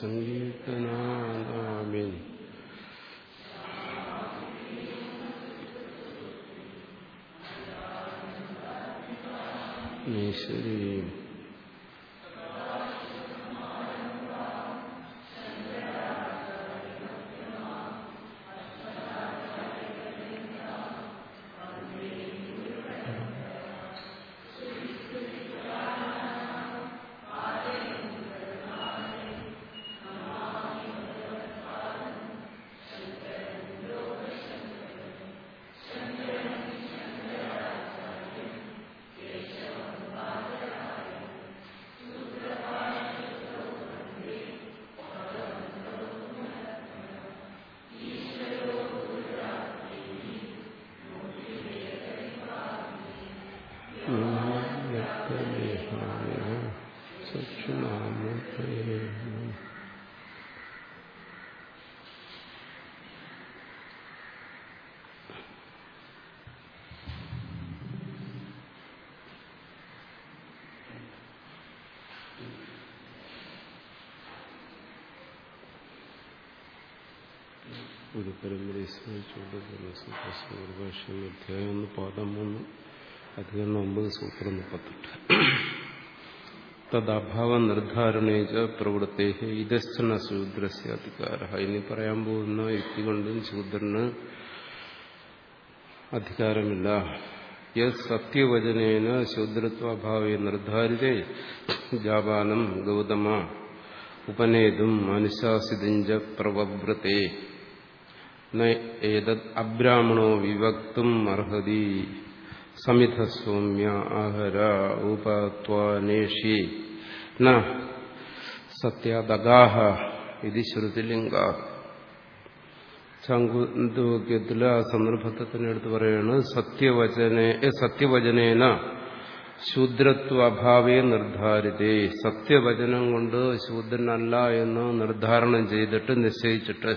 സങ്കീർത്തനാമീൻ ഈശ്വരീം ഒരു പരമ്പരയെ സ്മരിച്ചുകൊണ്ട് ഭാഷ്യം അധ്യായം ഒന്ന് പാദം മൂന്ന് അധികം ഒമ്പത് സൂത്രം മുപ്പത്തെട്ട് തദ്ഭാവ നിർദ്ധാരണേച്ച പ്രവൃത്തേ ഇതശ്ചന ശൂദ്രസ്യ അധികാര ഇനി പറയാൻ പോകുന്ന യുക്തി കൊണ്ടും ശൂദ്രന് അധികാരമില്ല യത് സത്യവചനേന ശൂദ്രത്വഭാവേ നിർദ്ധാരിതേ ജാപാനം ഗൗതമ ഉപനേതും അനുശാസിതിഞ്ച പ്രവവൃത്തെ ഏതത് അബ്രാഹ്മണോ വിവക്തും അർഹതി സമിധ സൗമ്യ ആഹര ഉപത്വാനേഷി ന സത്യാദഗാഹ ഇത് ശ്രുതിലിംഗ ചാങ്കുന്തുവക്യത്തില് ആ സന്ദർഭത്തെ തന്നെ എടുത്ത് പറയാണ് സത്യവചനേ സത്യവചനേന ശൂദ്രത്വ അഭാവേ നിർദ്ധാരിതേ സത്യവചനം കൊണ്ട് ശൂദ്രനല്ല എന്ന് നിർദ്ധാരണം ചെയ്തിട്ട് നിശ്ചയിച്ചിട്ട്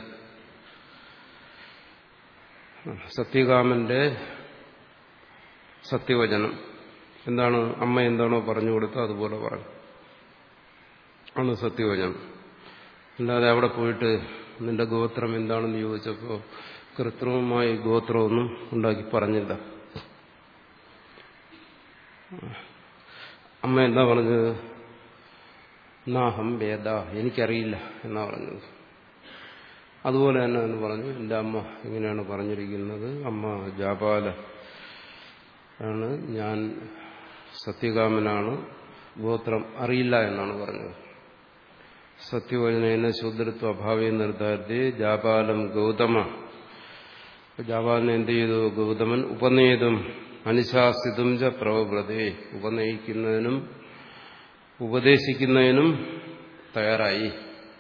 സത്യകാമന്റെ സത്യവചനം എന്താണ് അമ്മ എന്താണോ പറഞ്ഞു കൊടുത്തത് അതുപോലെ പറഞ്ഞു ആണ് സത്യവചനം അല്ലാതെ അവിടെ പോയിട്ട് നിന്റെ ഗോത്രം എന്താണെന്ന് ചോദിച്ചപ്പോൾ കൃത്രിമമായി ഗോത്രമൊന്നും ഉണ്ടാക്കി പറഞ്ഞില്ല അമ്മ എന്താ പറഞ്ഞത് നാഹം വേദ എനിക്കറിയില്ല എന്നാ പറഞ്ഞത് അതുപോലെ തന്നെ എന്ന് പറഞ്ഞു എൻ്റെ അമ്മ ഇങ്ങനെയാണ് പറഞ്ഞിരിക്കുന്നത് അമ്മ ജാപാല ആണ് ഞാൻ സത്യകാമനാണ് ഗോത്രം അറിയില്ല എന്നാണ് പറഞ്ഞത് സത്യവചനേന ശൂദ്രത്വ അഭാവേ നിർദ്ധാരത്തെ ജാപാലം ഗൗതമ ജാപാലിനെ എന്ത് ചെയ്തു ഗൗതമൻ ഉപനേതും അനുശാസിതും ച പ്രവബ്രതേ ഉപനയിക്കുന്നതിനും ഉപദേശിക്കുന്നതിനും തയ്യാറായി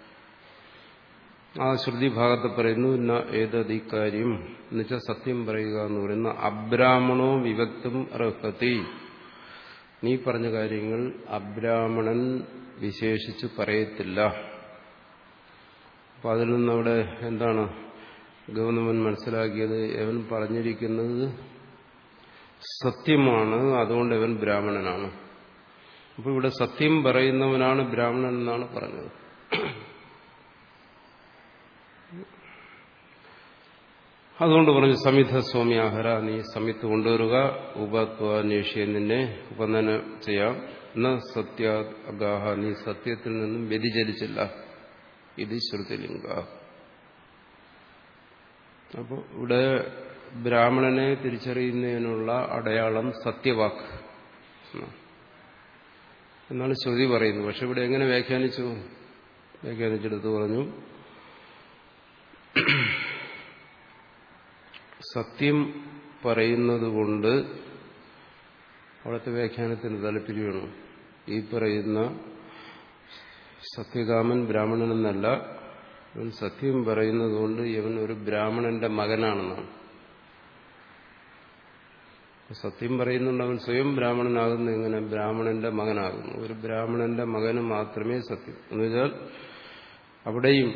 ആ ശ്രുതി ഭാഗത്ത് പറയുന്നു ന ഏതത് ഇക്കാര്യം എന്നുവെച്ചാൽ സത്യം പറയുക എന്ന് പറയുന്ന അബ്രാഹ്മണോ വിവക്തും അർഹത്തി നീ പറഞ്ഞ കാര്യങ്ങൾ അബ്രാഹ്മണൻ വിശേഷിച്ച് പറയത്തില്ല അപ്പൊ അതിൽ നിന്നവിടെ എന്താണ് ഗൗതമൻ മനസ്സിലാക്കിയത് അവൻ പറഞ്ഞിരിക്കുന്നത് സത്യമാണ് അതുകൊണ്ട് അവൻ ബ്രാഹ്മണനാണ് അപ്പൊ ഇവിടെ സത്യം പറയുന്നവനാണ് ബ്രാഹ്മണൻ എന്നാണ് പറഞ്ഞത് അതുകൊണ്ട് പറഞ്ഞു സമിധ സ്വാമിയാഹര നീ സമിത്ത് കൊണ്ടുവരിക ഉപത്വാന്വേഷിയെ നിന്നെ ഉപനനം ചെയ്യാം എന്ന സത്യ അഗാഹ നീ സത്യത്തിൽ നിന്നും വ്യതിചലിച്ചില്ല ഇത് ശ്രുതിലിംഗ അപ്പോൾ ഇവിടെ ബ്രാഹ്മണനെ തിരിച്ചറിയുന്നതിനുള്ള അടയാളം സത്യവാക്ക് എന്നാണ് ശ്രുതി പറയുന്നത് പക്ഷെ ഇവിടെ എങ്ങനെ വ്യാഖ്യാനിച്ചു വ്യാഖ്യാനിച്ചെടുത്ത് പറഞ്ഞു സത്യം പറയുന്നത് കൊണ്ട് അവിടുത്തെ വ്യാഖ്യാനത്തിന് താല്പര്യമാണ് ഈ പറയുന്ന സത്യകാമൻ ബ്രാഹ്മണനെന്നല്ല ഇവൻ സത്യം പറയുന്നത് കൊണ്ട് ഇവൻ ഒരു ബ്രാഹ്മണന്റെ മകനാണെന്നാണ് സത്യം പറയുന്നുണ്ട് അവൻ സ്വയം ബ്രാഹ്മണനാകുന്ന എങ്ങനെ ബ്രാഹ്മണന്റെ മകനാകുന്നു ഒരു ബ്രാഹ്മണന്റെ മകന് മാത്രമേ സത്യം എന്നുവെച്ചാൽ അവിടെയും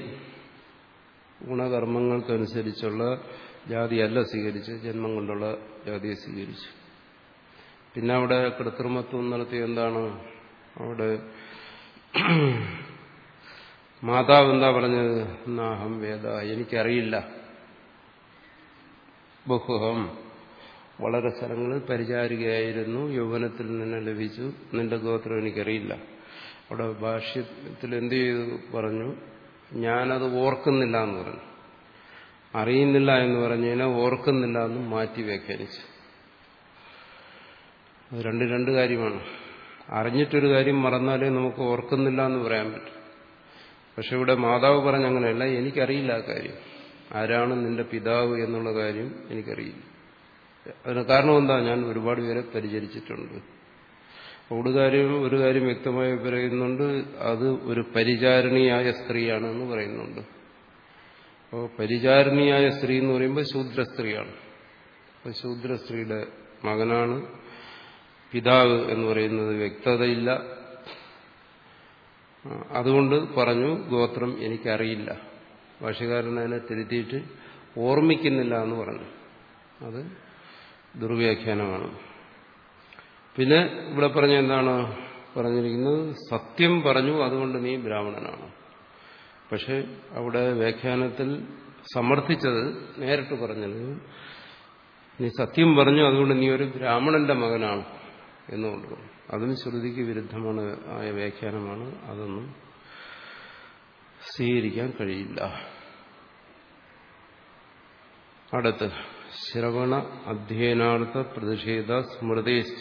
ഗുണകർമ്മങ്ങൾക്കനുസരിച്ചുള്ള ജാതിയല്ല സ്വീകരിച്ച് ജന്മം കൊണ്ടുള്ള ജാതിയെ സ്വീകരിച്ചു പിന്നെ അവിടെ കൃത്രിമത്വം നടത്തി എന്താണ് അവിടെ മാതാവ് എന്താ പറഞ്ഞത് നാഹം വേദ എനിക്കറിയില്ല ബഹുഹം വളരെ സ്ഥലങ്ങളിൽ പരിചാരികയായിരുന്നു യൗവനത്തിൽ നിന്ന് ലഭിച്ചു നിന്റെ ഗോത്രം എനിക്കറിയില്ല അവിടെ ഭാഷ്യത്തിൽ എന്ത് ചെയ്തു പറഞ്ഞു ഞാനത് ഓർക്കുന്നില്ല എന്ന് പറഞ്ഞു അറിയുന്നില്ല എന്ന് പറഞ്ഞതിനെ ഓർക്കുന്നില്ല എന്ന് മാറ്റി വ്യാഖ്യാനിച്ചു അത് രണ്ട് രണ്ട് കാര്യമാണ് അറിഞ്ഞിട്ടൊരു കാര്യം മറന്നാലേ നമുക്ക് ഓർക്കുന്നില്ല എന്ന് പറയാൻ പറ്റും പക്ഷെ ഇവിടെ മാതാവ് പറഞ്ഞ അങ്ങനെയല്ല എനിക്കറിയില്ല ആ കാര്യം ആരാണ് നിന്റെ പിതാവ് എന്നുള്ള കാര്യം എനിക്കറിയില്ല അതിന് കാരണം എന്താ ഞാൻ ഒരുപാട് പേരെ പരിചരിച്ചിട്ടുണ്ട് ഒരു കാര്യം ഒരു കാര്യം വ്യക്തമായി പറയുന്നുണ്ട് അത് ഒരു പരിചാരണീയായ സ്ത്രീയാണ് എന്ന് പറയുന്നുണ്ട് അപ്പോൾ പരിചാരണീയായ സ്ത്രീ എന്ന് പറയുമ്പോൾ ശൂദ്ര സ്ത്രീയാണ് അപ്പോൾ ശൂദ്ര സ്ത്രീയുടെ മകനാണ് പിതാവ് എന്ന് പറയുന്നത് വ്യക്തതയില്ല അതുകൊണ്ട് പറഞ്ഞു ഗോത്രം എനിക്കറിയില്ല ഭാഷകാരൻ അതിനെ തിരുത്തിയിട്ട് ഓർമ്മിക്കുന്നില്ല എന്ന് പറഞ്ഞു അത് ദുർവ്യാഖ്യാനമാണ് പിന്നെ ഇവിടെ പറഞ്ഞ എന്താണ് പറഞ്ഞിരിക്കുന്നത് സത്യം പറഞ്ഞു അതുകൊണ്ട് നീ ബ്രാഹ്മണനാണ് പക്ഷെ അവിടെ വ്യാഖ്യാനത്തിൽ സമർത്ഥിച്ചത് നേരിട്ട് പറഞ്ഞത് നീ സത്യം പറഞ്ഞു അതുകൊണ്ട് നീ ഒരു ബ്രാഹ്മണന്റെ മകനാണ് എന്നുകൊണ്ട് അതും ശ്രുതിക്ക് വിരുദ്ധമാണ് ആയ വ്യാഖ്യാനമാണ് അതൊന്നും സ്വീകരിക്കാൻ കഴിയില്ല അടുത്ത് ശ്രവണ അധ്യയനാർത്ഥ പ്രതിഷേധ സ്മൃതേശ്ച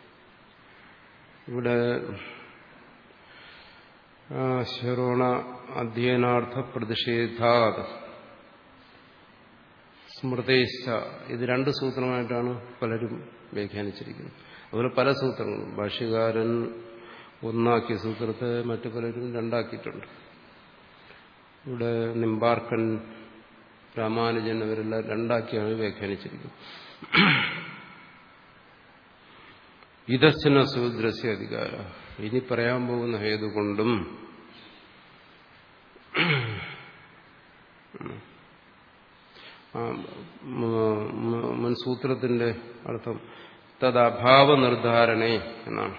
ഇവിടെ ശ്രവണ അധ്യയനാർത്ഥ പ്രതിഷേധാത് സ്മൃതേശ്ച ഇത് രണ്ട് സൂത്രമായിട്ടാണ് പലരും വ്യാഖ്യാനിച്ചിരിക്കുന്നത് അതുപോലെ പല സൂത്രങ്ങളും ഭാഷ്യകാരൻ ഒന്നാക്കിയ സൂത്രത്തെ മറ്റു പലരും രണ്ടാക്കിയിട്ടുണ്ട് ഇവിടെ നിമ്പാർക്കൻ രാമാനുജൻ അവരെല്ലാം രണ്ടാക്കിയാണ് വ്യാഖ്യാനിച്ചിരിക്കുന്നത് ഇതശ്ചന സൂദ്രസ്യ അധികാര ഇനി പറയാൻ പോകുന്ന ഹേതുകൊണ്ടും മുൻസൂത്രത്തിന്റെ അർത്ഥം തദ്ഭാവ നിർദ്ധാരണേ എന്നാണ്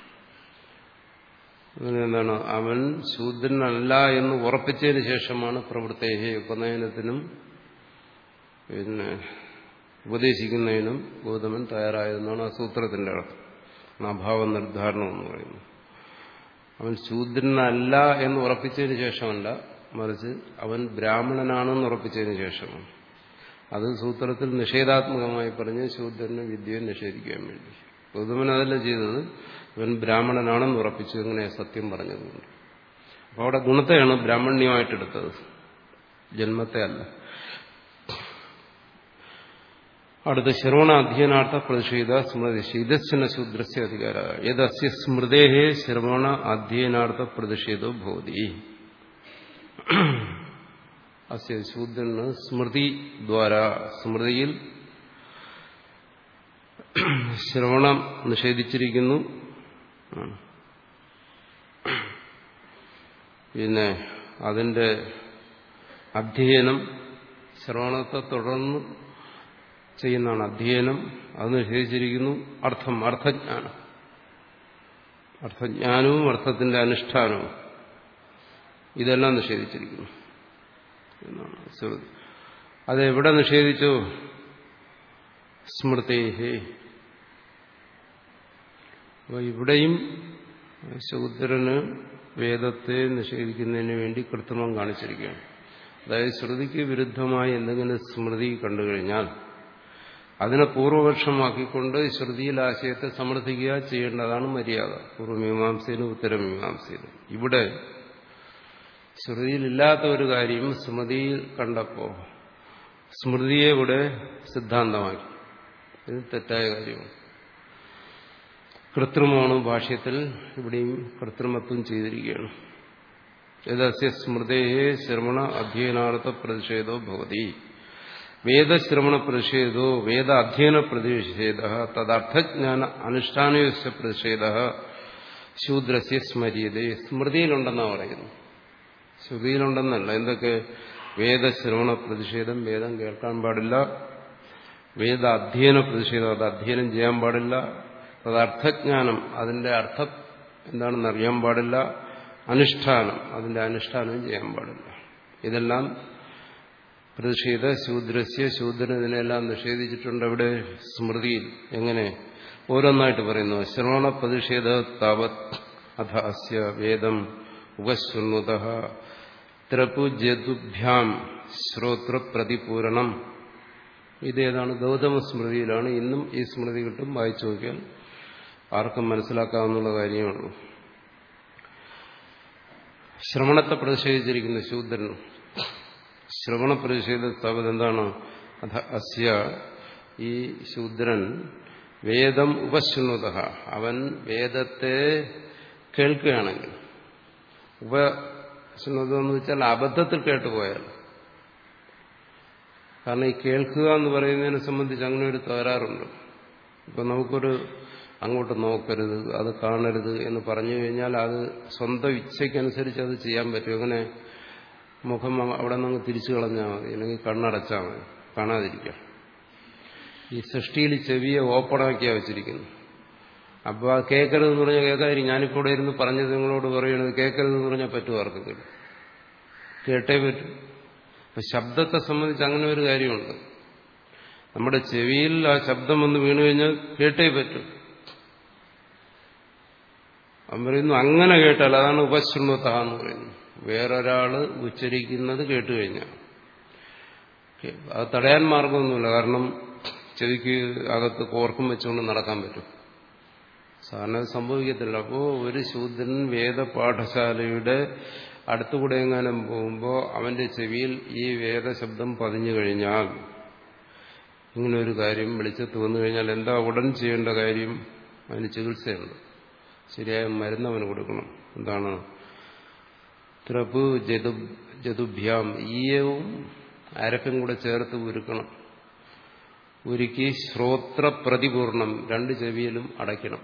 എന്താണ് അവൻ ശൂദ്രനല്ല എന്ന് ഉറപ്പിച്ചതിന് ശേഷമാണ് പ്രവൃത്തേഹി ഉപനയനത്തിനും പിന്നെ ഉപദേശിക്കുന്നതിനും ഗൗതമൻ തയ്യാറായതെന്നാണ് ആ സൂത്രത്തിന്റെ അർത്ഥം അഭാവ നിർദ്ധാരണം എന്ന് പറയുന്നത് അവൻ ശൂദ്രനല്ല എന്ന് ഉറപ്പിച്ചതിന് ശേഷമല്ല മറിച്ച് അവൻ ബ്രാഹ്മണനാണെന്ന് ഉറപ്പിച്ചതിന് ശേഷമാണ് അത് സൂത്രത്തിൽ നിഷേധാത്മകമായി പറഞ്ഞ് ശൂദ്രന് വിദ്യയെ നിഷേധിക്കാൻ വേണ്ടി ഗൗതമൻ അതല്ല ചെയ്തത് ഇവൻ ബ്രാഹ്മണനാണെന്ന് ഉറപ്പിച്ചു ഇങ്ങനെ സത്യം പറഞ്ഞതുകൊണ്ട് അപ്പോൾ അവിടെ ഗുണത്തെയാണ് ബ്രാഹ്മണ്യമായിട്ടെടുത്തത് ജന്മത്തെ അല്ല അടുത്ത ശ്രവണ അധ്യയനാർത്ഥ പ്രതിഷേധ സ്മൃതി ഇതശ്ചന ശൂദ്രസ്യ അധികാര യദസ്യ സ്മൃതേഹേ ശ്രവണ അധ്യയനാർത്ഥ പ്രതിഷേധോ ഭവതി അസ്യ ശൂദ്രന് സ്മൃതി ദ്വാര സ്മൃതിയിൽ ശ്രവണം നിഷേധിച്ചിരിക്കുന്നു പിന്നെ അതിന്റെ അധ്യയനം ശ്രവണത്തെ തുടർന്ന് ചെയ്യുന്നതാണ് അധ്യയനം അത് നിഷേധിച്ചിരിക്കുന്നു അർത്ഥം അർത്ഥജ്ഞാനം അർത്ഥജ്ഞാനവും അർത്ഥത്തിന്റെ അനുഷ്ഠാനവും ഇതെല്ലാം നിഷേധിച്ചിരിക്കുന്നു എന്നാണ് ശ്രുതി അതെവിടെ നിഷേധിച്ചു സ്മൃതേഹേ അപ്പോൾ ഇവിടെയും ശൂദ്രന് വേദത്തെ നിഷേധിക്കുന്നതിന് വേണ്ടി കൃത്രിമം കാണിച്ചിരിക്കുകയാണ് അതായത് ശ്രുതിക്ക് വിരുദ്ധമായി എന്തെങ്കിലും സ്മൃതി കണ്ടു കഴിഞ്ഞാൽ അതിനെ പൂർവപക്ഷമാക്കിക്കൊണ്ട് ശ്രുതിയിൽ ആശയത്തെ സമർത്ഥിക്കുക ചെയ്യേണ്ടതാണ് മര്യാദ പൂർവമീമാംസയിലും ഉത്തരമീമാംസയിലും ഇവിടെ ശ്രുതിയിലില്ലാത്ത ഒരു കാര്യം സ്മൃതിയിൽ കണ്ടപ്പോൾ സ്മൃതിയെ ഇവിടെ സിദ്ധാന്തമാക്കി ഇത് തെറ്റായ കാര്യമാണ് കൃത്രിമമാണ് ഭാഷ്യത്തിൽ ഇവിടെയും കൃത്രിമത്വം ചെയ്തിരിക്കുകയാണ് യഥസ്യ സ്മൃതയെ ശ്രവണ അധ്യയനാർത്ഥ പ്രതിഷേധോ ഭവതി വേദശ്രവണ പ്രതിഷേധോ വേദ അധ്യയന പ്രതിഷേധ തദർത്ഥജ്ഞാന അനുഷ്ഠാനയോസ്യ പ്രതിഷേധ ശൂദ്രസ്യ സ്മര്യത സ്മൃതിയിലുണ്ടെന്നാണ് പറയുന്നു ശ്രുതിയിലുണ്ടെന്നല്ല എന്തൊക്കെ വേദശ്രവണ പ്രതിഷേധം വേദം കേൾക്കാൻ പാടില്ല വേദ അധ്യയന പ്രതിഷേധം അത് അധ്യയനം ചെയ്യാൻ പാടില്ല അത് അർത്ഥജ്ഞാനം അതിന്റെ അർത്ഥം എന്താണെന്ന് അറിയാൻ പാടില്ല അനുഷ്ഠാനം അതിന്റെ അനുഷ്ഠാനം ചെയ്യാൻ പാടില്ല ഇതെല്ലാം പ്രതിഷേധ ശൂദ്രസ്യ ശൂദ്രന് ഇതിനെല്ലാം നിഷേധിച്ചിട്ടുണ്ട് അവിടെ സ്മൃതിയിൽ എങ്ങനെ ഓരോന്നായിട്ട് പറയുന്നു ശ്രവണ പ്രതിഷേധ താവത് അഥ അസ്യ വേദം ഉപശൃണുത ത്രപുജതുഭ്യാം ശ്രോത്ര പ്രതിപൂരണം ഇതേതാണ് ഗൗതമ സ്മൃതിയിലാണ് ഇന്നും ഈ സ്മൃതി കിട്ടും വായിച്ചു നോക്കിയാൽ ആർക്കും മനസ്സിലാക്കാവുന്ന കാര്യമുള്ളൂ ശ്രവണത്തെ പ്രതിഷേധിച്ചിരിക്കുന്ന ശൂദ്രൻ ശ്രവണ പ്രതിഷേധ സ്ഥാപനം എന്താണ് അഥ അസ്യ ഈ ശൂദ്രൻ വേദം ഉപശൃണുത അവൻ വേദത്തെ കേൾക്കുകയാണെങ്കിൽ ഉപശൃണുത എന്ന് വെച്ചാൽ അബദ്ധത്തിൽ കേട്ടുപോയാൽ കാരണം ഈ കേൾക്കുക എന്ന് പറയുന്നതിനെ സംബന്ധിച്ച് അങ്ങനെ ഒരു തകരാറുണ്ട് ഇപ്പൊ നമുക്കൊരു അങ്ങോട്ട് നോക്കരുത് അത് കാണരുത് എന്ന് പറഞ്ഞു കഴിഞ്ഞാൽ അത് സ്വന്തം ഇച്ഛയ്ക്കനുസരിച്ച് അത് ചെയ്യാൻ പറ്റും അങ്ങനെ മുഖം അവിടെ നിന്ന് തിരിച്ചു കളഞ്ഞാൽ മതി അല്ലെങ്കിൽ കണ്ണടച്ചാൽ മതി കാണാതിരിക്കാം ഈ സൃഷ്ടിയിൽ ചെവിയെ ഓപ്പണാക്കിയാ വെച്ചിരിക്കുന്നു അപ്പോൾ ആ കേൾക്കരുതെന്ന് പറഞ്ഞാൽ കേൾക്കാതിരിക്കും ഞാനിപ്പോൾ ഇവിടെ ഇരുന്ന് പറഞ്ഞത് നിങ്ങളോട് പറയണത് കേൾക്കരുതെന്ന് പറഞ്ഞാൽ പറ്റും ആർക്കെങ്കിലും കേട്ടേ പറ്റും അപ്പൊ ശബ്ദത്തെ സംബന്ധിച്ച് അങ്ങനെ ഒരു കാര്യമുണ്ട് നമ്മുടെ ചെവിയിൽ ആ ശബ്ദം വന്ന് വീണു കഴിഞ്ഞാൽ കേട്ടേ പറ്റും അവൻ പറയുന്നു അങ്ങനെ കേട്ടാൽ അതാണ് ഉപശൃണത എന്ന് പറയുന്നത് വേറൊരാള് ഉച്ചരിക്കുന്നത് കേട്ടു കഴിഞ്ഞാൽ അത് തടയാൻ മാർഗമൊന്നുമില്ല കാരണം ചെവിക്ക് അകത്ത് കോർക്കും വെച്ചുകൊണ്ട് നടക്കാൻ പറ്റും സാധാരണ സംഭവിക്കത്തില്ല അപ്പോൾ ഒരു ശൂദ്രൻ വേദപാഠശാലയുടെ അടുത്തുകൂടെ എങ്ങാനും പോകുമ്പോൾ അവന്റെ ചെവിയിൽ ഈ വേദശബ്ദം പതിഞ്ഞു കഴിഞ്ഞാൽ ഇങ്ങനെ ഒരു കാര്യം വെളിച്ചത്ത് വന്നു കഴിഞ്ഞാൽ എന്താ ഉടൻ ചെയ്യേണ്ട കാര്യം അതിന് ചികിത്സയുണ്ട് ശരിയായ മരുന്ന് അവന് കൊടുക്കണം എന്താണ് ത്രപു ജതു ജതുഭ്യാം ഈയവും അരക്കും കൂടെ ചേർത്ത് ഉരുക്കണം ഉരുക്കി ശ്രോത്ര പ്രതിപൂർണം രണ്ട് ചെവിയിലും അടയ്ക്കണം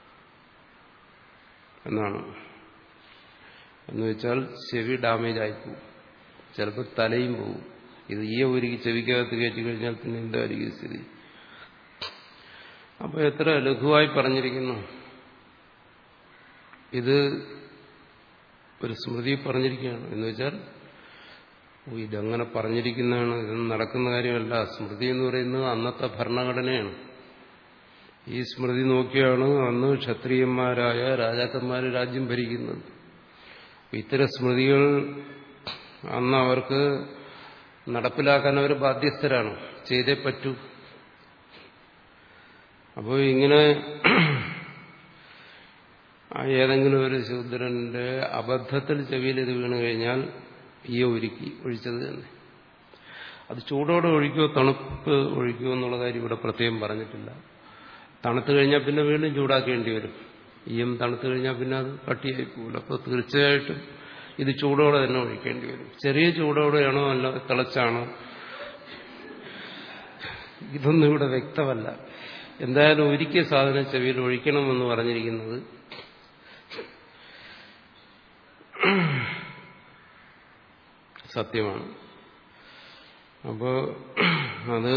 എന്നാണ് എന്ന് വെച്ചാൽ ചെവി ഡാമേജ് ആയിപ്പോവും ചിലപ്പോൾ തലയും പോവും ഇത് ഈയ ഒരുക്കി ചെവിക്കകത്ത് കയറ്റി കഴിഞ്ഞാൽ പിന്നെ എന്തായിരിക്കും സ്ഥിതി അപ്പോൾ എത്ര ലഘുവായി പറഞ്ഞിരിക്കുന്നു ഇത് ഒരു സ്മൃതി പറഞ്ഞിരിക്കുകയാണ് എന്ന് വെച്ചാൽ ഇതങ്ങനെ പറഞ്ഞിരിക്കുന്നതാണ് ഇതൊന്നും നടക്കുന്ന കാര്യമല്ല സ്മൃതി എന്ന് പറയുന്നത് അന്നത്തെ ഭരണഘടനയാണ് ഈ സ്മൃതി നോക്കിയാണ് അന്ന് ക്ഷത്രിയന്മാരായ രാജാക്കന്മാർ രാജ്യം ഭരിക്കുന്നത് ഇത്തരം സ്മൃതികൾ അന്ന് അവർക്ക് നടപ്പിലാക്കാൻ അവർ ബാധ്യസ്ഥരാണ് ചെയ്തേ പറ്റൂ അപ്പോൾ ഇങ്ങനെ ഏതെങ്കിലും ഒരു ശൂദ്രന്റെ അബദ്ധത്തിൽ ചെവിയിൽ ഇത് വീണ് കഴിഞ്ഞാൽ ഈ ഒരുക്കി ഒഴിച്ചത് തന്നെ അത് ചൂടോടെ ഒഴിക്കുമോ തണുപ്പ് ഒഴിക്കുമോ എന്നുള്ള കാര്യം ഇവിടെ പ്രത്യേകം പറഞ്ഞിട്ടില്ല തണുത്തു കഴിഞ്ഞാൽ പിന്നെ വീണ്ടും ചൂടാക്കേണ്ടി വരും ഈയം തണുത്തു കഴിഞ്ഞാൽ പിന്നെ അത് കട്ടിയായി പോകില്ല അപ്പോൾ തീർച്ചയായിട്ടും ഇത് ചൂടോടെ തന്നെ ഒഴിക്കേണ്ടി വരും ചെറിയ ചൂടോടെയാണോ അല്ല തിളച്ചാണോ ഇതൊന്നും ഇവിടെ വ്യക്തമല്ല എന്തായാലും ഒരിക്കൽ സാധനം ചെവിയിൽ ഒഴിക്കണമെന്ന് പറഞ്ഞിരിക്കുന്നത് സത്യമാണ് അപ്പോൾ അത്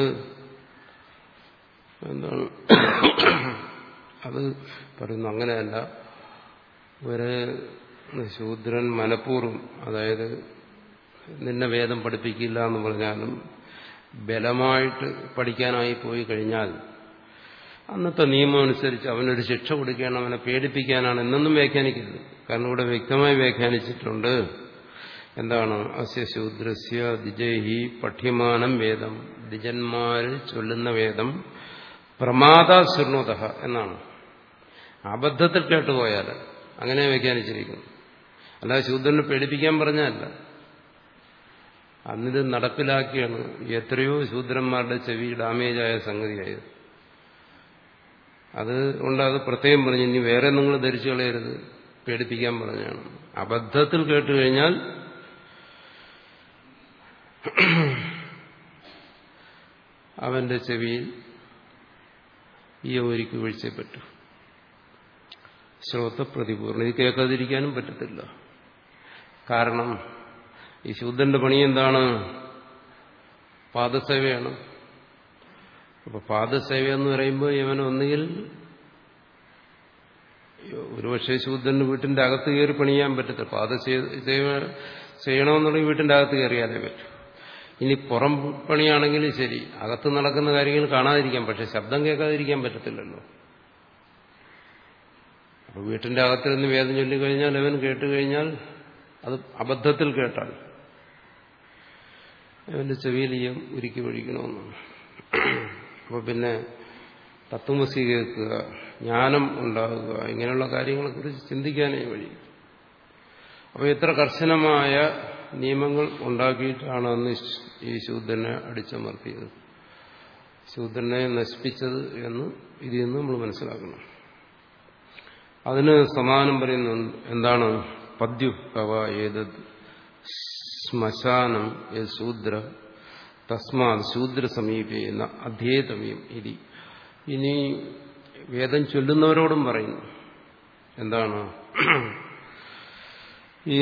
എന്താണ് അത് പറയുന്നു അങ്ങനെയല്ല ഒരു ശൂദ്രൻ മനഃപൂർവ്വം അതായത് നിന്നെ വേദം പഠിപ്പിക്കില്ല എന്ന് പറഞ്ഞാലും ബലമായിട്ട് പഠിക്കാനായി പോയി കഴിഞ്ഞാൽ അന്നത്തെ നിയമം അനുസരിച്ച് അവനൊരു ശിക്ഷ കൊടുക്കുകയാണ് അവനെ പേടിപ്പിക്കാനാണ് എന്നൊന്നും വ്യാഖ്യാനിക്കരുത് കാരണം ഇവിടെ വ്യക്തമായി വ്യാഖ്യാനിച്ചിട്ടുണ്ട് എന്താണ് അസ്യ ശൂദ്രസ്യ ദിജൈഹി പഠ്യമാനം വേദം ദിജന്മാര് ചൊല്ലുന്ന വേദം പ്രമാദ ശൃണുത എന്നാണ് അബദ്ധത്തിൽ കേട്ടുപോയാൽ അങ്ങനെ വ്യാഖ്യാനിച്ചിരിക്കുന്നു അല്ലാതെ ശൂദ്രനെ പേടിപ്പിക്കാൻ പറഞ്ഞല്ല അന്നിത് നടപ്പിലാക്കിയാണ് എത്രയോ ശൂദ്രന്മാരുടെ ചെവി ഡാമേജായ സംഗതിയായത് അത് കൊണ്ട് അത് പ്രത്യേകം പറഞ്ഞു ഇനി വേറെ നിങ്ങൾ ധരിച്ചു കളയരുത് പേടിപ്പിക്കാൻ പറഞ്ഞാണ് അബദ്ധത്തിൽ കേട്ടു കഴിഞ്ഞാൽ അവന്റെ ചെവിയിൽ ഈ ഒരുക്കി വീഴ്ചയെ പറ്റൂ ശ്രോത പ്രതിപൂർണ്ണ ഇത് കേൾക്കാതിരിക്കാനും പറ്റത്തില്ല കാരണം ഈ ശൂദ്രന്റെ പണി എന്താണ് പാദസേവയാണ് അപ്പൊ പാദസേവ എന്ന് പറയുമ്പോൾ ഇവൻ ഒന്നുകിൽ ഒരുപക്ഷെ ശൂദ്രന് വീട്ടിന്റെ അകത്ത് കയറി പണിയാൻ പറ്റത്തില്ല അപ്പൊ അത് ചെയ്യണമെന്നുണ്ടെങ്കിൽ വീട്ടിന്റെ അകത്ത് കയറിയാലേ പറ്റും ഇനി പുറം പണിയാണെങ്കിലും ശരി അകത്ത് നടക്കുന്ന കാര്യങ്ങൾ കാണാതിരിക്കാം പക്ഷെ ശബ്ദം കേൾക്കാതിരിക്കാൻ പറ്റത്തില്ലല്ലോ അപ്പൊ വീട്ടിന്റെ അകത്തിരുന്ന് വേദം ചൊല്ലിക്കഴിഞ്ഞാൽ അവൻ കേട്ട് കഴിഞ്ഞാൽ അത് അബദ്ധത്തിൽ കേട്ടാൽ അവന്റെ ചെവിയിലിയം ഉരുക്കി ഒഴിക്കണമെന്നാണ് അപ്പൊ പിന്നെ തത്വമസി കേൾക്കുക ജ്ഞാനം ഉണ്ടാകുക ഇങ്ങനെയുള്ള കാര്യങ്ങളെക്കുറിച്ച് ചിന്തിക്കാനേ വഴി അപ്പോൾ എത്ര കർശനമായ നിയമങ്ങൾ ഉണ്ടാക്കിയിട്ടാണ് അന്ന് ഈ ശൂദ്രനെ അടിച്ചമർത്തിയത് ശൂദ്രനെ നശിപ്പിച്ചത് എന്ന് ഇതിൽ നിന്ന് നമ്മൾ മനസ്സിലാക്കണം അതിന് സമാനം പറയുന്ന എന്താണ് പദ്യു കവ ഏതത് ശ്മശാനം ശൂദ്ര തസ്മാത് ശൂദ്ര സമീപേന അധ്യേതവ്യം ഇതി ഇനി വേദം ചൊല്ലുന്നവരോടും പറയുന്നു എന്താണ് ഈ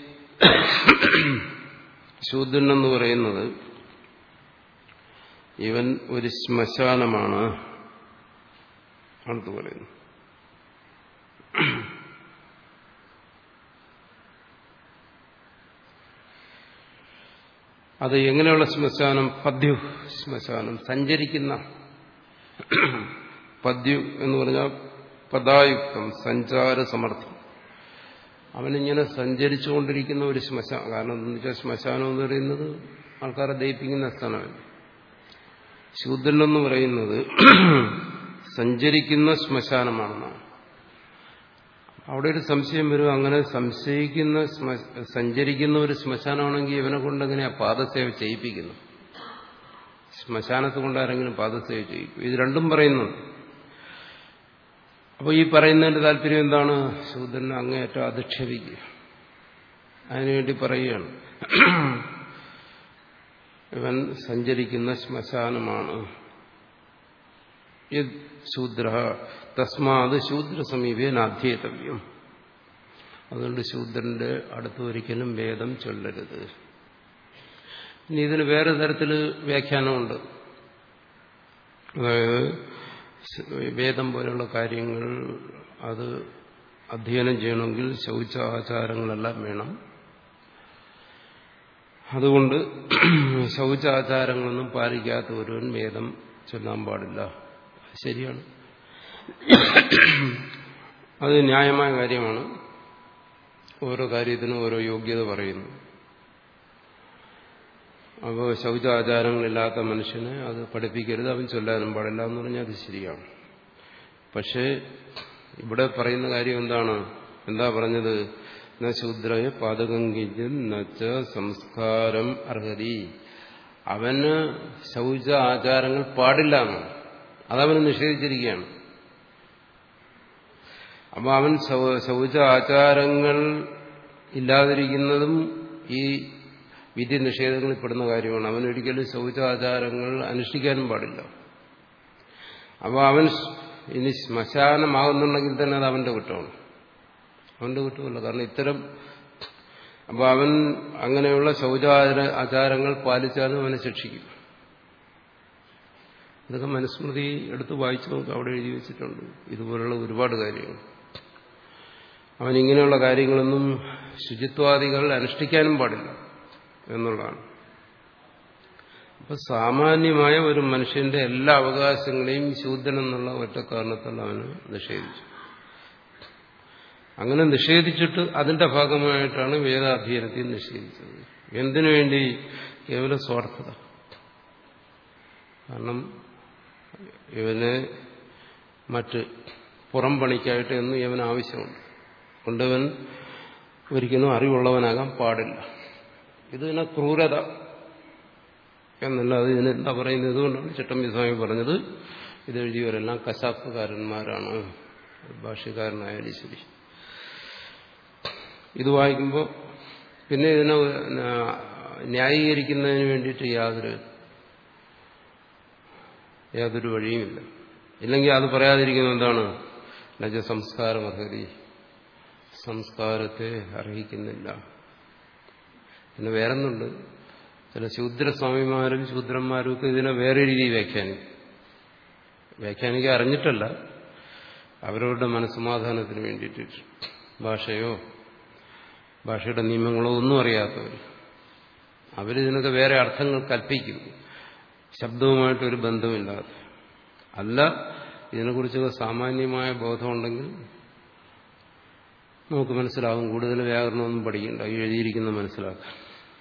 ശൂദ്രൻ എന്ന് പറയുന്നത് ഇവൻ ഒരു ശ്മശാനമാണ് അടുത്ത് പറയുന്നു അത് എങ്ങനെയുള്ള ശ്മശാനം പദ്യു ശ്മശാനം സഞ്ചരിക്കുന്ന പദ്യു എന്ന് പറഞ്ഞാൽ പദായുക്തം സഞ്ചാര സമർത്ഥം അവനിങ്ങനെ സഞ്ചരിച്ചുകൊണ്ടിരിക്കുന്ന ഒരു ശ്മശാനം കാരണം എന്താണെന്ന് വെച്ചാൽ ശ്മശാനം എന്ന് പറയുന്നത് ആൾക്കാരെ ദയിപ്പിക്കുന്ന സ്ഥലമല്ല ശൂദ്രൻ എന്ന് പറയുന്നത് സഞ്ചരിക്കുന്ന ശ്മശാനമാണെന്നാണ് അവിടെ ഒരു സംശയം വരും അങ്ങനെ സംശയിക്കുന്ന സഞ്ചരിക്കുന്ന ഒരു ശ്മശാനമാണെങ്കിൽ ഇവനെ കൊണ്ട് എങ്ങനെയാ പാദസേവ ചെയ്യിപ്പിക്കുന്നു ശ്മശാനത്ത് കൊണ്ട് ആരെങ്കിലും പാദസേവ ചെയ്യിക്കും ഇത് രണ്ടും പറയുന്നുണ്ട് അപ്പോൾ ഈ പറയുന്നതിന്റെ താല്പര്യം എന്താണ് ശൂദ്രനെ അങ്ങേയറ്റം അധിക്ഷേപിക്കുക അതിനുവേണ്ടി പറയുകയാണ് ഇവൻ സഞ്ചരിക്കുന്ന ശ്മശാനമാണ് ശൂദ്ര തസ്മാത് ശൂദ്ര സമീപേന അധ്യേതവ്യം അതുകൊണ്ട് ശൂദ്രന്റെ അടുത്ത് ഒരിക്കലും വേദം ചൊല്ലരുത് ഇനി ഇതിന് വേറെ തരത്തിൽ വ്യാഖ്യാനമുണ്ട് അതായത് വേദം പോലെയുള്ള കാര്യങ്ങൾ അത് അധ്യയനം ചെയ്യണമെങ്കിൽ ശൗച ആചാരങ്ങളെല്ലാം വേണം അതുകൊണ്ട് ശൗചാചാരങ്ങളൊന്നും പാലിക്കാത്ത ഒരുവൻ വേദം ചൊല്ലാൻ പാടില്ല ശരിയാണ് അത് ന്യായമായ കാര്യമാണ് ഓരോ കാര്യത്തിനും ഓരോ യോഗ്യത പറയുന്നു അപ്പോൾ ശൗചാചാരങ്ങളില്ലാത്ത മനുഷ്യനെ അത് പഠിപ്പിക്കരുത് അവൻ ചൊല്ലാനും പാടില്ല എന്ന് പറഞ്ഞാൽ അത് ശരിയാണ് പക്ഷേ ഇവിടെ പറയുന്ന കാര്യം എന്താണ് എന്താ പറഞ്ഞത് ന ശൂദ്രയെ പാതകം കിഞ്ചിൻ നച്ച സംസ്കാരം അർഹതി അവന് ശൗച ആചാരങ്ങൾ പാടില്ല എന്നാണ് അതവന് നിഷേധിച്ചിരിക്കുകയാണ് അപ്പൊ അവൻ ശൗച ആചാരങ്ങൾ ഇല്ലാതിരിക്കുന്നതും ഈ വിധി നിഷേധങ്ങളിൽ പെടുന്ന കാര്യമാണ് അവൻ ഒരിക്കലും ശൗചാചാരങ്ങൾ അനുഷ്ഠിക്കാനും പാടില്ല അപ്പോൾ അവൻ ഇനി ശ്മശാനമാകുന്നുണ്ടെങ്കിൽ തന്നെ അത് അവന്റെ കുറ്റമാണ് അവന്റെ കുറ്റമല്ല കാരണം ഇത്തരം അപ്പോൾ അവൻ അങ്ങനെയുള്ള ശൗചാചാര ആചാരങ്ങൾ പാലിച്ചാലും അവനെ ശിക്ഷിക്കും ഇതൊക്കെ മനുസ്മൃതി എടുത്ത് വായിച്ചു നോക്കുക അവിടെ എഴുതി വെച്ചിട്ടുണ്ട് ഇതുപോലുള്ള ഒരുപാട് കാര്യങ്ങൾ അവൻ ഇങ്ങനെയുള്ള കാര്യങ്ങളൊന്നും ശുചിത്വാദികൾ അനുഷ്ഠിക്കാനും പാടില്ല എന്നുള്ളതാണ് അപ്പൊ സാമാന്യമായ ഒരു മനുഷ്യന്റെ എല്ലാ അവകാശങ്ങളെയും ശൂദ്രൻ എന്നുള്ള ഒറ്റ കാരണത്താൽ അവന് നിഷേധിച്ചു അങ്ങനെ നിഷേധിച്ചിട്ട് അതിന്റെ ഭാഗമായിട്ടാണ് വേദാധ്യയനത്തെ നിഷേധിച്ചത് എന്തിനു വേണ്ടി കേവല സ്വാർത്ഥത കാരണം ഇവന് മറ്റ് പുറം പണിക്കായിട്ട് എന്നും ഇവന് ആവശ്യമുണ്ട് കൊണ്ടവൻ ഒരിക്കലും അറിവുള്ളവനാകാൻ പാടില്ല ഇതിനെ ക്രൂരത എന്നല്ല അത് ഇതിന് എന്താ പറയുന്നത് ഇതുകൊണ്ടാണ് ചിട്ടമ്പി സ്വാമി പറഞ്ഞത് ഇത് എഴുതിയവരെല്ലാം കശാപ്പുകാരന്മാരാണ് ഭാഷ്യക്കാരനായാലും ശരി ഇത് വായിക്കുമ്പോൾ പിന്നെ ഇതിനെ ന്യായീകരിക്കുന്നതിന് വേണ്ടിയിട്ട് യാതൊരു യാതൊരു വഴിയുമില്ല ഇല്ലെങ്കിൽ അത് പറയാതിരിക്കുന്നത് എന്താണ് ലജ സംസ്കാരം അർഹതി സംസ്കാരത്തെ അർഹിക്കുന്നില്ല പിന്നെ വേറൊന്നുണ്ട് ചില ശൂദ്രസ്വാമിമാരും ശൂദ്രന്മാരും ഒക്കെ ഇതിനെ വേറെ രീതിയിൽ വ്യാഖ്യാനിക്കും വ്യാഖ്യാനിക്കാൻ അറിഞ്ഞിട്ടല്ല അവരവരുടെ മനസ്സമാധാനത്തിന് വേണ്ടിയിട്ട് ഭാഷയോ ഭാഷയുടെ നിയമങ്ങളോ ഒന്നും അറിയാത്തവർ അവരിതിനൊക്കെ വേറെ അർത്ഥങ്ങൾ കൽപ്പിക്കും ശബ്ദവുമായിട്ടൊരു ബന്ധമില്ലാതെ അല്ല ഇതിനെക്കുറിച്ചൊക്കെ സാമാന്യമായ ബോധമുണ്ടെങ്കിൽ നമുക്ക് മനസ്സിലാകും കൂടുതൽ വ്യാകരണമൊന്നും പഠിക്കണ്ട ഈ എഴുതിയിരിക്കുന്ന മനസ്സിലാക്കാം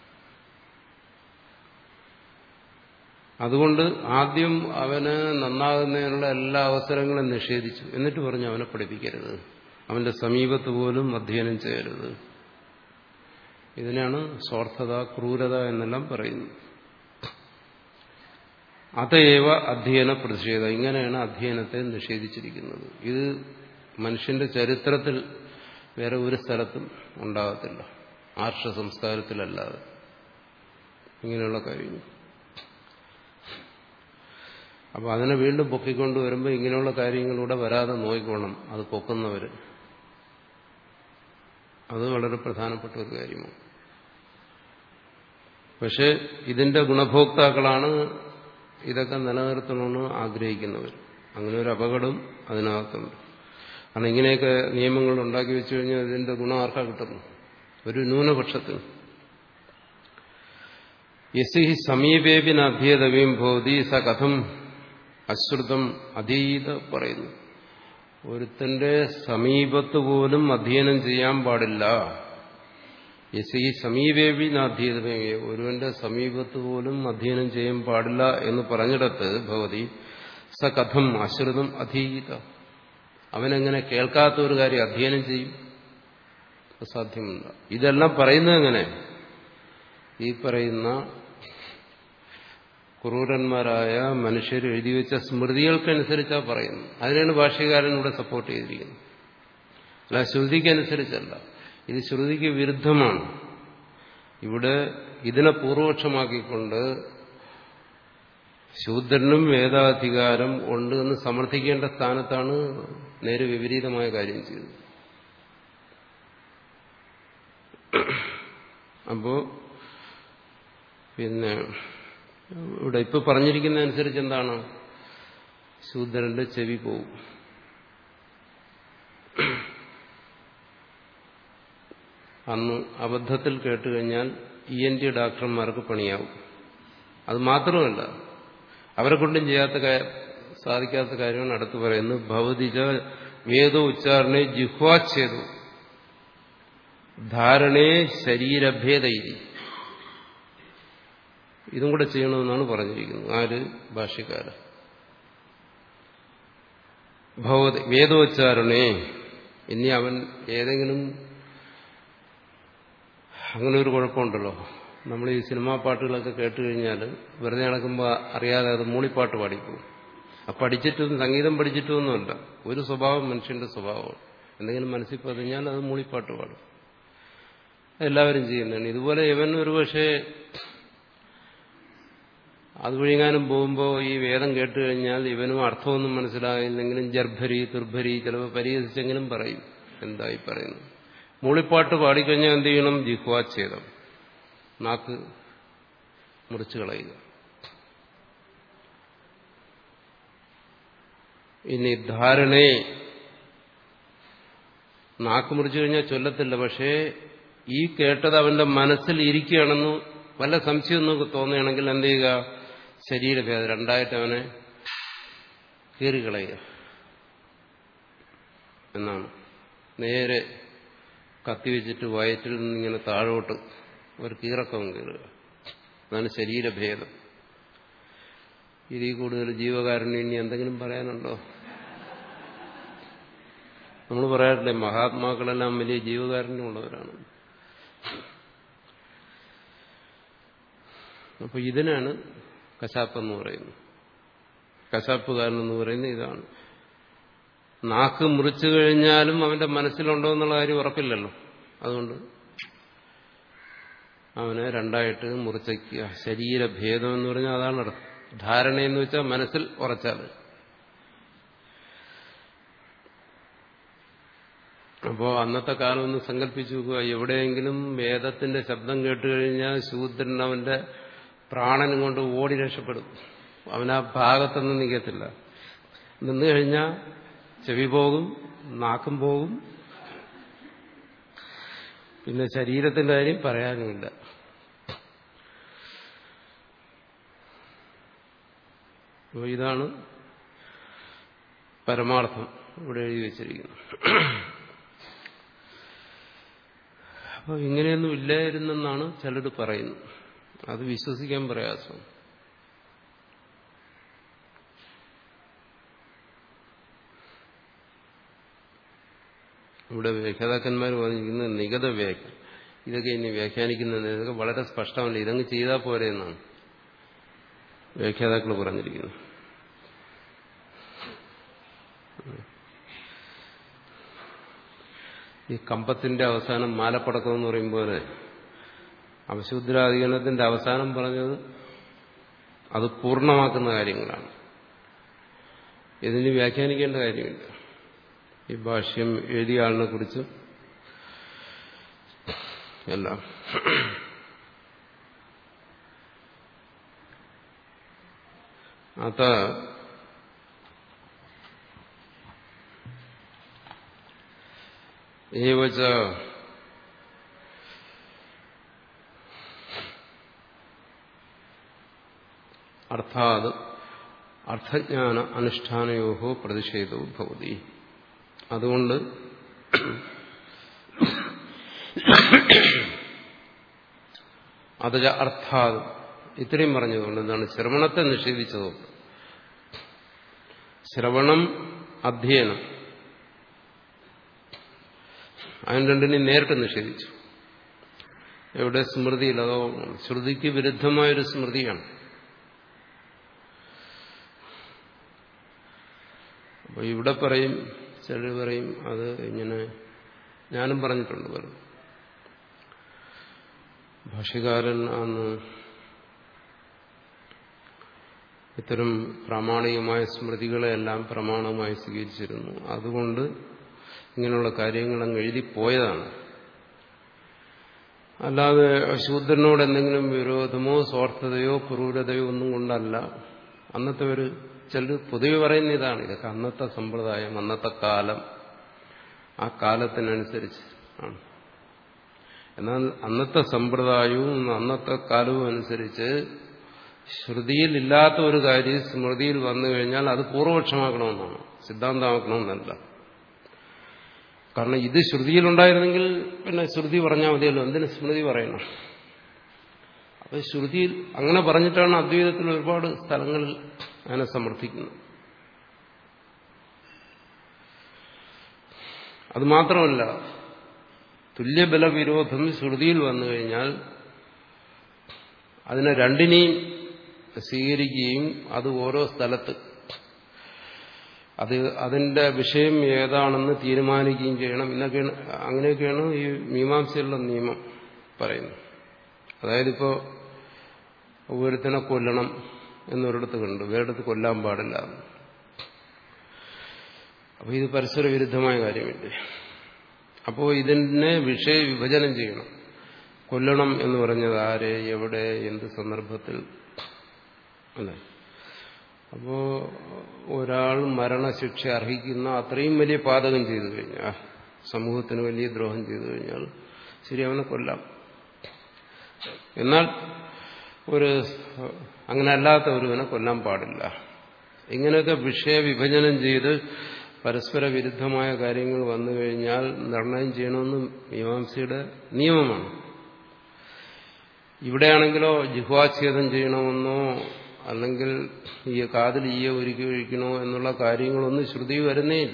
അതുകൊണ്ട് ആദ്യം അവന് നന്നാകുന്നതിനുള്ള എല്ലാ അവസരങ്ങളും നിഷേധിച്ചു എന്നിട്ട് പറഞ്ഞു അവനെ പഠിപ്പിക്കരുത് അവന്റെ സമീപത്ത് പോലും അധ്യയനം ചെയ്യരുത് ഇതിനാണ് സ്വാർത്ഥത ക്രൂരത എന്നെല്ലാം പറയുന്നത് അതേവ അധ്യയന പ്രതിഷേധ ഇങ്ങനെയാണ് അധ്യയനത്തെ നിഷേധിച്ചിരിക്കുന്നത് ഇത് മനുഷ്യന്റെ ചരിത്രത്തിൽ വേറെ ഒരു സ്ഥലത്തും ഉണ്ടാകത്തില്ല ആർഷ സംസ്കാരത്തിലല്ലാതെ ഇങ്ങനെയുള്ള കാര്യങ്ങൾ അപ്പോൾ അതിനെ വീണ്ടും പൊക്കിക്കൊണ്ട് വരുമ്പോൾ ഇങ്ങനെയുള്ള കാര്യങ്ങളിലൂടെ വരാതെ നോക്കിക്കോണം അത് പൊക്കുന്നവർ അത് വളരെ പ്രധാനപ്പെട്ട ഒരു കാര്യമാണ് പക്ഷെ ഇതിന്റെ ഗുണഭോക്താക്കളാണ് ഇതൊക്കെ നിലനിർത്തണമെന്ന് ആഗ്രഹിക്കുന്നവർ അങ്ങനെ ഒരു അപകടം അതിനകത്തുണ്ട് കാരണം ഇങ്ങനെയൊക്കെ നിയമങ്ങൾ ഉണ്ടാക്കി വെച്ചു കഴിഞ്ഞാൽ ഇതിന്റെ ഗുണം ആർക്കാ കിട്ടുന്നു ഒരു ന്യൂനപക്ഷത്തിന് യസി സമീപേപിന് അധ്യേതവ്യം ഭവതി സ കഥം അശ്രുതം അധീത പറയുന്നു ഒരുത്തന്റെ സമീപത്ത് പോലും അധ്യയനം ചെയ്യാൻ പാടില്ല യസി സമീപേപി അധ്യയതമേ ഒരുവന്റെ സമീപത്ത് പോലും അധ്യയനം ചെയ്യാൻ പാടില്ല എന്ന് പറഞ്ഞിടത്ത് ഭവതി സ കഥം അശ്രുതം അധീത അവനെങ്ങനെ കേൾക്കാത്ത ഒരു കാര്യം അധ്യയനം ചെയ്യും സാധ്യമല്ല ഇതെല്ലാം പറയുന്നത് എങ്ങനെ ഈ പറയുന്ന ക്രൂരന്മാരായ മനുഷ്യർ എഴുതി വെച്ച സ്മൃതികൾക്കനുസരിച്ചാ പറയുന്നു അതിനാണ് ഭാഷ്യകാരൻ ഇവിടെ സപ്പോർട്ട് ചെയ്തിരിക്കുന്നത് അല്ല ശ്രുതിക്കനുസരിച്ചല്ല ഇത് ശ്രുതിക്ക് വിരുദ്ധമാണ് ഇവിടെ ഇതിനെ പൂർവപക്ഷമാക്കിക്കൊണ്ട് ശൂദ്രനും വേദാധികാരം ഉണ്ട് എന്ന് സമർത്ഥിക്കേണ്ട സ്ഥാനത്താണ് നേരെ വിപരീതമായ കാര്യം ചെയ്തത് അപ്പോ പിന്നെ ഇവിടെ ഇപ്പൊ പറഞ്ഞിരിക്കുന്നതനുസരിച്ച് എന്താണ് ശൂദ്രന്റെ ചെവി പോവും അന്ന് അബദ്ധത്തിൽ കേട്ടുകഴിഞ്ഞാൽ ഇ എൻ ടി ഡോക്ടർമാർക്ക് പണിയാവും അത് മാത്രമല്ല അവരെ കൊണ്ടും ചെയ്യാത്ത സാധിക്കാത്ത കാര്യമാണ് അടുത്ത് പറയുന്നത് ഭവതിജ വേദ ഉച്ചാരണേ ജിഹ്വാച്ഛേദു ധാരണേ ശരീരഭേദയിരി ഇതും കൂടെ ചെയ്യണമെന്നാണ് പറഞ്ഞിരിക്കുന്നത് ആര് ഭാഷ്യക്കാരൻ ഭവതി വേദോച്ചാരണേ ഇനി അവൻ ഏതെങ്കിലും അങ്ങനെ ഒരു കുഴപ്പമുണ്ടല്ലോ നമ്മൾ ഈ സിനിമാ പാട്ടുകളൊക്കെ കേട്ട് കഴിഞ്ഞാൽ വെറുതെ നടക്കുമ്പോൾ അറിയാതെ അത് മൂളിപ്പാട്ട് പാടിപ്പോകും ആ പഠിച്ചിട്ടും സംഗീതം പഠിച്ചിട്ടൊന്നുമല്ല ഒരു സ്വഭാവം മനുഷ്യന്റെ സ്വഭാവമാണ് എന്തെങ്കിലും മനസ്സിൽ പതിഞ്ഞാൽ അത് മൂളിപ്പാട്ട് പാടും എല്ലാവരും ചെയ്യുന്നതാണ് ഇതുപോലെ ഇവൻ ഒരുപക്ഷെ അത് വിഴുങ്ങാനും പോകുമ്പോൾ ഈ വേദം കേട്ട് കഴിഞ്ഞാൽ ഇവനും അർത്ഥമൊന്നും മനസ്സിലായില്ലെങ്കിലും ജർഭരി തുർഭരി ചിലപ്പോൾ പരിഹസിച്ചെങ്കിലും പറയും എന്തായി പറയുന്നു മൂളിപ്പാട്ട് പാടിക്കഴിഞ്ഞാൽ എന്ത് ചെയ്യണം ജിഹ്വാച്ഛേദം നാക്ക് മുറിച്ചു കളയുക ഇനി ധാരണേ നാക്ക് മുറിച്ചു കഴിഞ്ഞാൽ ചൊല്ലത്തില്ല പക്ഷേ ഈ കേട്ടത് അവന്റെ മനസ്സിൽ ഇരിക്കുകയാണെന്ന് വല്ല സംശയം നമുക്ക് തോന്നുകയാണെങ്കിൽ എന്ത് ചെയ്യുക ശരീരഭേദം രണ്ടായിട്ട് അവനെ കീറിക്കളയുക എന്നാണ് നേരെ കത്തിവെച്ചിട്ട് വയറ്റിൽ നിന്നിങ്ങനെ താഴോട്ട് ഒരു കീറക്കം കീറുക അതാണ് ശരീരഭേദം ഇതിൽ കൂടുതൽ ജീവകാരുണ്യം ഇനി എന്തെങ്കിലും പറയാനുണ്ടോ നമ്മൾ പറയാറില്ലേ മഹാത്മാക്കളെല്ലാം വലിയ ജീവകാരുണ്യമുള്ളവരാണ് അപ്പൊ ഇതിനാണ് കശാപ്പ് എന്ന് പറയുന്നത് കശാപ്പുകാരൻ എന്ന് പറയുന്നത് ഇതാണ് നാക്ക് മുറിച്ചു കഴിഞ്ഞാലും അവന്റെ മനസ്സിലുണ്ടോ എന്നുള്ള കാര്യം ഉറപ്പില്ലല്ലോ അതുകൊണ്ട് അവനെ രണ്ടായിട്ട് മുറിച്ചയ്ക്കുക ശരീരഭേദം എന്ന് പറഞ്ഞാൽ അതാണ് ധാരണയെന്ന് വെച്ചാൽ മനസ്സിൽ ഉറച്ചാൽ അപ്പോൾ അന്നത്തെ കാലം ഒന്ന് സങ്കല്പിച്ചു നോക്കുക എവിടെയെങ്കിലും വേദത്തിന്റെ ശബ്ദം കേട്ടുകഴിഞ്ഞാൽ ശൂദ്രൻ അവന്റെ പ്രാണനും കൊണ്ട് ഓടി രക്ഷപ്പെടും അവൻ ആ ഭാഗത്തൊന്നും നിൽക്കത്തില്ല നിന്ന് കഴിഞ്ഞാൽ ചെവി പോകും നാക്കും പോകും പിന്നെ ശരീരത്തിന്റെ കാര്യം പറയാനുമില്ല അപ്പോൾ ഇതാണ് പരമാർത്ഥം ഇവിടെ എഴുതി വച്ചിരിക്കുന്നു അപ്പോൾ ഇങ്ങനെയൊന്നും ഇല്ലായിരുന്നെന്നാണ് ചിലർ പറയുന്നത് അത് വിശ്വസിക്കാൻ പ്രയാസം ഇവിടെ വ്യാഖ്യാതാക്കന്മാർ പറഞ്ഞിരിക്കുന്നത് നിഗത വ്യാഖ്യ ഇതൊക്കെ ഇനി വ്യാഖ്യാനിക്കുന്നത് ഇതൊക്കെ വളരെ സ്പഷ്ടമല്ല ഇതങ്ങ് ചെയ്താൽ പോരെ എന്നാണ് വ്യാഖ്യാതാക്കൾ പറഞ്ഞിരിക്കുന്നത് ഈ കമ്പത്തിന്റെ അവസാനം മാലപ്പടക്കം എന്ന് പറയുമ്പോൾ അവശുദ്രാധികരണത്തിന്റെ അവസാനം പറഞ്ഞത് അത് പൂർണ്ണമാക്കുന്ന കാര്യങ്ങളാണ് ഇതിന് വ്യാഖ്യാനിക്കേണ്ട കാര്യമില്ല ഈ ഭാഷ്യം എഴുതിയ ആളിനെ കുറിച്ച് എല്ലാം അത ഏവച്ച അർത്ഥാത് അർത്ഥജ്ഞാന അനുഷ്ഠാനയോഹോ പ്രതിഷേധവും ഭവതി അതുകൊണ്ട് അത് അർത്ഥാത് ഇത്രയും പറഞ്ഞതുകൊണ്ട് എന്താണ് ശ്രവണത്തെ നിഷേധിച്ചതുകൊണ്ട് ശ്രവണം അധ്യയനം അതിന് രണ്ടിനെയും നേരിട്ട് നിഷേധിച്ചു എവിടെ സ്മൃതിയിൽ അതോ ശ്രുതിക്ക് വിരുദ്ധമായൊരു സ്മൃതിയാണ് അപ്പോൾ ഇവിടെ പറയും ചിലർ പറയും അത് ഇങ്ങനെ ഞാനും പറഞ്ഞിട്ടുണ്ട് പറഞ്ഞു ഭാഷ്യകാരൻ അന്ന് ഇത്തരം പ്രാമാണികമായ സ്മൃതികളെല്ലാം പ്രമാണമായി സ്വീകരിച്ചിരുന്നു അതുകൊണ്ട് ഇങ്ങനെയുള്ള കാര്യങ്ങൾ അങ്ങ് എഴുതിപ്പോയതാണ് അല്ലാതെ ശൂദ്രനോട് എന്തെങ്കിലും വിരോധമോ സ്വാർത്ഥതയോ ക്രൂരതയോ ഒന്നും കൊണ്ടല്ല അന്നത്തെ ഒരു ചിലർ പൊതുവെ പറയുന്ന ഇതാണ് ഇതൊക്കെ അന്നത്തെ സമ്പ്രദായം അന്നത്തെ കാലം ആ കാലത്തിനനുസരിച്ച് ആണ് എന്നാൽ അന്നത്തെ സമ്പ്രദായവും അന്നത്തെ കാലവും അനുസരിച്ച് ശ്രുതിയിൽ ഇല്ലാത്ത ഒരു കാര്യം സ്മൃതിയിൽ വന്നു കഴിഞ്ഞാൽ അത് പൂർവപക്ഷമാക്കണമെന്നാണ് സിദ്ധാന്തമാക്കണമെന്നല്ല കാരണം ഇത് ശ്രുതിയിലുണ്ടായിരുന്നെങ്കിൽ പിന്നെ ശ്രുതി പറഞ്ഞാൽ മതിയല്ലോ എന്തിന് സ്മൃതി പറയണം അപ്പൊ ശ്രുതിയിൽ അങ്ങനെ പറഞ്ഞിട്ടാണ് അദ്വൈതത്തിൽ ഒരുപാട് സ്ഥലങ്ങളിൽ അതിനെ സമർത്ഥിക്കുന്നത് അത് മാത്രമല്ല തുല്യബല വിരോധം ശ്രുതിയിൽ വന്നു കഴിഞ്ഞാൽ അതിനെ രണ്ടിനെയും സ്വീകരിക്കുകയും അത് ഓരോ സ്ഥലത്ത് അത് അതിന്റെ വിഷയം ഏതാണെന്ന് തീരുമാനിക്കുകയും ചെയ്യണം എന്നൊക്കെയാണ് അങ്ങനെയൊക്കെയാണ് ഈ മീമാംസയുള്ള നിയമം പറയുന്നത് അതായത് ഇപ്പോൾ ഒരുത്തിനെ കൊല്ലണം എന്നൊരിടത്ത് കണ്ടു വേറെടുത്ത് കൊല്ലാൻ പാടില്ല അപ്പോൾ ഇത് പരസ്പര വിരുദ്ധമായ കാര്യമില്ലേ അപ്പോൾ ഇതിനെ വിഷയ വിഭജനം ചെയ്യണം കൊല്ലണം എന്ന് പറഞ്ഞത് ആരെ എവിടെ എന്ത് സന്ദർഭത്തിൽ അല്ലേ അപ്പോ ഒരാൾ മരണശിക്ഷ അർഹിക്കുന്ന അത്രയും വലിയ പാതകം ചെയ്തു കഴിഞ്ഞാൽ സമൂഹത്തിന് വലിയ ദ്രോഹം ചെയ്തു കഴിഞ്ഞാൽ ശരി അവനെ കൊല്ലാം എന്നാൽ ഒരു അങ്ങനെ അല്ലാത്ത ഒരുവനെ കൊല്ലാൻ പാടില്ല ഇങ്ങനെയൊക്കെ വിഷയവിഭജനം ചെയ്ത് പരസ്പര വിരുദ്ധമായ കാര്യങ്ങൾ വന്നു കഴിഞ്ഞാൽ നിർണയം ചെയ്യണമെന്ന് മീമാംസയുടെ നിയമമാണ് ഇവിടെയാണെങ്കിലോ ജിഹ്വാച്ഛേദം ചെയ്യണമെന്നോ അല്ലെങ്കിൽ ഈ കാതിൽ ഈയ ഒരുക്കി ഒഴിക്കണോ എന്നുള്ള കാര്യങ്ങളൊന്നും ശ്രുതി വരുന്നേയില്ല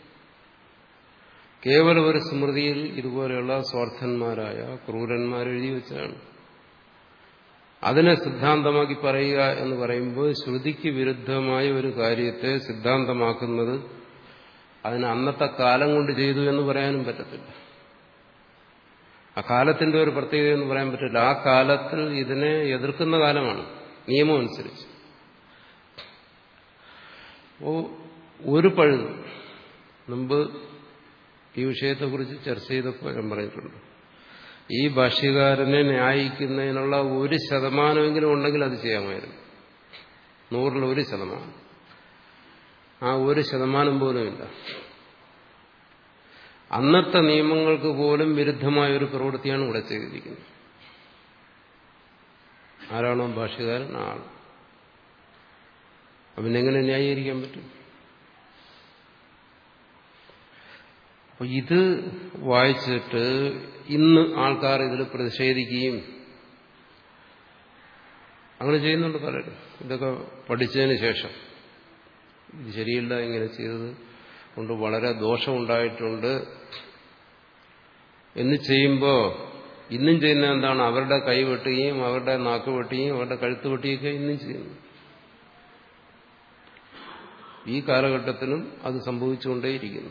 കേവലം ഒരു സ്മൃതിയിൽ ഇതുപോലെയുള്ള സ്വാർത്ഥന്മാരായ ക്രൂരന്മാർ എഴുതി വെച്ചാണ് അതിനെ സിദ്ധാന്തമാക്കി പറയുക എന്ന് പറയുമ്പോൾ ശ്രുതിക്ക് വിരുദ്ധമായ ഒരു കാര്യത്തെ സിദ്ധാന്തമാക്കുന്നത് അതിന് അന്നത്തെ കാലം കൊണ്ട് ചെയ്തു എന്ന് പറയാനും പറ്റത്തില്ല ആ കാലത്തിന്റെ ഒരു പ്രത്യേകത എന്ന് പറയാൻ പറ്റില്ല ആ കാലത്തിൽ ഇതിനെ എതിർക്കുന്ന കാലമാണ് നിയമം അനുസരിച്ച് ഒരു പഴുത് മുമ്പ് ഈ വിഷയത്തെക്കുറിച്ച് ചർച്ച ചെയ്തപ്പോൾ ഞാൻ പറഞ്ഞിട്ടുണ്ട് ഈ ഭാഷ്യകാരനെ ന്യായിക്കുന്നതിനുള്ള ഒരു ശതമാനമെങ്കിലും ഉണ്ടെങ്കിൽ അത് ചെയ്യാമായിരുന്നു നൂറിൽ ഒരു ശതമാനം ആ ഒരു ശതമാനം പോലും ഇല്ല അന്നത്തെ നിയമങ്ങൾക്ക് പോലും വിരുദ്ധമായ ഒരു പ്രവൃത്തിയാണ് ഇവിടെ ചെയ്തിരിക്കുന്നത് ആരാണോ ഭാഷ്യകാരൻ ആ ആൾ അവനെങ്ങനെ ന്യായീകരിക്കാൻ പറ്റും അപ്പൊ ഇത് വായിച്ചിട്ട് ഇന്ന് ആൾക്കാർ ഇതിൽ പ്രതിഷേധിക്കുകയും അങ്ങനെ ചെയ്യുന്നുണ്ട് പലരും ഇതൊക്കെ പഠിച്ചതിന് ശേഷം ഇത് ശരിയല്ല ഇങ്ങനെ ചെയ്തത് കൊണ്ട് വളരെ ദോഷമുണ്ടായിട്ടുണ്ട് എന്ന് ചെയ്യുമ്പോൾ ഇന്നും ചെയ്യുന്ന എന്താണ് അവരുടെ കൈ വെട്ടുകയും അവരുടെ നാക്ക് വെട്ടുകയും അവരുടെ കഴുത്ത് വെട്ടുകയൊക്കെ ഇന്നും ചെയ്യുന്നു ഈ കാലഘട്ടത്തിലും അത് സംഭവിച്ചുകൊണ്ടേയിരിക്കുന്നു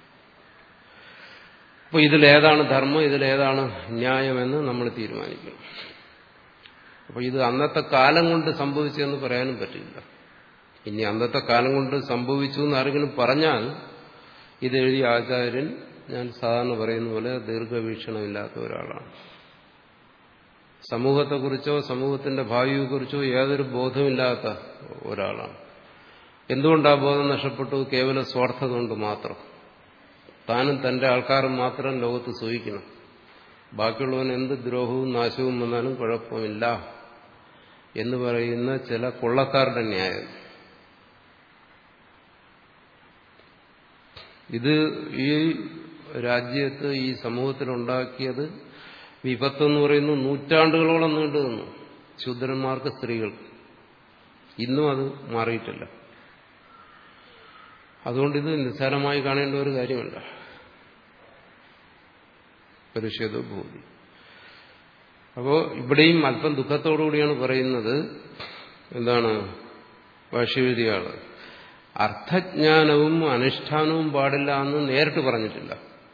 അപ്പോൾ ഇതിലേതാണ് ധർമ്മം ഇതിലേതാണ് ന്യായമെന്ന് നമ്മൾ തീരുമാനിക്കണം അപ്പോൾ ഇത് അന്നത്തെ കാലം കൊണ്ട് സംഭവിച്ചതെന്ന് പറയാനും പറ്റില്ല ഇനി അന്നത്തെ കാലം കൊണ്ട് സംഭവിച്ചു എന്ന് ആരെങ്കിലും പറഞ്ഞാൽ ഇതെഴുതിയ ആചാര്യൻ ഞാൻ സാധാരണ പറയുന്ന പോലെ ദീർഘവീക്ഷണമില്ലാത്ത ഒരാളാണ് സമൂഹത്തെക്കുറിച്ചോ സമൂഹത്തിന്റെ ഭാവിയെക്കുറിച്ചോ യാതൊരു ബോധമില്ലാത്ത ഒരാളാണ് എന്തുകൊണ്ട് ആ ബോധം നഷ്ടപ്പെട്ടു കേവല സ്വാർത്ഥത കൊണ്ട് മാത്രം താനും തന്റെ ആൾക്കാരും മാത്രം ലോകത്ത് സൂഹിക്കണം ബാക്കിയുള്ളവന് എന്ത് ദ്രോഹവും നാശവും വന്നാലും കുഴപ്പമില്ല എന്ന് പറയുന്ന ചില കൊള്ളക്കാരുടെ ന്യായം ഇത് ഈ രാജ്യത്ത് ഈ സമൂഹത്തിലുണ്ടാക്കിയത് വിപത്തെന്ന് പറയുന്നു നൂറ്റാണ്ടുകളോളം നീണ്ടു നിന്നു ശൂദ്രന്മാർക്ക് സ്ത്രീകൾക്ക് ഇന്നും അത് മാറിയിട്ടില്ല അതുകൊണ്ട് ഇത് നിസ്സാരമായി കാണേണ്ട ഒരു കാര്യമല്ല പരിഷേധ ഭൂതി അപ്പോൾ ഇവിടെയും അല്പം ദുഃഖത്തോടുകൂടിയാണ് പറയുന്നത് എന്താണ് ഭാഷ്യവിധിയാള് അർത്ഥജ്ഞാനവും അനുഷ്ഠാനവും പാടില്ല എന്ന് നേരിട്ട് പറഞ്ഞിട്ടില്ല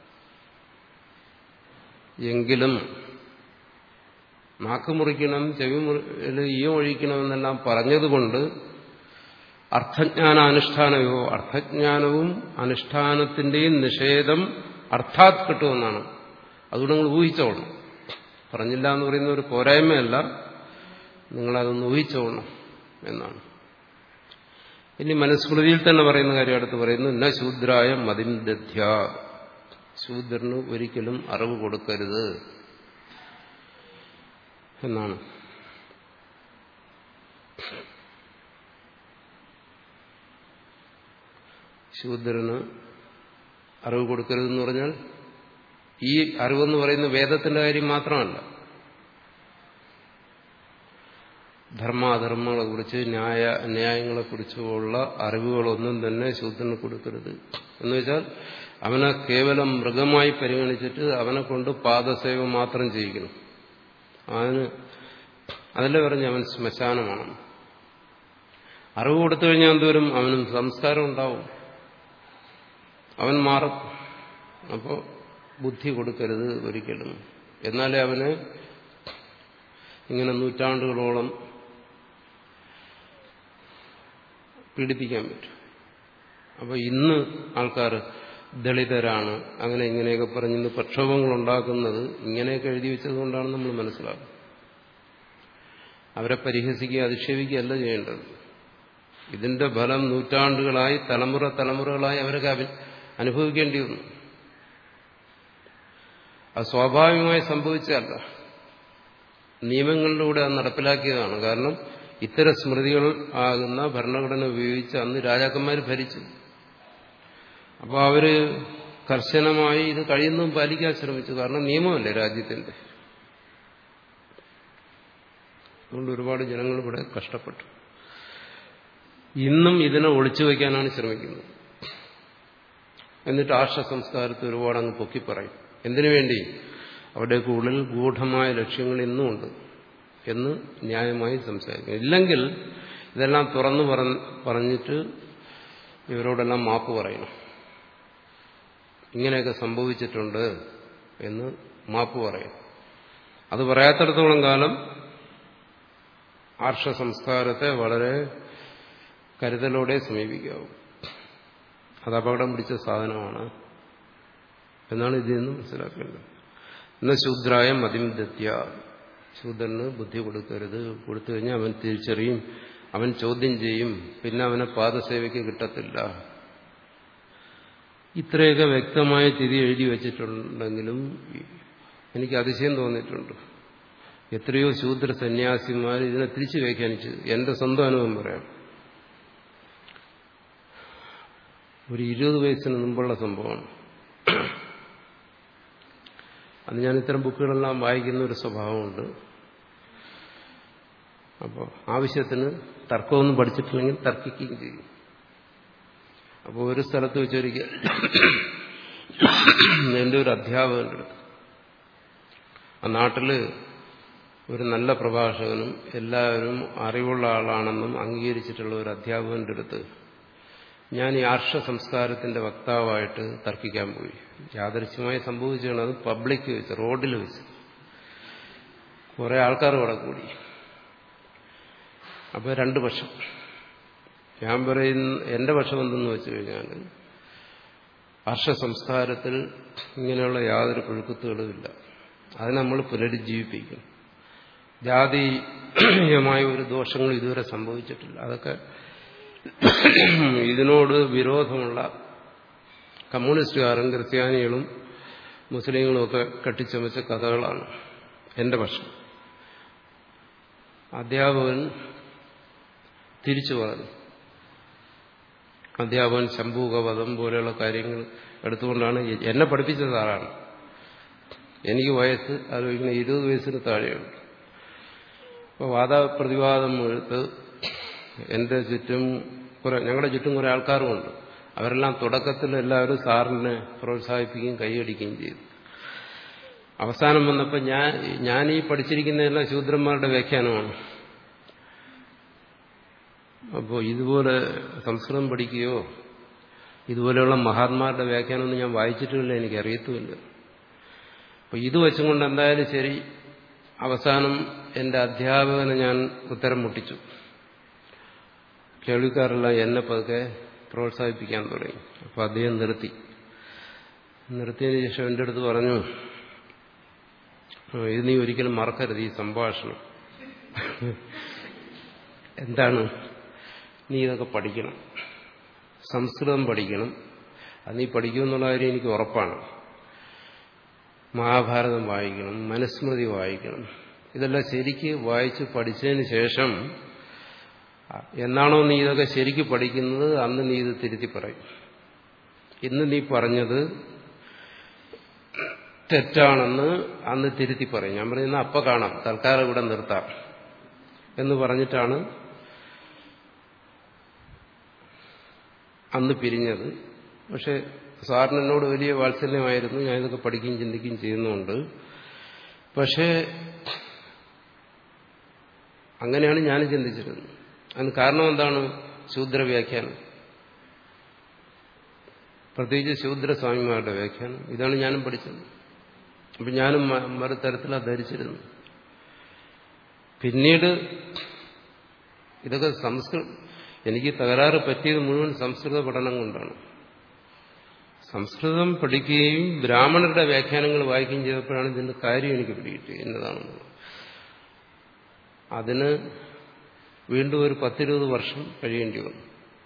എങ്കിലും നാക്ക് മുറിക്കണം ചെവി മുറി ഈയം ഒഴിക്കണമെന്നെല്ലാം പറഞ്ഞതുകൊണ്ട് അർത്ഥജ്ഞാന അനുഷ്ഠാനമോ അർത്ഥജ്ഞാനവും അനുഷ്ഠാനത്തിന്റെയും നിഷേധം അർത്ഥാത് കിട്ടുമെന്നാണ് അതുകൊണ്ട് നിങ്ങൾ ഊഹിച്ചോളണം പറഞ്ഞില്ല എന്ന് പറയുന്ന ഒരു പോരായ്മയല്ല നിങ്ങളതൊന്ന് ഊഹിച്ചോളണം എന്നാണ് ഇനി മനുസ്മൃതിയിൽ തന്നെ പറയുന്ന കാര്യം അടുത്ത് പറയുന്നു ന ശൂദ്രായ മതിം ദധ്യ ശൂദ്രന് ഒരിക്കലും അറിവ് കൊടുക്കരുത് എന്നാണ് ശൂദ്രന് അറിവ് കൊടുക്കരുതെന്ന് പറഞ്ഞാൽ ഈ അറിവെന്ന് പറയുന്ന വേദത്തിന്റെ കാര്യം മാത്രമല്ല ധർമാധർമ്മങ്ങളെ കുറിച്ച് ന്യായ ന്യായങ്ങളെക്കുറിച്ചുള്ള അറിവുകളൊന്നും തന്നെ ശൂദ്രന് കൊടുക്കരുത് എന്ന് വെച്ചാൽ അവനെ കേവലം മൃഗമായി പരിഗണിച്ചിട്ട് അവനെ കൊണ്ട് പാദസേവ മാത്രം ചെയ്യിക്കണം അവന് അതല്ലേ പറഞ്ഞ് അവൻ ശ്മശാനമാണ് അറിവ് കൊടുത്തു കഴിഞ്ഞാൽ എന്തോരും അവനും സംസ്കാരം ഉണ്ടാവും അവൻ മാറും അപ്പോൾ ബുദ്ധി കൊടുക്കരുത് ഒരിക്കലും എന്നാലേ അവന് ഇങ്ങനെ നൂറ്റാണ്ടുകളോളം പീഡിപ്പിക്കാൻ പറ്റും അപ്പോൾ ഇന്ന് ആൾക്കാർ ദളിതരാണ് അങ്ങനെ ഇങ്ങനെയൊക്കെ പറഞ്ഞ് പ്രക്ഷോഭങ്ങൾ ഉണ്ടാക്കുന്നത് ഇങ്ങനെയൊക്കെ എഴുതി വെച്ചതുകൊണ്ടാണ് നമ്മൾ മനസ്സിലാക്കുന്നത് അവരെ പരിഹസിക്കുക അധിക്ഷേപിക്കുകയല്ല ചെയ്യേണ്ടത് ഇതിന്റെ ഫലം നൂറ്റാണ്ടുകളായി തലമുറ തലമുറകളായി അവരൊക്കെ അനുഭവിക്കേണ്ടി വന്നു അത് സ്വാഭാവികമായി സംഭവിച്ചതല്ല നിയമങ്ങളിലൂടെ അത് നടപ്പിലാക്കിയതാണ് കാരണം ഇത്തരം സ്മൃതികൾ ആകുന്ന ഭരണഘടന ഉപയോഗിച്ച് അന്ന് രാജാക്കന്മാർ ഭരിച്ചു അപ്പോൾ അവര് കർശനമായി ഇത് കഴിയുന്നതും പാലിക്കാൻ ശ്രമിച്ചു കാരണം നിയമമല്ലേ രാജ്യത്തിന്റെ അതുകൊണ്ട് ഒരുപാട് ജനങ്ങൾ ഇവിടെ കഷ്ടപ്പെട്ടു ഇന്നും ഇതിനെ ഒളിച്ചു വയ്ക്കാനാണ് ശ്രമിക്കുന്നത് എന്നിട്ട് ആർഷ സംസ്കാരത്തെ ഒരുപാട് അങ്ങ് പൊക്കി പറയും എന്തിനു വേണ്ടി അവിടെയൊക്കെ ഉള്ളിൽ ഗൂഢമായ ലക്ഷ്യങ്ങൾ ഇന്നുമുണ്ട് എന്ന് ന്യായമായി സംസാരിക്കും ഇല്ലെങ്കിൽ ഇതെല്ലാം തുറന്നു പറഞ്ഞിട്ട് ഇവരോടെല്ലാം മാപ്പ് പറയണം ഇങ്ങനെയൊക്കെ സംഭവിച്ചിട്ടുണ്ട് എന്ന് മാപ്പ് പറയും അത് പറയാത്തിടത്തോളം കാലം ആർഷ സംസ്കാരത്തെ വളരെ കരുതലോടെ സമീപിക്കാവൂ അത് അപകടം പിടിച്ച സാധനമാണ് എന്നാണ് ഇതിൽ നിന്ന് മനസ്സിലാക്കേണ്ടത് എന്ന ശൂദ്രായ മതിംദത്യ ശൂദ്രന് ബുദ്ധി കൊടുക്കരുത് കൊടുത്തു കഴിഞ്ഞാൽ അവൻ തിരിച്ചറിയും അവൻ ചോദ്യം ചെയ്യും പിന്നെ അവനെ പാദസേവയ്ക്ക് കിട്ടത്തില്ല ഇത്രയൊക്കെ വ്യക്തമായ തിരി എഴുതി വച്ചിട്ടുണ്ടെങ്കിലും എനിക്ക് അതിശയം തോന്നിയിട്ടുണ്ട് എത്രയോ ശൂദ്ര സന്യാസിമാർ ഇതിനെ തിരിച്ചു വ്യാഖ്യാനിച്ചു എന്റെ സ്വന്തം അനുഭവം പറയാം ഒരു ഇരുപത് വയസ്സിന് മുമ്പുള്ള സംഭവമാണ് അത് ഞാൻ ഇത്തരം ബുക്കുകളെല്ലാം വായിക്കുന്ന ഒരു സ്വഭാവമുണ്ട് അപ്പോൾ ആവശ്യത്തിന് തർക്കമൊന്നും പഠിച്ചിട്ടില്ലെങ്കിൽ തർക്കിക്കുകയും ചെയ്യും അപ്പോൾ ഒരു സ്ഥലത്ത് വെച്ചൊരിക്കൽ എൻ്റെ ഒരു അധ്യാപകൻ്റെ അടുത്ത് ആ നാട്ടില് ഒരു നല്ല പ്രഭാഷകനും എല്ലാവരും അറിവുള്ള ആളാണെന്നും അംഗീകരിച്ചിട്ടുള്ള ഒരു അധ്യാപകന്റെ അടുത്ത് ഞാൻ ഈ ആർഷ സംസ്കാരത്തിന്റെ വക്താവായിട്ട് തർക്കിക്കാൻ പോയി യാദൃശ്യമായി സംഭവിച്ചാണ് അത് പബ്ലിക് വെച്ച് റോഡിൽ വെച്ച് കുറെ ആൾക്കാർ ഇവിടെ കൂടി അപ്പൊ രണ്ട് പക്ഷം ഞാൻ പറയുന്ന എന്റെ പക്ഷം എന്തെന്ന് വെച്ച് കഴിഞ്ഞാൽ ഹർഷ സംസ്കാരത്തിൽ ഇങ്ങനെയുള്ള യാതൊരു പുഴുക്കുത്തുകളുമില്ല അത് നമ്മൾ പുനരുജ്ജീവിപ്പിക്കും ജാതീയമായ ഒരു ദോഷങ്ങൾ ഇതുവരെ സംഭവിച്ചിട്ടില്ല അതൊക്കെ ഇതിനോട് വിരോധമുള്ള കമ്മ്യൂണിസ്റ്റുകാരും ക്രിസ്ത്യാനികളും മുസ്ലിങ്ങളും ഒക്കെ കെട്ടിച്ചമച്ച കഥകളാണ് എന്റെ പക്ഷം അധ്യാപകൻ തിരിച്ചു പറഞ്ഞു അധ്യാപകൻ ശംഭൂകവധം പോലെയുള്ള കാര്യങ്ങൾ എടുത്തുകൊണ്ടാണ് എന്നെ പഠിപ്പിച്ച സാറാണ് എനിക്ക് വയസ്സ് ആലോചിക്കുന്ന ഇരുപത് വയസ്സിന് താഴെയുണ്ട് അപ്പോൾ വാദപ്രതിവാദം എടുത്ത് എന്റെ ചുറ്റും കുറെ ഞങ്ങളുടെ ചുറ്റും കുറെ ആൾക്കാരുമുണ്ട് അവരെല്ലാം തുടക്കത്തിൽ എല്ലാവരും സാറിനെ പ്രോത്സാഹിപ്പിക്കുകയും കൈയടിക്കുകയും ചെയ്തു അവസാനം വന്നപ്പോൾ ഞാൻ ഞാൻ ഈ പഠിച്ചിരിക്കുന്നതെല്ലാം ശൂദ്രന്മാരുടെ വ്യാഖ്യാനമാണ് അപ്പോൾ ഇതുപോലെ സംസ്കൃതം പഠിക്കുകയോ ഇതുപോലെയുള്ള മഹാത്മാരുടെ വ്യാഖ്യാനമൊന്നും ഞാൻ വായിച്ചിട്ടുമില്ല എനിക്ക് അറിയത്തുമില്ല അപ്പോൾ ഇത് വെച്ചുകൊണ്ട് എന്തായാലും ശരി അവസാനം എന്റെ അധ്യാപകനെ ഞാൻ ഉത്തരം മുട്ടിച്ചു കേൾവിക്കാരെല്ലാം എന്നെ പതുക്കെ പ്രോത്സാഹിപ്പിക്കാൻ തുടങ്ങി അപ്പോൾ അദ്ദേഹം നിർത്തി നിർത്തിയതിനു ശേഷം എൻ്റെ അടുത്ത് പറഞ്ഞു ഇത് നീ ഒരിക്കലും മറക്കരുത് ഈ സംഭാഷണം എന്താണ് നീ ഇതൊക്കെ പഠിക്കണം സംസ്കൃതം പഠിക്കണം അത് നീ പഠിക്കുമെന്നുള്ള കാര്യം എനിക്ക് ഉറപ്പാണ് മഹാഭാരതം വായിക്കണം മനുസ്മൃതി വായിക്കണം ഇതെല്ലാം ശരിക്ക് വായിച്ച് പഠിച്ചതിന് ശേഷം എന്നാണോ നീ ഇതൊക്കെ ശരിക്ക് പഠിക്കുന്നത് അന്ന് നീ ഇത് തിരുത്തി പറയും ഇന്ന് നീ പറഞ്ഞത് തെറ്റാണെന്ന് അന്ന് തിരുത്തി പറയും ഞാൻ പറയുന്ന അപ്പ കാണാം തൽക്കാലം ഇവിടെ നിർത്താം എന്ന് പറഞ്ഞിട്ടാണ് അന്ന് പിരിഞ്ഞത് പക്ഷെ സാറിന് എന്നോട് വലിയ വാത്സല്യമായിരുന്നു ഞാൻ ഇതൊക്കെ പഠിക്കുകയും ചിന്തിക്കുകയും ചെയ്യുന്നുണ്ട് പക്ഷേ അങ്ങനെയാണ് ഞാൻ ചിന്തിച്ചിരുന്നത് അതിന് കാരണം എന്താണ് ശൂദ്രവ്യാഖ്യാനം പ്രത്യേകിച്ച് ശൂദ്രസ്വാമിമാരുടെ വ്യാഖ്യാനം ഇതാണ് ഞാനും പഠിച്ചത് അപ്പം ഞാനും മറുതരത്തിലാണ് ധരിച്ചിരുന്നു പിന്നീട് ഇതൊക്കെ സംസ്കൃത എനിക്ക് തകരാറ് പറ്റിയത് മുഴുവൻ സംസ്കൃത പഠനം കൊണ്ടാണ് സംസ്കൃതം പഠിക്കുകയും ബ്രാഹ്മണരുടെ വ്യാഖ്യാനങ്ങൾ വായിക്കുകയും ചെയ്തപ്പോഴാണ് ഇതിന്റെ കാര്യം എനിക്ക് പിടികിട്ടി എന്നതാണെന്ന് അതിന് വീണ്ടും ഒരു പത്തിരുപത് വർഷം കഴിയേണ്ടി വന്നു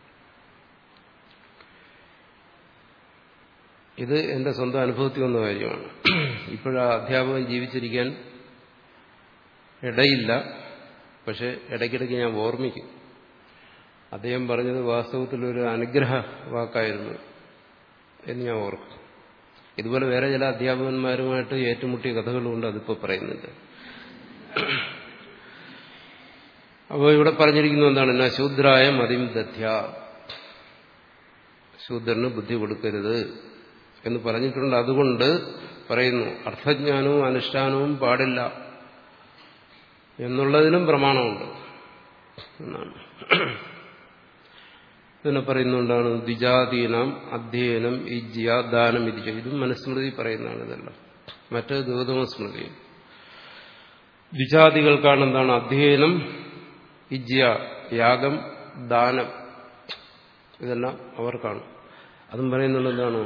ഇത് എന്റെ സ്വന്തം അനുഭവത്തിൽ വന്ന കാര്യമാണ് ഇപ്പോഴാ അധ്യാപകൻ ജീവിച്ചിരിക്കാൻ ഇടയില്ല പക്ഷെ ഇടയ്ക്കിടയ്ക്ക് ഞാൻ ഓർമ്മിക്കും അദ്ദേഹം പറഞ്ഞത് വാസ്തവത്തിൽ ഒരു അനുഗ്രഹ വാക്കായിരുന്നു എന്ന് ഞാൻ ഓർക്കും ഇതുപോലെ വേറെ ചില അധ്യാപകന്മാരുമായിട്ട് ഏറ്റുമുട്ടിയ കഥകളുണ്ട് അതിപ്പോൾ പറയുന്നുണ്ട് അപ്പോൾ ഇവിടെ പറഞ്ഞിരിക്കുന്നത് എന്താണ് എന്നാ ശൂദ്രായ മതിം ദധ്യ ശൂദ്രന് ബുദ്ധി കൊടുക്കരുത് എന്ന് പറഞ്ഞിട്ടുണ്ട് അതുകൊണ്ട് പറയുന്നു അർത്ഥജ്ഞാനവും അനുഷ്ഠാനവും പാടില്ല എന്നുള്ളതിനും പ്രമാണമുണ്ട് എന്നാണ് പിന്നെ പറയുന്നുണ്ടാണ് ദ്വിജാതീനം അധ്യയനം ഇജ്യ ദാനം ഇരിക്കുക ഇതും മനുസ്മൃതി പറയുന്നതാണ് ഇതെല്ലാം മറ്റ് ഗൗതമ സ്മൃതി ദ്വിജാതികൾക്കാണ് എന്താണ് അധ്യയനം ഇജ്യ യാഗം ദാനം ഇതെല്ലാം അവർക്കാണ് അതും പറയുന്നത് എന്താണ്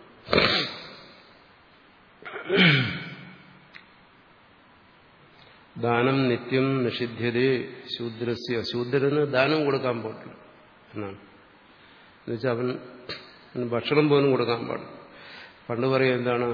ദാനം നിത്യം നിഷിധ്യതേ ശൂദ്രസ്യ ശൂദ്രന് ദാനം കൊടുക്കാൻ പാടില്ല എന്നാണ് എന്നുവെച്ചാൽ അവൻ അവന് ഭക്ഷണം പോലും കൊടുക്കാൻ പാടില്ല പണ്ട് പറയും എന്താണ്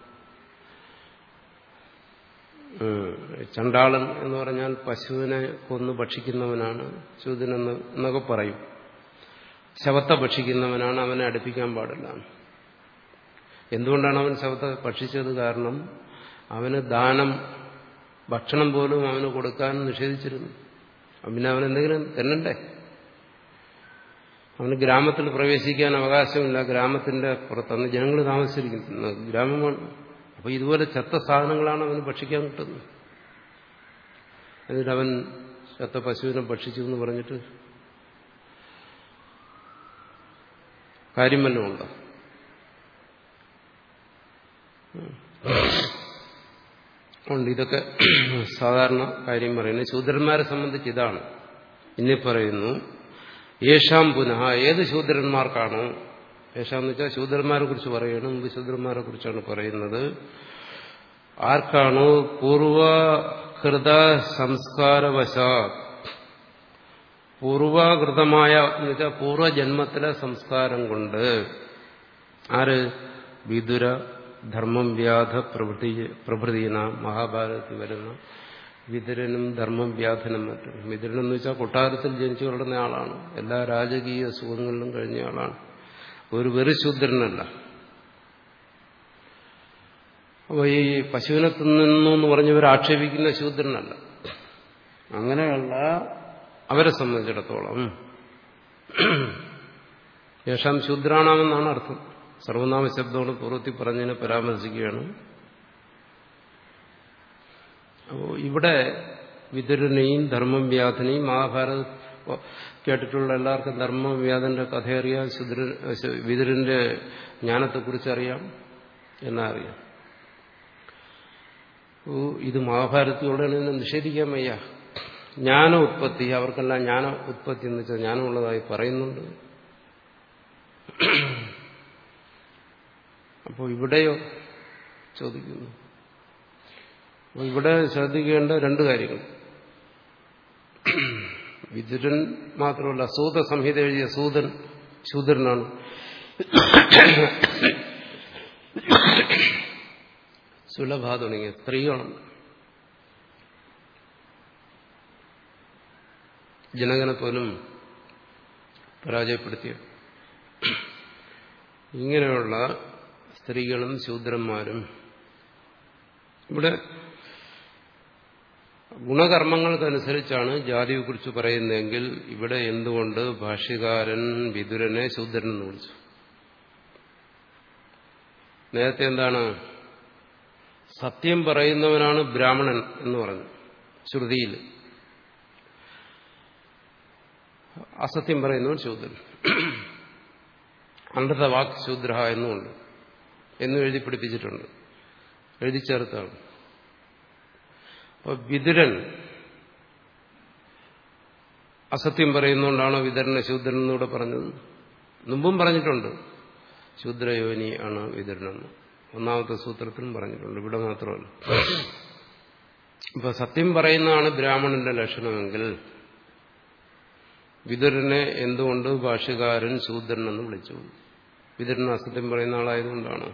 ചണ്ടാളൻ എന്ന് പറഞ്ഞാൽ പശുവിനെ കൊന്ന് ഭക്ഷിക്കുന്നവനാണ് ശൂദ്രനെന്ന് എന്നൊക്കെ പറയും ശവത്തെ ഭക്ഷിക്കുന്നവനാണ് അവനെ അടുപ്പിക്കാൻ പാടില്ല എന്തുകൊണ്ടാണ് അവൻ ശവത്തെ ഭക്ഷിച്ചത് കാരണം അവന് ദാനം ഭക്ഷണം പോലും അവന് കൊടുക്കാൻ നിഷേധിച്ചിരുന്നു പിന്നെ അവൻ എന്തെങ്കിലും തന്നണ്ടേ അവന് ഗ്രാമത്തിൽ പ്രവേശിക്കാൻ അവകാശമില്ല ഗ്രാമത്തിന്റെ പുറത്തന്ന് ജനങ്ങൾ താമസിച്ചിരിക്കുന്നു ഗ്രാമമാണ് അപ്പൊ ഇതുപോലെ ചത്ത സാധനങ്ങളാണ് അവന് ഭക്ഷിക്കാൻ കിട്ടുന്നത് എന്നിട്ട് അവൻ ചത്ത പശുവിനെ ഭക്ഷിച്ചു എന്ന് പറഞ്ഞിട്ട് കാര്യം വല്ലതും ഉണ്ടോ ഉണ്ട് ഇതൊക്കെ സാധാരണ കാര്യം പറയുന്നത് ശൂദ്രന്മാരെ സംബന്ധിച്ച് ഇതാണ് ഇനി പറയുന്നു യേശാം പുനഃ ഏത് ശൂദ്രന്മാർക്കാണോ യേശാം എന്ന് വെച്ചാൽ ശൂദ്രന്മാരെ കുറിച്ച് പറയണം മുമ്പ് ശൂദ്രന്മാരെ കുറിച്ചാണ് പറയുന്നത് ആർക്കാണോ പൂർവകൃത സംസ്കാരവശാ പൂർവകൃതമായ എന്ന് വെച്ചാൽ പൂർവജന്മത്തിലെ സംസ്കാരം കൊണ്ട് ആര് വിദുര ധർമ്മം വ്യാധ പ്രഭൃതി പ്രഭൃതിന മഹാഭാരതത്തിൽ വരുന്ന വിതുരനും ധർമ്മം വ്യാധനും മറ്റും വിതുരൻ എന്ന് വെച്ചാൽ കൊട്ടാരത്തിൽ ജനിച്ചു വളർന്ന ആളാണ് എല്ലാ രാജകീയ സുഖങ്ങളിലും കഴിഞ്ഞ ആളാണ് ഒരു വെറു ശൂദ്രനല്ല അപ്പോൾ ഈ പശുവിനെ തിന്നുന്നു എന്ന് പറഞ്ഞവർ ആക്ഷേപിക്കുന്ന ശൂദ്രനല്ല അങ്ങനെയുള്ള അവരെ സംബന്ധിച്ചിടത്തോളം യേശാം ശൂദ്രാണാമെന്നാണ് അർത്ഥം സർവനാമ ശബ്ദമാണ് പൂർവ്വത്തിൽ പറഞ്ഞതിനെ പരാമർശിക്കുകയാണ് അപ്പോൾ ഇവിടെ വിതുരനെയും ധർമ്മം വ്യാധനെയും മഹാഭാരത കേട്ടിട്ടുള്ള എല്ലാവർക്കും ധർമ്മവ്യാധന്റെ കഥയറിയാം ശുദ്ര വിതുരന്റെ ജ്ഞാനത്തെക്കുറിച്ച് അറിയാം എന്നാ അറിയാം ഇത് മഹാഭാരതത്തിലൂടെയാണ് ഇതിനെ നിഷേധിക്കാൻ വയ്യ ജ്ഞാന ഉത്പത്തി അവർക്കെല്ലാം ജ്ഞാന ഉത്പത്തി എന്ന് വെച്ചാൽ ജ്ഞാനമുള്ളതായി പറയുന്നുണ്ട് അപ്പോൾ ഇവിടെയോ ചോദിക്കുന്നു അപ്പോൾ ഇവിടെ ശ്രദ്ധിക്കേണ്ട രണ്ട് കാര്യങ്ങൾ വിതുരൻ മാത്രമല്ല സൂത സംഹിത എഴുതിയ സൂതൻ ശൂദ്രനാണ് സുലഭ തുടങ്ങിയ സ്ത്രീകളുണ്ട് ജനകനെ പോലും പരാജയപ്പെടുത്തിയ ഇങ്ങനെയുള്ള സ്ത്രീകളും ശൂദ്രന്മാരും ഇവിടെ ഗുണകർമ്മങ്ങൾക്കനുസരിച്ചാണ് ജാതിയെക്കുറിച്ച് പറയുന്നതെങ്കിൽ ഇവിടെ എന്തുകൊണ്ട് ഭാഷ്യകാരൻ വിതുരനെ ശൂദ്രൻ എന്ന് വിളിച്ചു നേരത്തെ എന്താണ് സത്യം പറയുന്നവനാണ് ബ്രാഹ്മണൻ എന്ന് പറഞ്ഞു ശ്രുതിയിൽ അസത്യം പറയുന്നവൻ ശൂദ്രൻ അന്ധത വാക് ശൂദ്ര എന്നുമുണ്ട് എന്നും എഴുതി പിടിപ്പിച്ചിട്ടുണ്ട് എഴുതി ചേർത്താണ് അപ്പോൾ വിതുരൻ അസത്യം പറയുന്നതുകൊണ്ടാണോ വിതരനെ ശൂദ്രൻ എന്നൂടെ പറഞ്ഞത് മുമ്പും പറഞ്ഞിട്ടുണ്ട് ശൂദ്രയോനി ആണ് വിതരനെന്ന് ഒന്നാമത്തെ സൂത്രത്തിലും പറഞ്ഞിട്ടുണ്ട് ഇവിടെ മാത്രമല്ല ഇപ്പൊ സത്യം പറയുന്നതാണ് ബ്രാഹ്മണന്റെ ലക്ഷണമെങ്കിൽ വിതുരനെ എന്തുകൊണ്ട് ഭാഷ്യകാരൻ ശൂദ്രൻ എന്ന് വിളിച്ചു വിതുരൻ അസത്യം പറയുന്ന ആളായതുകൊണ്ടാണ്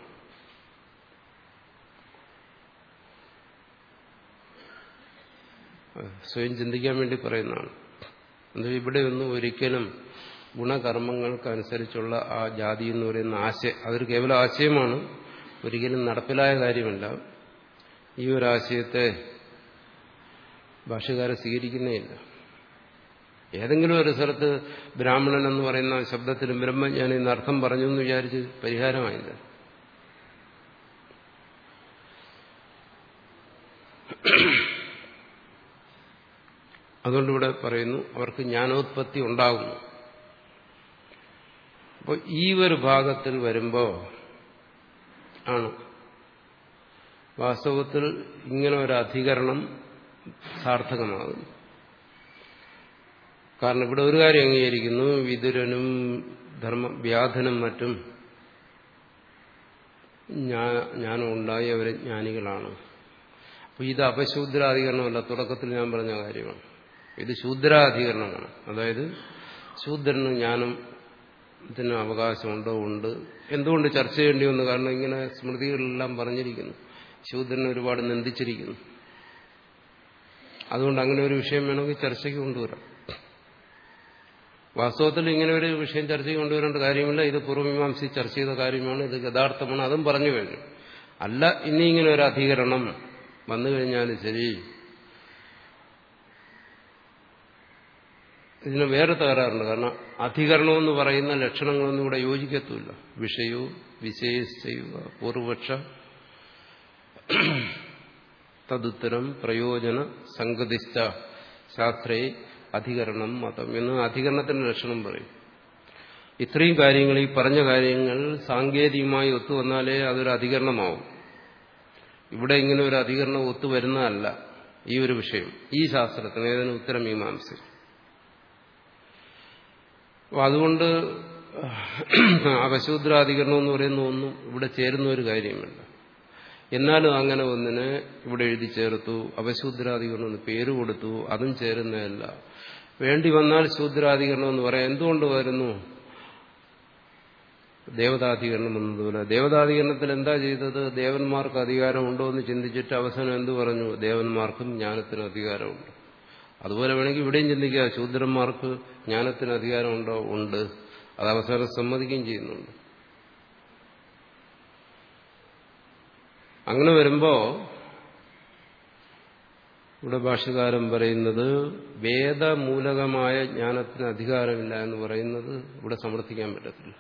സ്വയം ചിന്തിക്കാൻ വേണ്ടി പറയുന്നതാണ് എന്താ ഇവിടെ ഒന്നും ഒരിക്കലും ഗുണകർമ്മങ്ങൾക്കനുസരിച്ചുള്ള ആ ജാതി എന്ന് പറയുന്ന ആശയം അതൊരു കേവല ആശയമാണ് ഒരിക്കലും നടപ്പിലായ കാര്യമല്ല ഈ ഒരു ആശയത്തെ ഭാഷകാരെ സ്വീകരിക്കുന്നേയില്ല ഏതെങ്കിലും ഒരു സ്ഥലത്ത് ബ്രാഹ്മണൻ എന്ന് പറയുന്ന ശബ്ദത്തിന് ബ്രഹ്മജ്ഞാനി എന്ന് അർത്ഥം പറഞ്ഞു എന്ന് വിചാരിച്ച് പരിഹാരമായില്ല അതുകൊണ്ട് ഇവിടെ പറയുന്നു അവർക്ക് ജ്ഞാനോത്പത്തി ഉണ്ടാകുന്നു അപ്പോൾ ഈ ഒരു ഭാഗത്തിൽ വരുമ്പോൾ ആണ് വാസ്തവത്തിൽ ഇങ്ങനെ ഒരു അധികരണം സാർത്ഥകമാകുന്നു കാരണം ഇവിടെ ഒരു കാര്യം അംഗീകരിക്കുന്നു വിതുരനും ധർമ്മ വ്യാധനും മറ്റും ജ്ഞാനം ഉണ്ടായി അവർ ജ്ഞാനികളാണ് അപ്പോൾ ഇത് അപശൂദ്രാധികരണമല്ല തുടക്കത്തിൽ ഞാൻ പറഞ്ഞ കാര്യമാണ് ഇത് ശൂദ്രാധികരണമാണ് അതായത് ശൂദ്രന് ജ്ഞാനം ഇതിന് അവകാശമുണ്ടോ ഉണ്ട് എന്തുകൊണ്ട് ചർച്ച ചെയ്യേണ്ടി വന്നു കാരണം ഇങ്ങനെ സ്മൃതികളെല്ലാം പറഞ്ഞിരിക്കുന്നു ശൂദ്രനെ ഒരുപാട് നിന്ദിച്ചിരിക്കുന്നു അതുകൊണ്ട് അങ്ങനെ ഒരു വിഷയം വേണമെങ്കിൽ ചർച്ചയ്ക്ക് കൊണ്ടുവരാം വാസ്തവത്തിൽ ഇങ്ങനെ ഒരു വിഷയം ചർച്ചയ്ക്ക് കൊണ്ടുവരേണ്ട കാര്യമില്ല ഇത് പൂർവ്വമീമാംസി ചർച്ച ചെയ്ത കാര്യമാണ് ഇത് യഥാർത്ഥമാണ് അതും പറഞ്ഞു കഴിഞ്ഞു അല്ല ഇനി ഇങ്ങനെ ഒരു അധികരണം വന്നു കഴിഞ്ഞാൽ ശരി ഇതിന് വേറെ തകരാറുണ്ട് കാരണം അധികരണം എന്ന് പറയുന്ന ലക്ഷണങ്ങളൊന്നും ഇവിടെ യോജിക്കത്തുമില്ല വിഷയവും വിശേഷിച്ചുക പൂർവപക്ഷ തദുത്തരം പ്രയോജന സംഗതിസ്ഥ ശാസ്ത്രേ അധികരണം മതം എന്ന് അധികരണത്തിന്റെ ലക്ഷണം പറയും ഇത്രയും കാര്യങ്ങൾ ഈ പറഞ്ഞ കാര്യങ്ങൾ സാങ്കേതികമായി ഒത്തുവന്നാലേ അതൊരു അധികരണമാവും ഇവിടെ ഇങ്ങനെ ഒരു അധികരണം ഒത്തുവരുന്നതല്ല ഈ ഒരു വിഷയം ഈ ശാസ്ത്രത്തിന് ഏതിന് ഉത്തരം മീമാംസ അപ്പൊ അതുകൊണ്ട് അപശൂദ്രാധികരണം എന്ന് പറയുന്ന ഒന്നും ഇവിടെ ചേരുന്ന ഒരു കാര്യമല്ല എന്നാലും അങ്ങനെ ഒന്നിന് ഇവിടെ എഴുതി ചേർത്തു അപശൂദ്രാധികരണം എന്ന് പേര് കൊടുത്തു അതും ചേരുന്നതല്ല വേണ്ടി വന്നാൽ ശൂദ്രാധികരണം എന്ന് പറയാം എന്തുകൊണ്ട് വരുന്നു ദേവതാധികരണം എന്നതുപോലെ ദേവതാധികരണത്തിൽ എന്താ ചെയ്തത് ദേവന്മാർക്ക് അധികാരമുണ്ടോ എന്ന് ചിന്തിച്ചിട്ട് അവസാനം എന്തു പറഞ്ഞു ദേവന്മാർക്കും ജ്ഞാനത്തിന് അധികാരമുണ്ട് അതുപോലെ വേണമെങ്കിൽ ഇവിടെയും ചിന്തിക്കുക ശൂദ്രന്മാർക്ക് ജ്ഞാനത്തിന് അധികാരമുണ്ടോ ഉണ്ട് അത് അവസാനം സമ്മതിക്കുകയും ചെയ്യുന്നുണ്ട് അങ്ങനെ വരുമ്പോ ഇവിടെ ഭാഷകാരൻ പറയുന്നത് വേദമൂലകമായ ജ്ഞാനത്തിന് അധികാരമില്ല എന്ന് പറയുന്നത് ഇവിടെ സമർത്ഥിക്കാൻ പറ്റത്തില്ല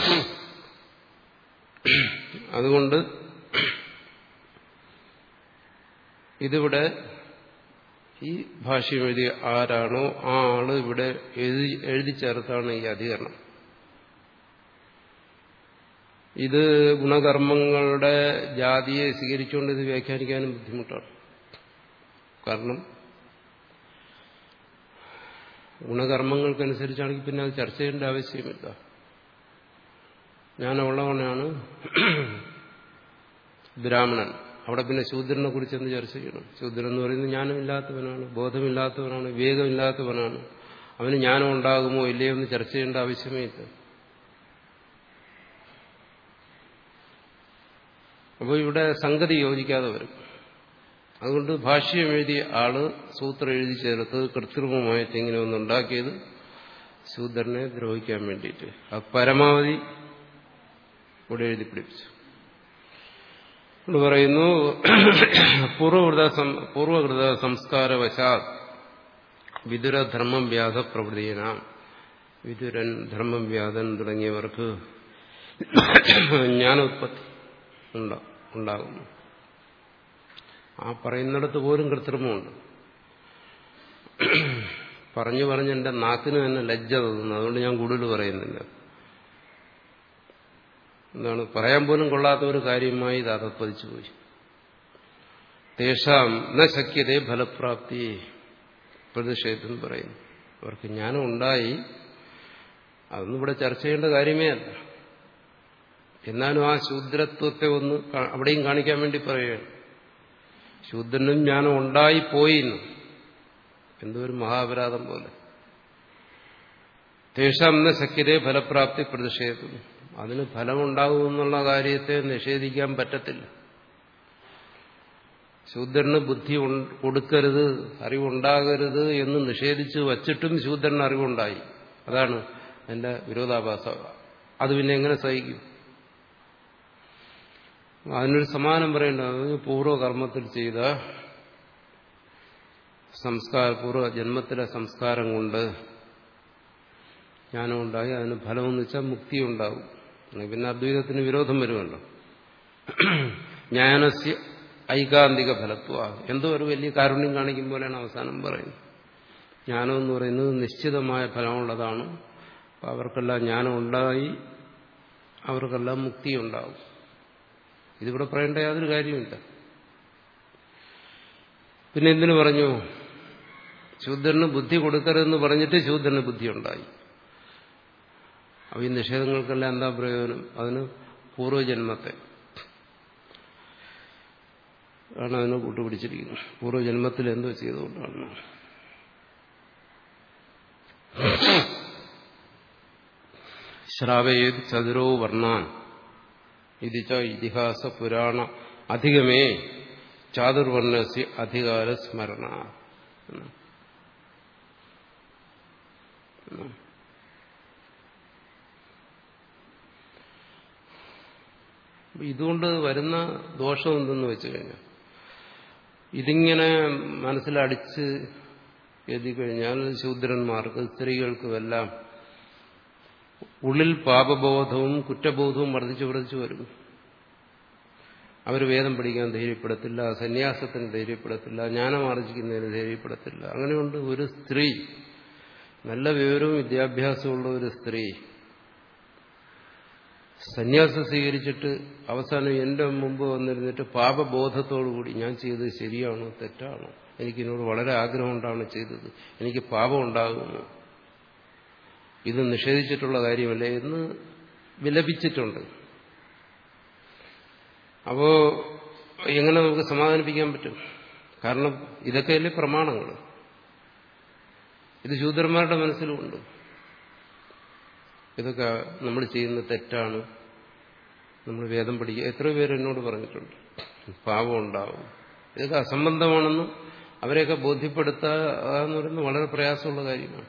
അതുകൊണ്ട് ഇതിവിടെ ഈ ഭാഷ്യം എഴുതിയ ആരാണോ ആ ആള് ഇവിടെ എഴുതി എഴുതി ചേർത്താണ് ഈ അധികരണം ഇത് ഗുണകർമ്മങ്ങളുടെ ജാതിയെ സ്വീകരിച്ചുകൊണ്ട് ഇത് വ്യാഖ്യാനിക്കാനും ബുദ്ധിമുട്ടാണ് കാരണം ഗുണകർമ്മങ്ങൾക്കനുസരിച്ചാണെങ്കിൽ പിന്നെ അത് ചർച്ച ചെയ്യേണ്ട ആവശ്യമില്ല ഞാനുള്ളവനാണ് ബ്രാഹ്മണൻ അവിടെ പിന്നെ ശൂദ്രനെ കുറിച്ച് എന്ത് ചർച്ച ചെയ്യണം ശൂദ്രൻ എന്ന് പറയുന്നത് ജ്ഞാനമില്ലാത്തവനാണ് ബോധമില്ലാത്തവനാണ് വിവേകമില്ലാത്തവനാണ് അവന് ജ്ഞാനം ഉണ്ടാകുമോ ഇല്ലയോ എന്ന് ചർച്ച ചെയ്യേണ്ട ആവശ്യമേ ഇല്ല അപ്പോൾ ഇവിടെ സംഗതി യോജിക്കാതെ വരും അതുകൊണ്ട് ഭാഷ്യം എഴുതിയ ആള് സൂത്രം എഴുതി ചേർത്ത് കൃത്രിമമായിട്ട് ഇങ്ങനെ ഒന്നുണ്ടാക്കിയത് ശൂദ്രനെ ദ്രോഹിക്കാൻ വേണ്ടിയിട്ട് ആ പരമാവധി ഇവിടെ എഴുതി പിടിപ്പിച്ചു ഇവിടെ പറയുന്നു പൂർവകൃത പൂർവകൃത സംസ്കാരവശാ വിതുരധർമ്മം വ്യാധ പ്രവൃത്തിയന വിതുരൻ ധർമ്മം വ്യാധൻ തുടങ്ങിയവർക്ക് ജ്ഞാനോത്പത്തി ഉണ്ടാകുന്നു ആ പറയുന്നിടത്ത് പോലും കൃത്രിമമുണ്ട് പറഞ്ഞു പറഞ്ഞ് എന്റെ നാക്കിന് തന്നെ ലജ്ജ തോന്നുന്നു അതുകൊണ്ട് ഞാൻ കൂടുതൽ പറയുന്നില്ല എന്താണ് പറയാൻ പോലും കൊള്ളാത്ത ഒരു കാര്യമായി ഇത് അകപ്പതിച്ചു പോയി തേഷാം ന ശക്യതേ ഫലപ്രാപ്തി പ്രതിഷേധം പറയുന്നു അവർക്ക് ജ്ഞാനം ഉണ്ടായി അതൊന്നും ഇവിടെ ചർച്ച ചെയ്യേണ്ട കാര്യമേ അല്ല എന്നാലും ആ ശൂദ്രത്വത്തെ ഒന്ന് അവിടെയും കാണിക്കാൻ വേണ്ടി പറയുകയാണ് ശൂദ്രനും ജ്ഞാനം ഉണ്ടായി പോയിന്ന് എന്തോ ഒരു മഹാപരാധം പോലെ തേഷാം ന ശക്യതേ ഫലപ്രാപ്തി പ്രതിഷേധം അതിന് ഫലമുണ്ടാകുമെന്നുള്ള കാര്യത്തെ നിഷേധിക്കാൻ പറ്റത്തില്ല ശൂദ്രന് ബുദ്ധി കൊടുക്കരുത് അറിവുണ്ടാകരുത് എന്ന് നിഷേധിച്ച് വച്ചിട്ടും ശൂദ്രന് അറിവുണ്ടായി അതാണ് എന്റെ വിരോധാഭാസം അത് പിന്നെ എങ്ങനെ സഹിക്കും അതിനൊരു സമാനം പറയേണ്ടത് പൂർവ്വകർമ്മത്തിൽ ചെയ്ത സംസ്കാര പൂർവ്വ ജന്മത്തിലെ സംസ്കാരം കൊണ്ട് ജ്ഞാനമുണ്ടായി അതിന് ഫലമെന്ന് വെച്ചാൽ മുക്തി ഉണ്ടാവും പിന്നെ അദ്വൈതത്തിന് വിരോധം വരുമല്ലോ ജ്ഞാനസ്യ ഐകാന്തിക ഫലത്വ എന്തോ ഒരു വലിയ കാരുണ്യം കാണിക്കും പോലെയാണ് അവസാനം പറയുന്നത് ജ്ഞാനം എന്ന് പറയുന്നത് നിശ്ചിതമായ ഫലമുള്ളതാണ് അപ്പം അവർക്കെല്ലാം ജ്ഞാനം ഉണ്ടായി അവർക്കെല്ലാം മുക്തി ഉണ്ടാവും ഇതിവിടെ പറയേണ്ട യാതൊരു കാര്യമില്ല പിന്നെ എന്തിനു പറഞ്ഞു ശൂദ്രന് ബുദ്ധി കൊടുക്കരുതെന്ന് പറഞ്ഞിട്ട് ശൂദ്രന് ബുദ്ധി ഉണ്ടായി അപ്പൊ ഈ നിഷേധങ്ങൾക്കെല്ലാം എന്താ പ്രയോജനം അതിന് പൂർവ്വജന്മത്തെ ആണ് അതിനെ കൂട്ടുപിടിച്ചിരിക്കുന്നത് പൂർവ്വജന്മത്തിൽ എന്തോ ചെയ്തുകൊണ്ടാണ് ശ്രാവയേത് ചതുരോ വർണ്ണാൻ ഇത് ച ഇതിഹാസ പുരാണ അധികമേ ചാതുർവർണ്ണസ്യ അധികാര സ്മരണ ഇതുകൊണ്ട് വരുന്ന ദോഷം എന്തെന്ന് വെച്ചു കഴിഞ്ഞാൽ ഇതിങ്ങനെ മനസ്സിലടിച്ച് എഴുതിക്കഴിഞ്ഞാൽ ശൂദ്രന്മാർക്ക് സ്ത്രീകൾക്കുമെല്ലാം ഉള്ളിൽ പാപബോധവും കുറ്റബോധവും വർദ്ധിച്ചു വർദ്ധിച്ചു വരും അവർ വേദം പഠിക്കാൻ ധൈര്യപ്പെടത്തില്ല സന്യാസത്തിന് ധൈര്യപ്പെടത്തില്ല ജ്ഞാനം ആർജിക്കുന്നതിന് ധൈര്യപ്പെടത്തില്ല അങ്ങനെയുണ്ട് ഒരു സ്ത്രീ നല്ല വിവരവും വിദ്യാഭ്യാസമുള്ള ഒരു സ്ത്രീ സന്യാസം സ്വീകരിച്ചിട്ട് അവസാനം എന്റെ മുമ്പ് വന്നിരുന്നിട്ട് പാപബോധത്തോടുകൂടി ഞാൻ ചെയ്തത് ശരിയാണോ തെറ്റാണോ എനിക്കിനോട് വളരെ ആഗ്രഹമുണ്ടാണ് ചെയ്തത് എനിക്ക് പാപം ഉണ്ടാകുന്നു ഇത് നിഷേധിച്ചിട്ടുള്ള കാര്യമല്ലേ എന്ന് വിലപിച്ചിട്ടുണ്ട് അപ്പോ എങ്ങനെ നമുക്ക് സമാധാനിപ്പിക്കാൻ പറ്റും കാരണം ഇതൊക്കെയല്ലേ പ്രമാണങ്ങൾ ഇത് ശൂദ്രന്മാരുടെ മനസ്സിലുമുണ്ട് ഇതൊക്കെ നമ്മൾ ചെയ്യുന്ന തെറ്റാണ് നമ്മൾ വേദം പഠിക്കുക എത്ര പേര് എന്നോട് പറഞ്ഞിട്ടുണ്ട് പാപം ഉണ്ടാവും ഇതൊക്കെ അസംബന്ധമാണെന്ന് അവരെയൊക്കെ ബോധ്യപ്പെടുത്തുക എന്ന് പറയുന്നത് വളരെ പ്രയാസമുള്ള കാര്യമാണ്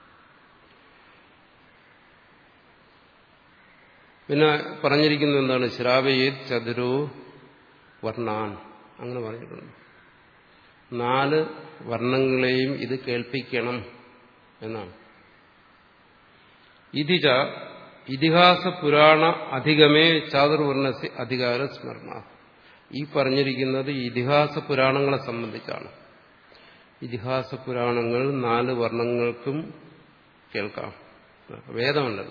പിന്നെ പറഞ്ഞിരിക്കുന്നത് എന്താണ് ശ്രാവയേത് ചതുരോ വർണ്ണാൻ അങ്ങനെ പറഞ്ഞിട്ടുണ്ട് നാല് വർണ്ണങ്ങളെയും ഇത് കേൾപ്പിക്കണം എന്നാണ് ഇതിച ഇതിഹാസ പുരാണ അധികമേ ചാതുർവർണ്ണസ് അധികാര സ്മരണ ഈ പറഞ്ഞിരിക്കുന്നത് ഇതിഹാസ പുരാണങ്ങളെ സംബന്ധിച്ചാണ് ഇതിഹാസ പുരാണങ്ങൾ നാല് വർണ്ണങ്ങൾക്കും കേൾക്കാം വേദമല്ലല്ലോ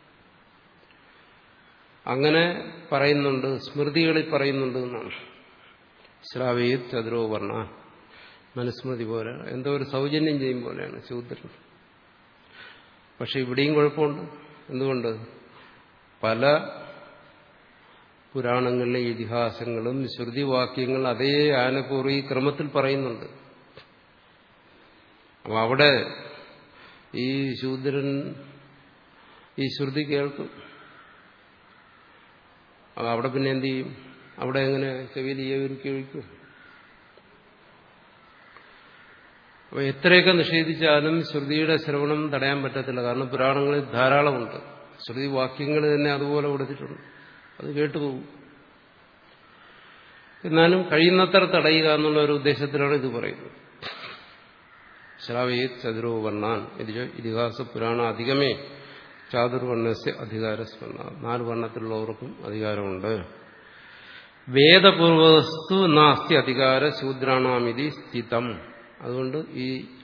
അങ്ങനെ പറയുന്നുണ്ട് സ്മൃതികളിൽ പറയുന്നുണ്ട് എന്നാണ് ശ്രാവയത് ചതുരോ വർണ്ണ മനുസ്മൃതി പോലെ എന്തോ ഒരു സൗജന്യം ചെയ്യും പോലെയാണ് ശൂദ്രൻ പക്ഷെ ഇവിടെയും കുഴപ്പമുണ്ട് എന്തുകൊണ്ട് പല പുരാണങ്ങളിലെ ഇതിഹാസങ്ങളും ശ്രുതിവാക്യങ്ങൾ അതേ ആനപൂർവ്വ ഈ ക്രമത്തിൽ പറയുന്നുണ്ട് അപ്പൊ അവിടെ ഈ ശൂദ്രൻ ഈ ശ്രുതി കേൾക്കും അവിടെ പിന്നെ എന്ത് ചെയ്യും അവിടെ എങ്ങനെ ചെവിയിൽ ഈയൊരുക്കി ഒഴിക്കും അപ്പൊ എത്രയൊക്കെ നിഷേധിച്ചാലും ശ്രുതിയുടെ ശ്രവണം തടയാൻ പറ്റത്തില്ല കാരണം പുരാണങ്ങളിൽ ധാരാളമുണ്ട് ശ്രുതി വാക്യങ്ങൾ തന്നെ അതുപോലെ കൊടുത്തിട്ടുണ്ട് അത് കേട്ടുപോകും എന്നാലും കഴിയുന്നത്ര തടയുക എന്നുള്ള ഒരു ഉദ്ദേശത്തിലാണ് ഇത് പറയുന്നത് ശ്രാവേ ചതുരോ വർണ്ണാൻ ഇതിഹാസ പുരാണ അധികമേ ചാതുർവർണ്ണസ്യ അധികാരസ്മരണ നാല് വർണ്ണത്തിലുള്ളവർക്കും അധികാരമുണ്ട് വേദപൂർവസ്തു നാസ്തി അധികാര ശൂദ്രാണാമിതി സ്ഥിതം അതുകൊണ്ട് ഈ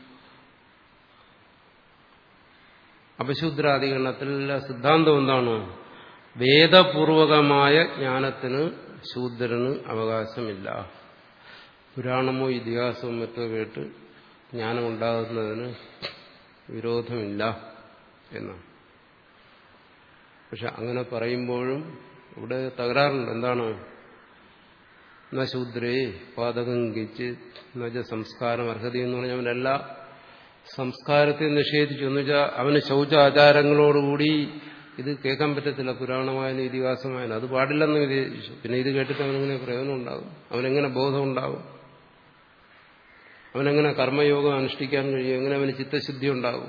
അപശൂദ്രാധികരണത്തിലെ സിദ്ധാന്തം എന്താണ് വേദപൂർവകമായ ജ്ഞാനത്തിന് ശൂദ്രന് അവകാശമില്ല പുരാണമോ ഇതിഹാസമോ മറ്റോ കേട്ട് ജ്ഞാനമുണ്ടാകുന്നതിന് വിരോധമില്ല എന്നാണ് പക്ഷെ അങ്ങനെ പറയുമ്പോഴും ഇവിടെ തകരാറുണ്ട് എന്താണ് ന ശൂദ്രേ പാതകം കിച്ച് നജ സംസ്കാരം അർഹത എന്ന് പറഞ്ഞാൽ അവനെല്ലാ സംസ്കാരത്തെ നിഷേധിച്ചു എന്ന് വെച്ചാൽ അവന് ശൗചാചാരങ്ങളോടുകൂടി ഇത് കേൾക്കാൻ പറ്റത്തില്ല പുരാണമായാലും ഇതിഹാസമായാലും അത് പാടില്ലെന്ന് വിചാരിച്ചു പിന്നെ ഇത് കേട്ടിട്ട് അവനെങ്ങനെ പ്രയോജനം ഉണ്ടാകും അവനെങ്ങനെ ബോധം ഉണ്ടാകും അവനെങ്ങനെ കർമ്മയോഗം അനുഷ്ഠിക്കാൻ കഴിയും എങ്ങനെ അവന് ചിത്തശുദ്ധി ഉണ്ടാകും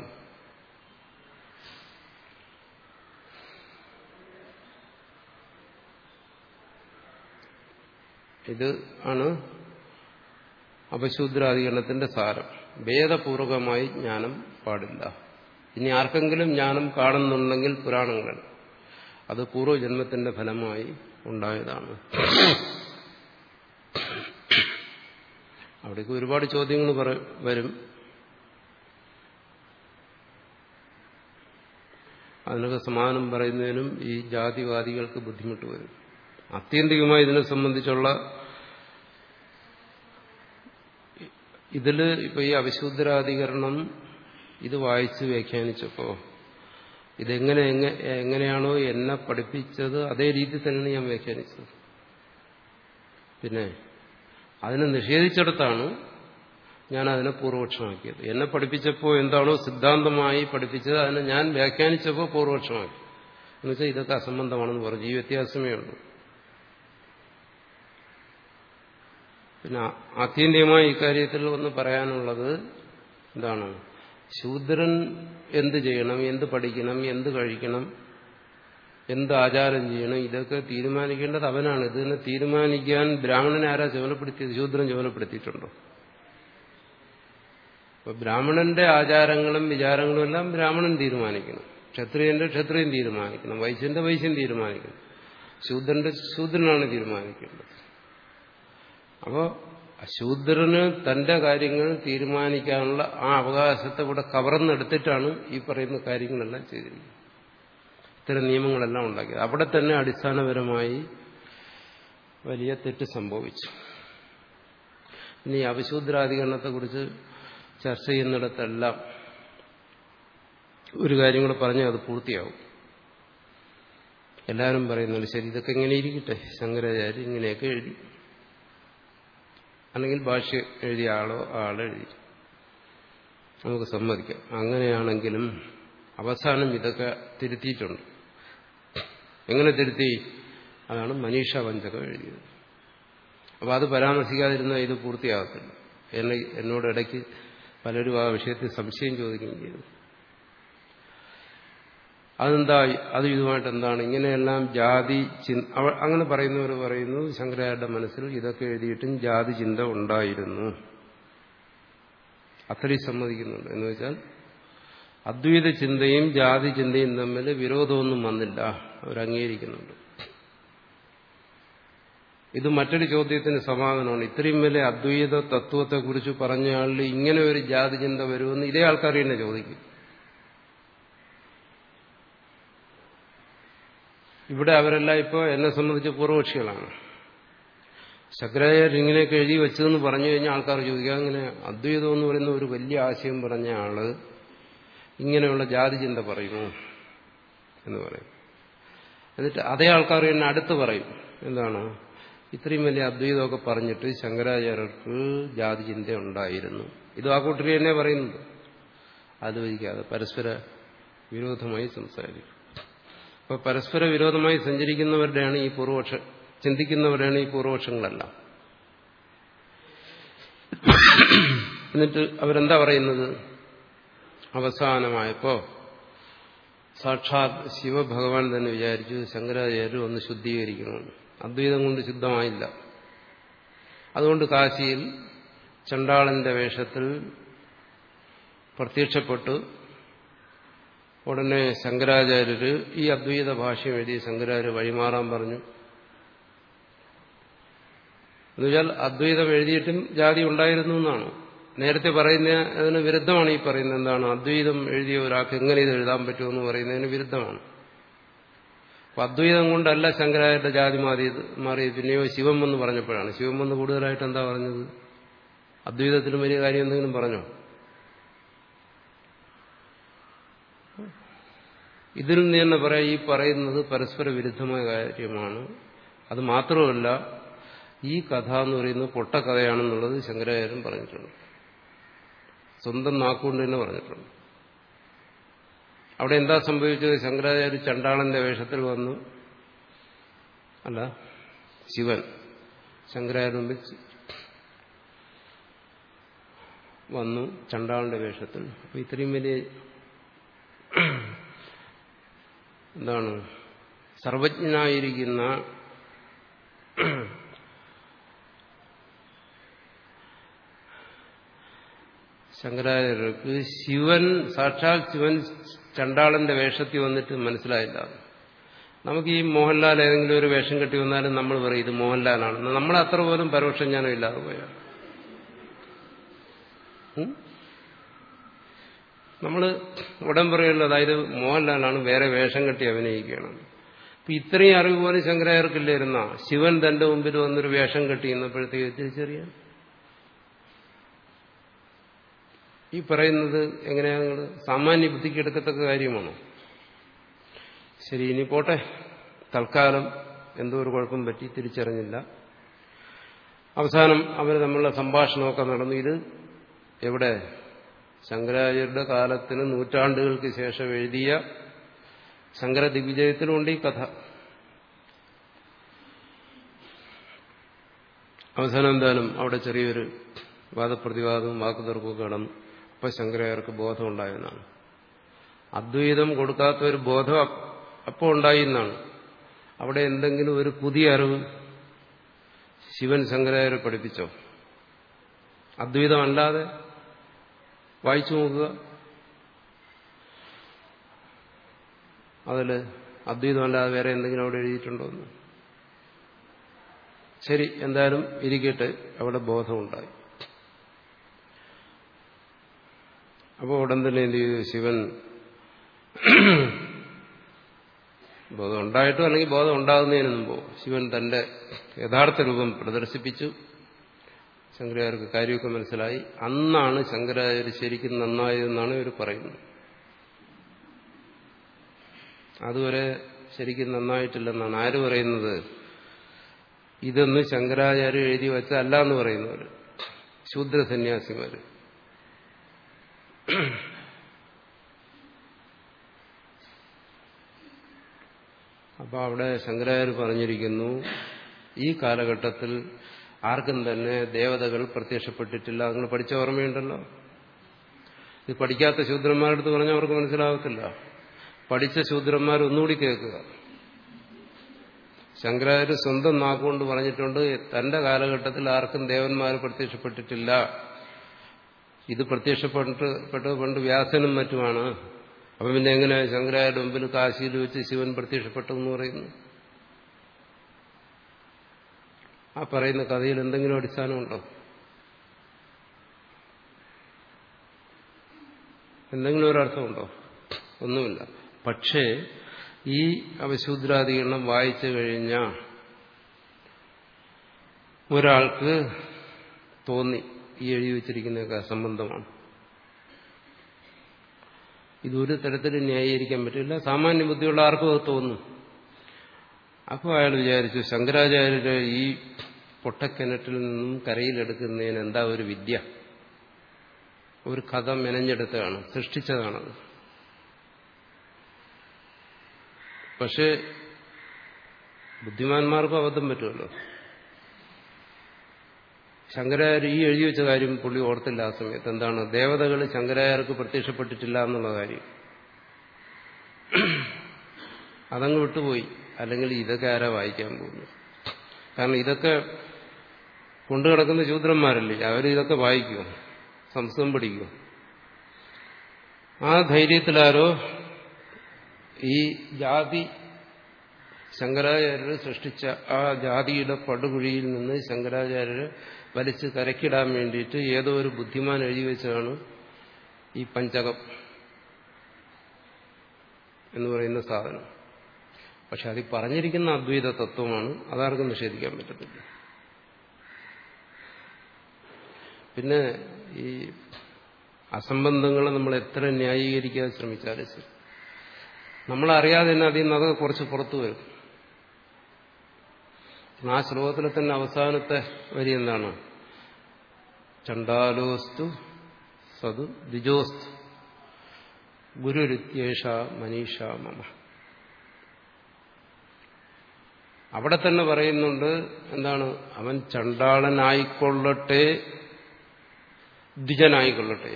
ഇത് ആണ് അപശൂദ്രാധികരണത്തിന്റെ സാരം വേദപൂർവകമായി ജ്ഞാനം പാടില്ല ഇനി ആർക്കെങ്കിലും ജ്ഞാനം കാണുന്നുണ്ടെങ്കിൽ പുരാണങ്ങൾ അത് പൂർവ്വജന്മത്തിന്റെ ഫലമായി ഉണ്ടായതാണ് അവിടേക്ക് ഒരുപാട് ചോദ്യങ്ങൾ വരും അതിനൊക്കെ സമാധാനം പറയുന്നതിനും ഈ ജാതിവാദികൾക്ക് ബുദ്ധിമുട്ട് വരും ആത്യന്തികമായി ഇതിനെ സംബന്ധിച്ചുള്ള ഇതിൽ ഇപ്പൊ ഈ അവിശുദ്ധരാധികരണം ഇത് വായിച്ച് വ്യാഖ്യാനിച്ചപ്പോ ഇതെങ്ങനെ എങ്ങനെയാണോ എന്നെ പഠിപ്പിച്ചത് അതേ രീതിയിൽ തന്നെയാണ് ഞാൻ വ്യാഖ്യാനിച്ചത് പിന്നെ അതിനെ നിഷേധിച്ചിടത്താണ് ഞാൻ അതിനെ പൂർവപക്ഷമാക്കിയത് എന്നെ പഠിപ്പിച്ചപ്പോൾ എന്താണോ സിദ്ധാന്തമായി പഠിപ്പിച്ചത് അതിനെ ഞാൻ വ്യാഖ്യാനിച്ചപ്പോൾ പൂർവപക്ഷമാക്കി എന്നുവെച്ചാൽ ഇതൊക്കെ അസംബന്ധമാണെന്ന് പറഞ്ഞു ഈ വ്യത്യാസമേ ഉള്ളൂ പിന്നെ ആത്യന്തികമായി ഇക്കാര്യത്തിൽ ഒന്ന് പറയാനുള്ളത് എന്താണ് ശൂദ്രൻ എന്ത് ചെയ്യണം എന്ത് പഠിക്കണം എന്ത് കഴിക്കണം എന്ത് ആചാരം ചെയ്യണം ഇതൊക്കെ തീരുമാനിക്കേണ്ടത് അവനാണ് ഇതിനെ തീരുമാനിക്കാൻ ബ്രാഹ്മണനെ ആരാ ചുമലപ്പെടുത്തിയത് ശൂദ്രൻ ചുമലപ്പെടുത്തിയിട്ടുണ്ടോ അപ്പൊ ബ്രാഹ്മണന്റെ ആചാരങ്ങളും വിചാരങ്ങളും എല്ലാം ബ്രാഹ്മണൻ തീരുമാനിക്കണം ക്ഷത്രിയന്റെ ക്ഷത്രിയൻ തീരുമാനിക്കണം വൈശ്യന്റെ വൈശ്യൻ തീരുമാനിക്കണം ശൂദ്രന്റെ ശൂദ്രനാണ് തീരുമാനിക്കേണ്ടത് അപ്പോ ശൂദ്രന് തന്റെ കാര്യങ്ങൾ തീരുമാനിക്കാനുള്ള ആ അവകാശത്തെ കൂടെ കവർന്നെടുത്തിട്ടാണ് ഈ പറയുന്ന കാര്യങ്ങളെല്ലാം ചെയ്തിരിക്കുന്നത് ഇത്തരം നിയമങ്ങളെല്ലാം ഉണ്ടാക്കിയത് അവിടെ തന്നെ അടിസ്ഥാനപരമായി വലിയ തെറ്റ് സംഭവിച്ചു ഇനി അവിശൂദ്രാധികരണത്തെക്കുറിച്ച് ചർച്ച ചെയ്യുന്നിടത്തെല്ലാം ഒരു കാര്യം കൂടെ പറഞ്ഞാൽ അത് പൂർത്തിയാവും എല്ലാവരും പറയുന്നുണ്ട് ശരി ഇതൊക്കെ ഇങ്ങനെ ഇരിക്കട്ടെ ശങ്കരാചാര്യ ഇങ്ങനെയൊക്കെ എഴുതി അല്ലെങ്കിൽ ഭാഷ്യ എഴുതിയ ആളോ ആളെഴുതി നമുക്ക് സമ്മതിക്കാം അങ്ങനെയാണെങ്കിലും അവസാനം ഇതൊക്കെ തിരുത്തിയിട്ടുണ്ട് എങ്ങനെ തിരുത്തി അതാണ് മനീഷ വഞ്ചകം എഴുതിയത് അപ്പോൾ അത് പരാമർശിക്കാതിരുന്നാൽ ഇത് പൂർത്തിയാകത്തില്ല എന്നെ എന്നോട് ഇടയ്ക്ക് പലരും ആ വിഷയത്തിൽ സംശയം ചോദിക്കുകയും ചെയ്തു അതെന്താ അത് ഇതുമായിട്ട് എന്താണ് ഇങ്ങനെയെല്ലാം ജാതി അങ്ങനെ പറയുന്നവർ പറയുന്നു ശങ്കരാചാര്യരുടെ മനസ്സിൽ ഇതൊക്കെ എഴുതിയിട്ടും ജാതി ചിന്ത ഉണ്ടായിരുന്നു അത്രയും സമ്മതിക്കുന്നുണ്ട് എന്ന് വെച്ചാൽ അദ്വൈത ചിന്തയും ജാതി ചിന്തയും തമ്മിൽ വിരോധമൊന്നും വന്നില്ല അവർ അംഗീകരിക്കുന്നുണ്ട് ഇത് മറ്റൊരു ചോദ്യത്തിന് സമാധാനമാണ് ഇത്രയും വലിയ അദ്വൈത തത്വത്തെക്കുറിച്ച് പറഞ്ഞ ആളിൽ ഇങ്ങനെ ഒരു ജാതി ചിന്ത വരുമെന്ന് ഇതേ ആൾക്കാർ തന്നെ ചോദിക്കും ഇവിടെ അവരെല്ലാം ഇപ്പോൾ എന്നെ സംബന്ധിച്ച് പൂർവപക്ഷികളാണ് ശങ്കരാചാര്യർ ഇങ്ങനെയൊക്കെ എഴുതി വെച്ചതെന്ന് പറഞ്ഞു കഴിഞ്ഞാൽ ആൾക്കാർ ചോദിക്കുക അങ്ങനെ അദ്വൈതം എന്ന് പറയുന്ന ഒരു വലിയ ആശയം പറഞ്ഞ ആള് ഇങ്ങനെയുള്ള ജാതി ചിന്ത പറയുമോ എന്ന് പറയും എന്നിട്ട് അതേ ആൾക്കാർ തന്നെ അടുത്ത് പറയും എന്താണ് ഇത്രയും വലിയ അദ്വൈതമൊക്കെ പറഞ്ഞിട്ട് ശങ്കരാചാര്യർക്ക് ജാതി ചിന്ത ഉണ്ടായിരുന്നു ഇത് ആ കൂട്ടരി തന്നെ പറയുന്നത് ആലോചിക്കാതെ പരസ്പര വിരോധമായി സംസാരിക്കും അപ്പോൾ പരസ്പര വിരോധമായി സഞ്ചരിക്കുന്നവരുടെയാണ് ഈ പൂർവപക്ഷ ചിന്തിക്കുന്നവരാണ് ഈ പൂർവപക്ഷങ്ങളെല്ലാം എന്നിട്ട് അവരെന്താ പറയുന്നത് അവസാനമായപ്പോ സാക്ഷാത് ശിവഭഗവാൻ തന്നെ വിചാരിച്ചു ശങ്കരാചാര്യർ ഒന്ന് ശുദ്ധീകരിക്കണമെന്ന് അദ്വൈതം കൊണ്ട് ശുദ്ധമായില്ല അതുകൊണ്ട് കാശിയിൽ ചണ്ടാളന്റെ വേഷത്തിൽ പ്രത്യക്ഷപ്പെട്ടു ഉടനെ ശങ്കരാചാര്യര് ഈ അദ്വൈത ഭാഷ്യം എഴുതി ശങ്കരാചാര്യ വഴിമാറാൻ പറഞ്ഞു എന്നുവെച്ചാൽ അദ്വൈതം എഴുതിയിട്ടും ജാതി ഉണ്ടായിരുന്നു എന്നാണ് നേരത്തെ പറയുന്ന അതിന് വിരുദ്ധമാണ് ഈ പറയുന്നത് എന്താണ് അദ്വൈതം എഴുതിയ ഒരാൾക്ക് എങ്ങനെ ഇത് എഴുതാൻ പറ്റുമെന്ന് പറയുന്നതിന് വിരുദ്ധമാണ് അപ്പൊ അദ്വൈതം കൊണ്ടല്ല ശങ്കരാചാര്യ ജാതി മാറിയത് മാറിയത് പിന്നെയോ ശിവം എന്ന് പറഞ്ഞപ്പോഴാണ് ശിവം എന്ന് കൂടുതലായിട്ട് എന്താ പറഞ്ഞത് അദ്വൈതത്തിലും വലിയ കാര്യം എന്തെങ്കിലും പറഞ്ഞോ ഇതിൽ നിന്ന് തന്നെ പറയാം ഈ പറയുന്നത് പരസ്പര വിരുദ്ധമായ കാര്യമാണ് അത് മാത്രമല്ല ഈ കഥ എന്ന് പറയുന്നത് പൊട്ടക്കഥയാണെന്നുള്ളത് ശങ്കരാചാര്യൻ പറഞ്ഞിട്ടുണ്ട് സ്വന്തം നാക്കുകൊണ്ട് തന്നെ പറഞ്ഞിട്ടുണ്ട് അവിടെ എന്താ സംഭവിച്ചത് ശങ്കരാചാര്യ ചണ്ടാളന്റെ വേഷത്തിൽ വന്നു അല്ല ശിവൻ ശങ്കരാചാര്യ മുമ്പിൽ വന്നു ചണ്ടാളന്റെ വേഷത്തിൽ അപ്പൊ ഇത്രയും വലിയ എന്താണ് സർവജ്ഞനായിരിക്കുന്ന ശങ്കരാചാര്യർക്ക് ശിവൻ സാക്ഷാൽ ശിവൻ ചണ്ടാളന്റെ വേഷത്തിൽ വന്നിട്ട് മനസ്സിലായില്ല നമുക്ക് ഈ മോഹൻലാൽ ഏതെങ്കിലും ഒരു വേഷം കെട്ടി വന്നാലും നമ്മൾ പറയും ഇത് മോഹൻലാലാണെന്ന് നമ്മൾ അത്ര പോലും പരോക്ഷം ജ്ഞാനം ഇല്ലാതെ പോയാൽ നമ്മൾ ഉടൻ പറയുള്ളൂ അതായത് മോഹൻലാലാണ് വേറെ വേഷം കെട്ടി അഭിനയിക്കുകയാണ് അപ്പൊ ഇത്രയും അറിവ് പോലും ശങ്കരാചാര്യർക്കില്ലായിരുന്ന ശിവൻ തന്റെ മുമ്പിൽ വന്നൊരു വേഷം കെട്ടി എന്നപ്പോഴത്തേക്ക് തിരിച്ചറിയാൻ ഈ പറയുന്നത് എങ്ങനെയാ നിങ്ങൾ സാമാന്യ ബുദ്ധിക്ക് എടുക്കത്തക്ക കാര്യമാണോ ശരി ഇനി പോട്ടെ തൽക്കാലം എന്തോ ഒരു കുഴപ്പം പറ്റി തിരിച്ചറിഞ്ഞില്ല അവസാനം അവർ തമ്മിലുള്ള സംഭാഷണമൊക്കെ നടന്നു ഇത് എവിടെ ശങ്കരാചാര്യരുടെ കാലത്തിന് നൂറ്റാണ്ടുകൾക്ക് ശേഷം എഴുതിയ ശങ്കര ദിഗ്വിജയത്തിലുണ്ട് ഈ കഥ അവസാനം എന്തായാലും അവിടെ ചെറിയൊരു വാദപ്രതിവാദവും വാക്കുതർക്കവും കടന്നു അപ്പൊ ശങ്കരായർക്ക് ബോധം ഉണ്ടായെന്നാണ് അദ്വൈതം കൊടുക്കാത്ത ഒരു ബോധം അപ്പോൾ ഉണ്ടായി എന്നാണ് അവിടെ എന്തെങ്കിലും ഒരു പുതിയ അറിവ് ശിവൻ ശങ്കരായരെ പഠിപ്പിച്ചോ അദ്വൈതമല്ലാതെ വായിച്ചു നോക്കുക അതിൽ അദ്വൈതമല്ലാതെ വേറെ എന്തെങ്കിലും അവിടെ എഴുതിയിട്ടുണ്ടോ എന്ന് ശരി എന്തായാലും ഇരിക്കട്ടെ അവിടെ ബോധമുണ്ടായി അപ്പോൾ ഉടൻ തന്നെ എന്ത് ചെയ്തു ശിവൻ ബോധം ഉണ്ടായിട്ടും അല്ലെങ്കിൽ ബോധം ഉണ്ടാകുന്നതിന് മുമ്പോ ശിവൻ തന്റെ യഥാർത്ഥ രൂപം പ്രദർശിപ്പിച്ചു ശങ്കരാചാര്യർക്ക് കാര്യമൊക്കെ മനസ്സിലായി അന്നാണ് ശങ്കരാചാര്യ ശരിക്കും നന്നായതെന്നാണ് ഇവർ പറയുന്നത് അതുവരെ ശരിക്കും നന്നായിട്ടില്ലെന്നാണ് ആര് പറയുന്നത് ഇതൊന്നും ശങ്കരാചാര്യ എഴുതി വെച്ചല്ല എന്ന് പറയുന്നവര് ശൂദ്ര സന്യാസിമാര് അപ്പൊ അവിടെ ശങ്കരാചാര്യ പറഞ്ഞിരിക്കുന്നു ഈ കാലഘട്ടത്തിൽ ആർക്കും തന്നെ ദേവതകൾ പ്രത്യക്ഷപ്പെട്ടിട്ടില്ല നിങ്ങൾ പഠിച്ച ഓർമ്മയുണ്ടല്ലോ ഇത് പഠിക്കാത്ത ശൂദ്രന്മാരുടെ അടുത്ത് പറഞ്ഞാൽ അവർക്ക് മനസ്സിലാകത്തില്ല പഠിച്ച ശൂദ്രന്മാർ ഒന്നുകൂടി കേൾക്കുക ശങ്കരാചാര്യ സ്വന്തം നാക്കുകൊണ്ട് പറഞ്ഞിട്ടുണ്ട് തന്റെ കാലഘട്ടത്തിൽ ആർക്കും ദേവന്മാർ പ്രത്യക്ഷപ്പെട്ടിട്ടില്ല ഇത് പ്രത്യക്ഷപ്പെട്ട് പെട്ടത് പണ്ട് വ്യാസനും മറ്റുമാണ് അപ്പം പിന്നെ എങ്ങനെ ശങ്കരാചാര്യ മുമ്പിൽ കാശിയിൽ വെച്ച് ശിവൻ പ്രത്യക്ഷപ്പെട്ടു എന്ന് പറയുന്നു ആ പറയുന്ന കഥയിൽ എന്തെങ്കിലും അടിസ്ഥാനമുണ്ടോ എന്തെങ്കിലും ഒരർത്ഥമുണ്ടോ ഒന്നുമില്ല പക്ഷേ ഈ അവശൂദ്രാധികരണം വായിച്ചു കഴിഞ്ഞ ഒരാൾക്ക് തോന്നി ഈ എഴുതി വച്ചിരിക്കുന്നതൊക്കെ അസംബന്ധമാണ് ഇതൊരു തരത്തിൽ ന്യായീകരിക്കാൻ പറ്റില്ല സാമാന്യ ബുദ്ധിയുള്ള ആർക്കും അത് തോന്നും അപ്പോൾ അയാൾ വിചാരിച്ചു ശങ്കരാചാര്യര് ഈ പൊട്ടക്കിണറ്റിൽ നിന്നും കരയിലെടുക്കുന്നതിന് എന്താ ഒരു വിദ്യ ഒരു കഥ മെനഞ്ഞെടുത്തതാണ് സൃഷ്ടിച്ചതാണത് പക്ഷേ ബുദ്ധിമാന്മാർക്കും അബദ്ധം പറ്റുമല്ലോ ശങ്കരാചാര്യ ഈ എഴുതി വെച്ച കാര്യം പുള്ളി ഓർത്തില്ല ആ സമയത്ത് എന്താണ് ദേവതകൾ ശങ്കരാചാര്യർക്ക് പ്രത്യക്ഷപ്പെട്ടിട്ടില്ല എന്നുള്ള കാര്യം അതങ്ങ് വിട്ടുപോയി അല്ലെങ്കിൽ ഇതൊക്കെ ആരാ വായിക്കാൻ പോകുന്നു കാരണം ഇതൊക്കെ കൊണ്ടുകിടക്കുന്ന ശൂദ്രന്മാരല്ലേ അവർ ഇതൊക്കെ വായിക്കുമോ സംസ്കൃതം പഠിക്കുമോ ആ ധൈര്യത്തിലാരോ ഈ ജാതി ശങ്കരാചാര്യർ സൃഷ്ടിച്ച ആ ജാതിയുടെ പടുകുഴിയിൽ നിന്ന് ശങ്കരാചാര്യർ വലിച്ച് കരക്കിടാൻ വേണ്ടിയിട്ട് ഏതോ ഒരു ബുദ്ധിമാൻ എഴുതി വെച്ചതാണ് ഈ പഞ്ചകം എന്ന് പറയുന്ന സാധനം പക്ഷെ അതിൽ പറഞ്ഞിരിക്കുന്ന അദ്വൈത തത്വമാണ് അതാർക്കും നിഷേധിക്കാൻ പറ്റത്തില്ല പിന്നെ ഈ അസംബന്ധങ്ങളെ നമ്മൾ എത്ര ന്യായീകരിക്കാൻ ശ്രമിച്ചാലും ശരി നമ്മളറിയാതെ തന്നെ അതിൽ നിന്ന് അത് കുറച്ച് പുറത്തു വരും ആ ശ്ലോകത്തിലെ തന്നെ അവസാനത്തെ വരി എന്താണ് ചണ്ടാലോസ്തു സതു ദ്വിജോസ്തു ഗുരുരുത്യേഷ മനീഷ മമ അവിടെ തന്നെ പറയുന്നുണ്ട് എന്താണ് അവൻ ചണ്ടാളനായിക്കൊള്ളട്ടെ ദ്വിജനായിക്കൊള്ളട്ടെ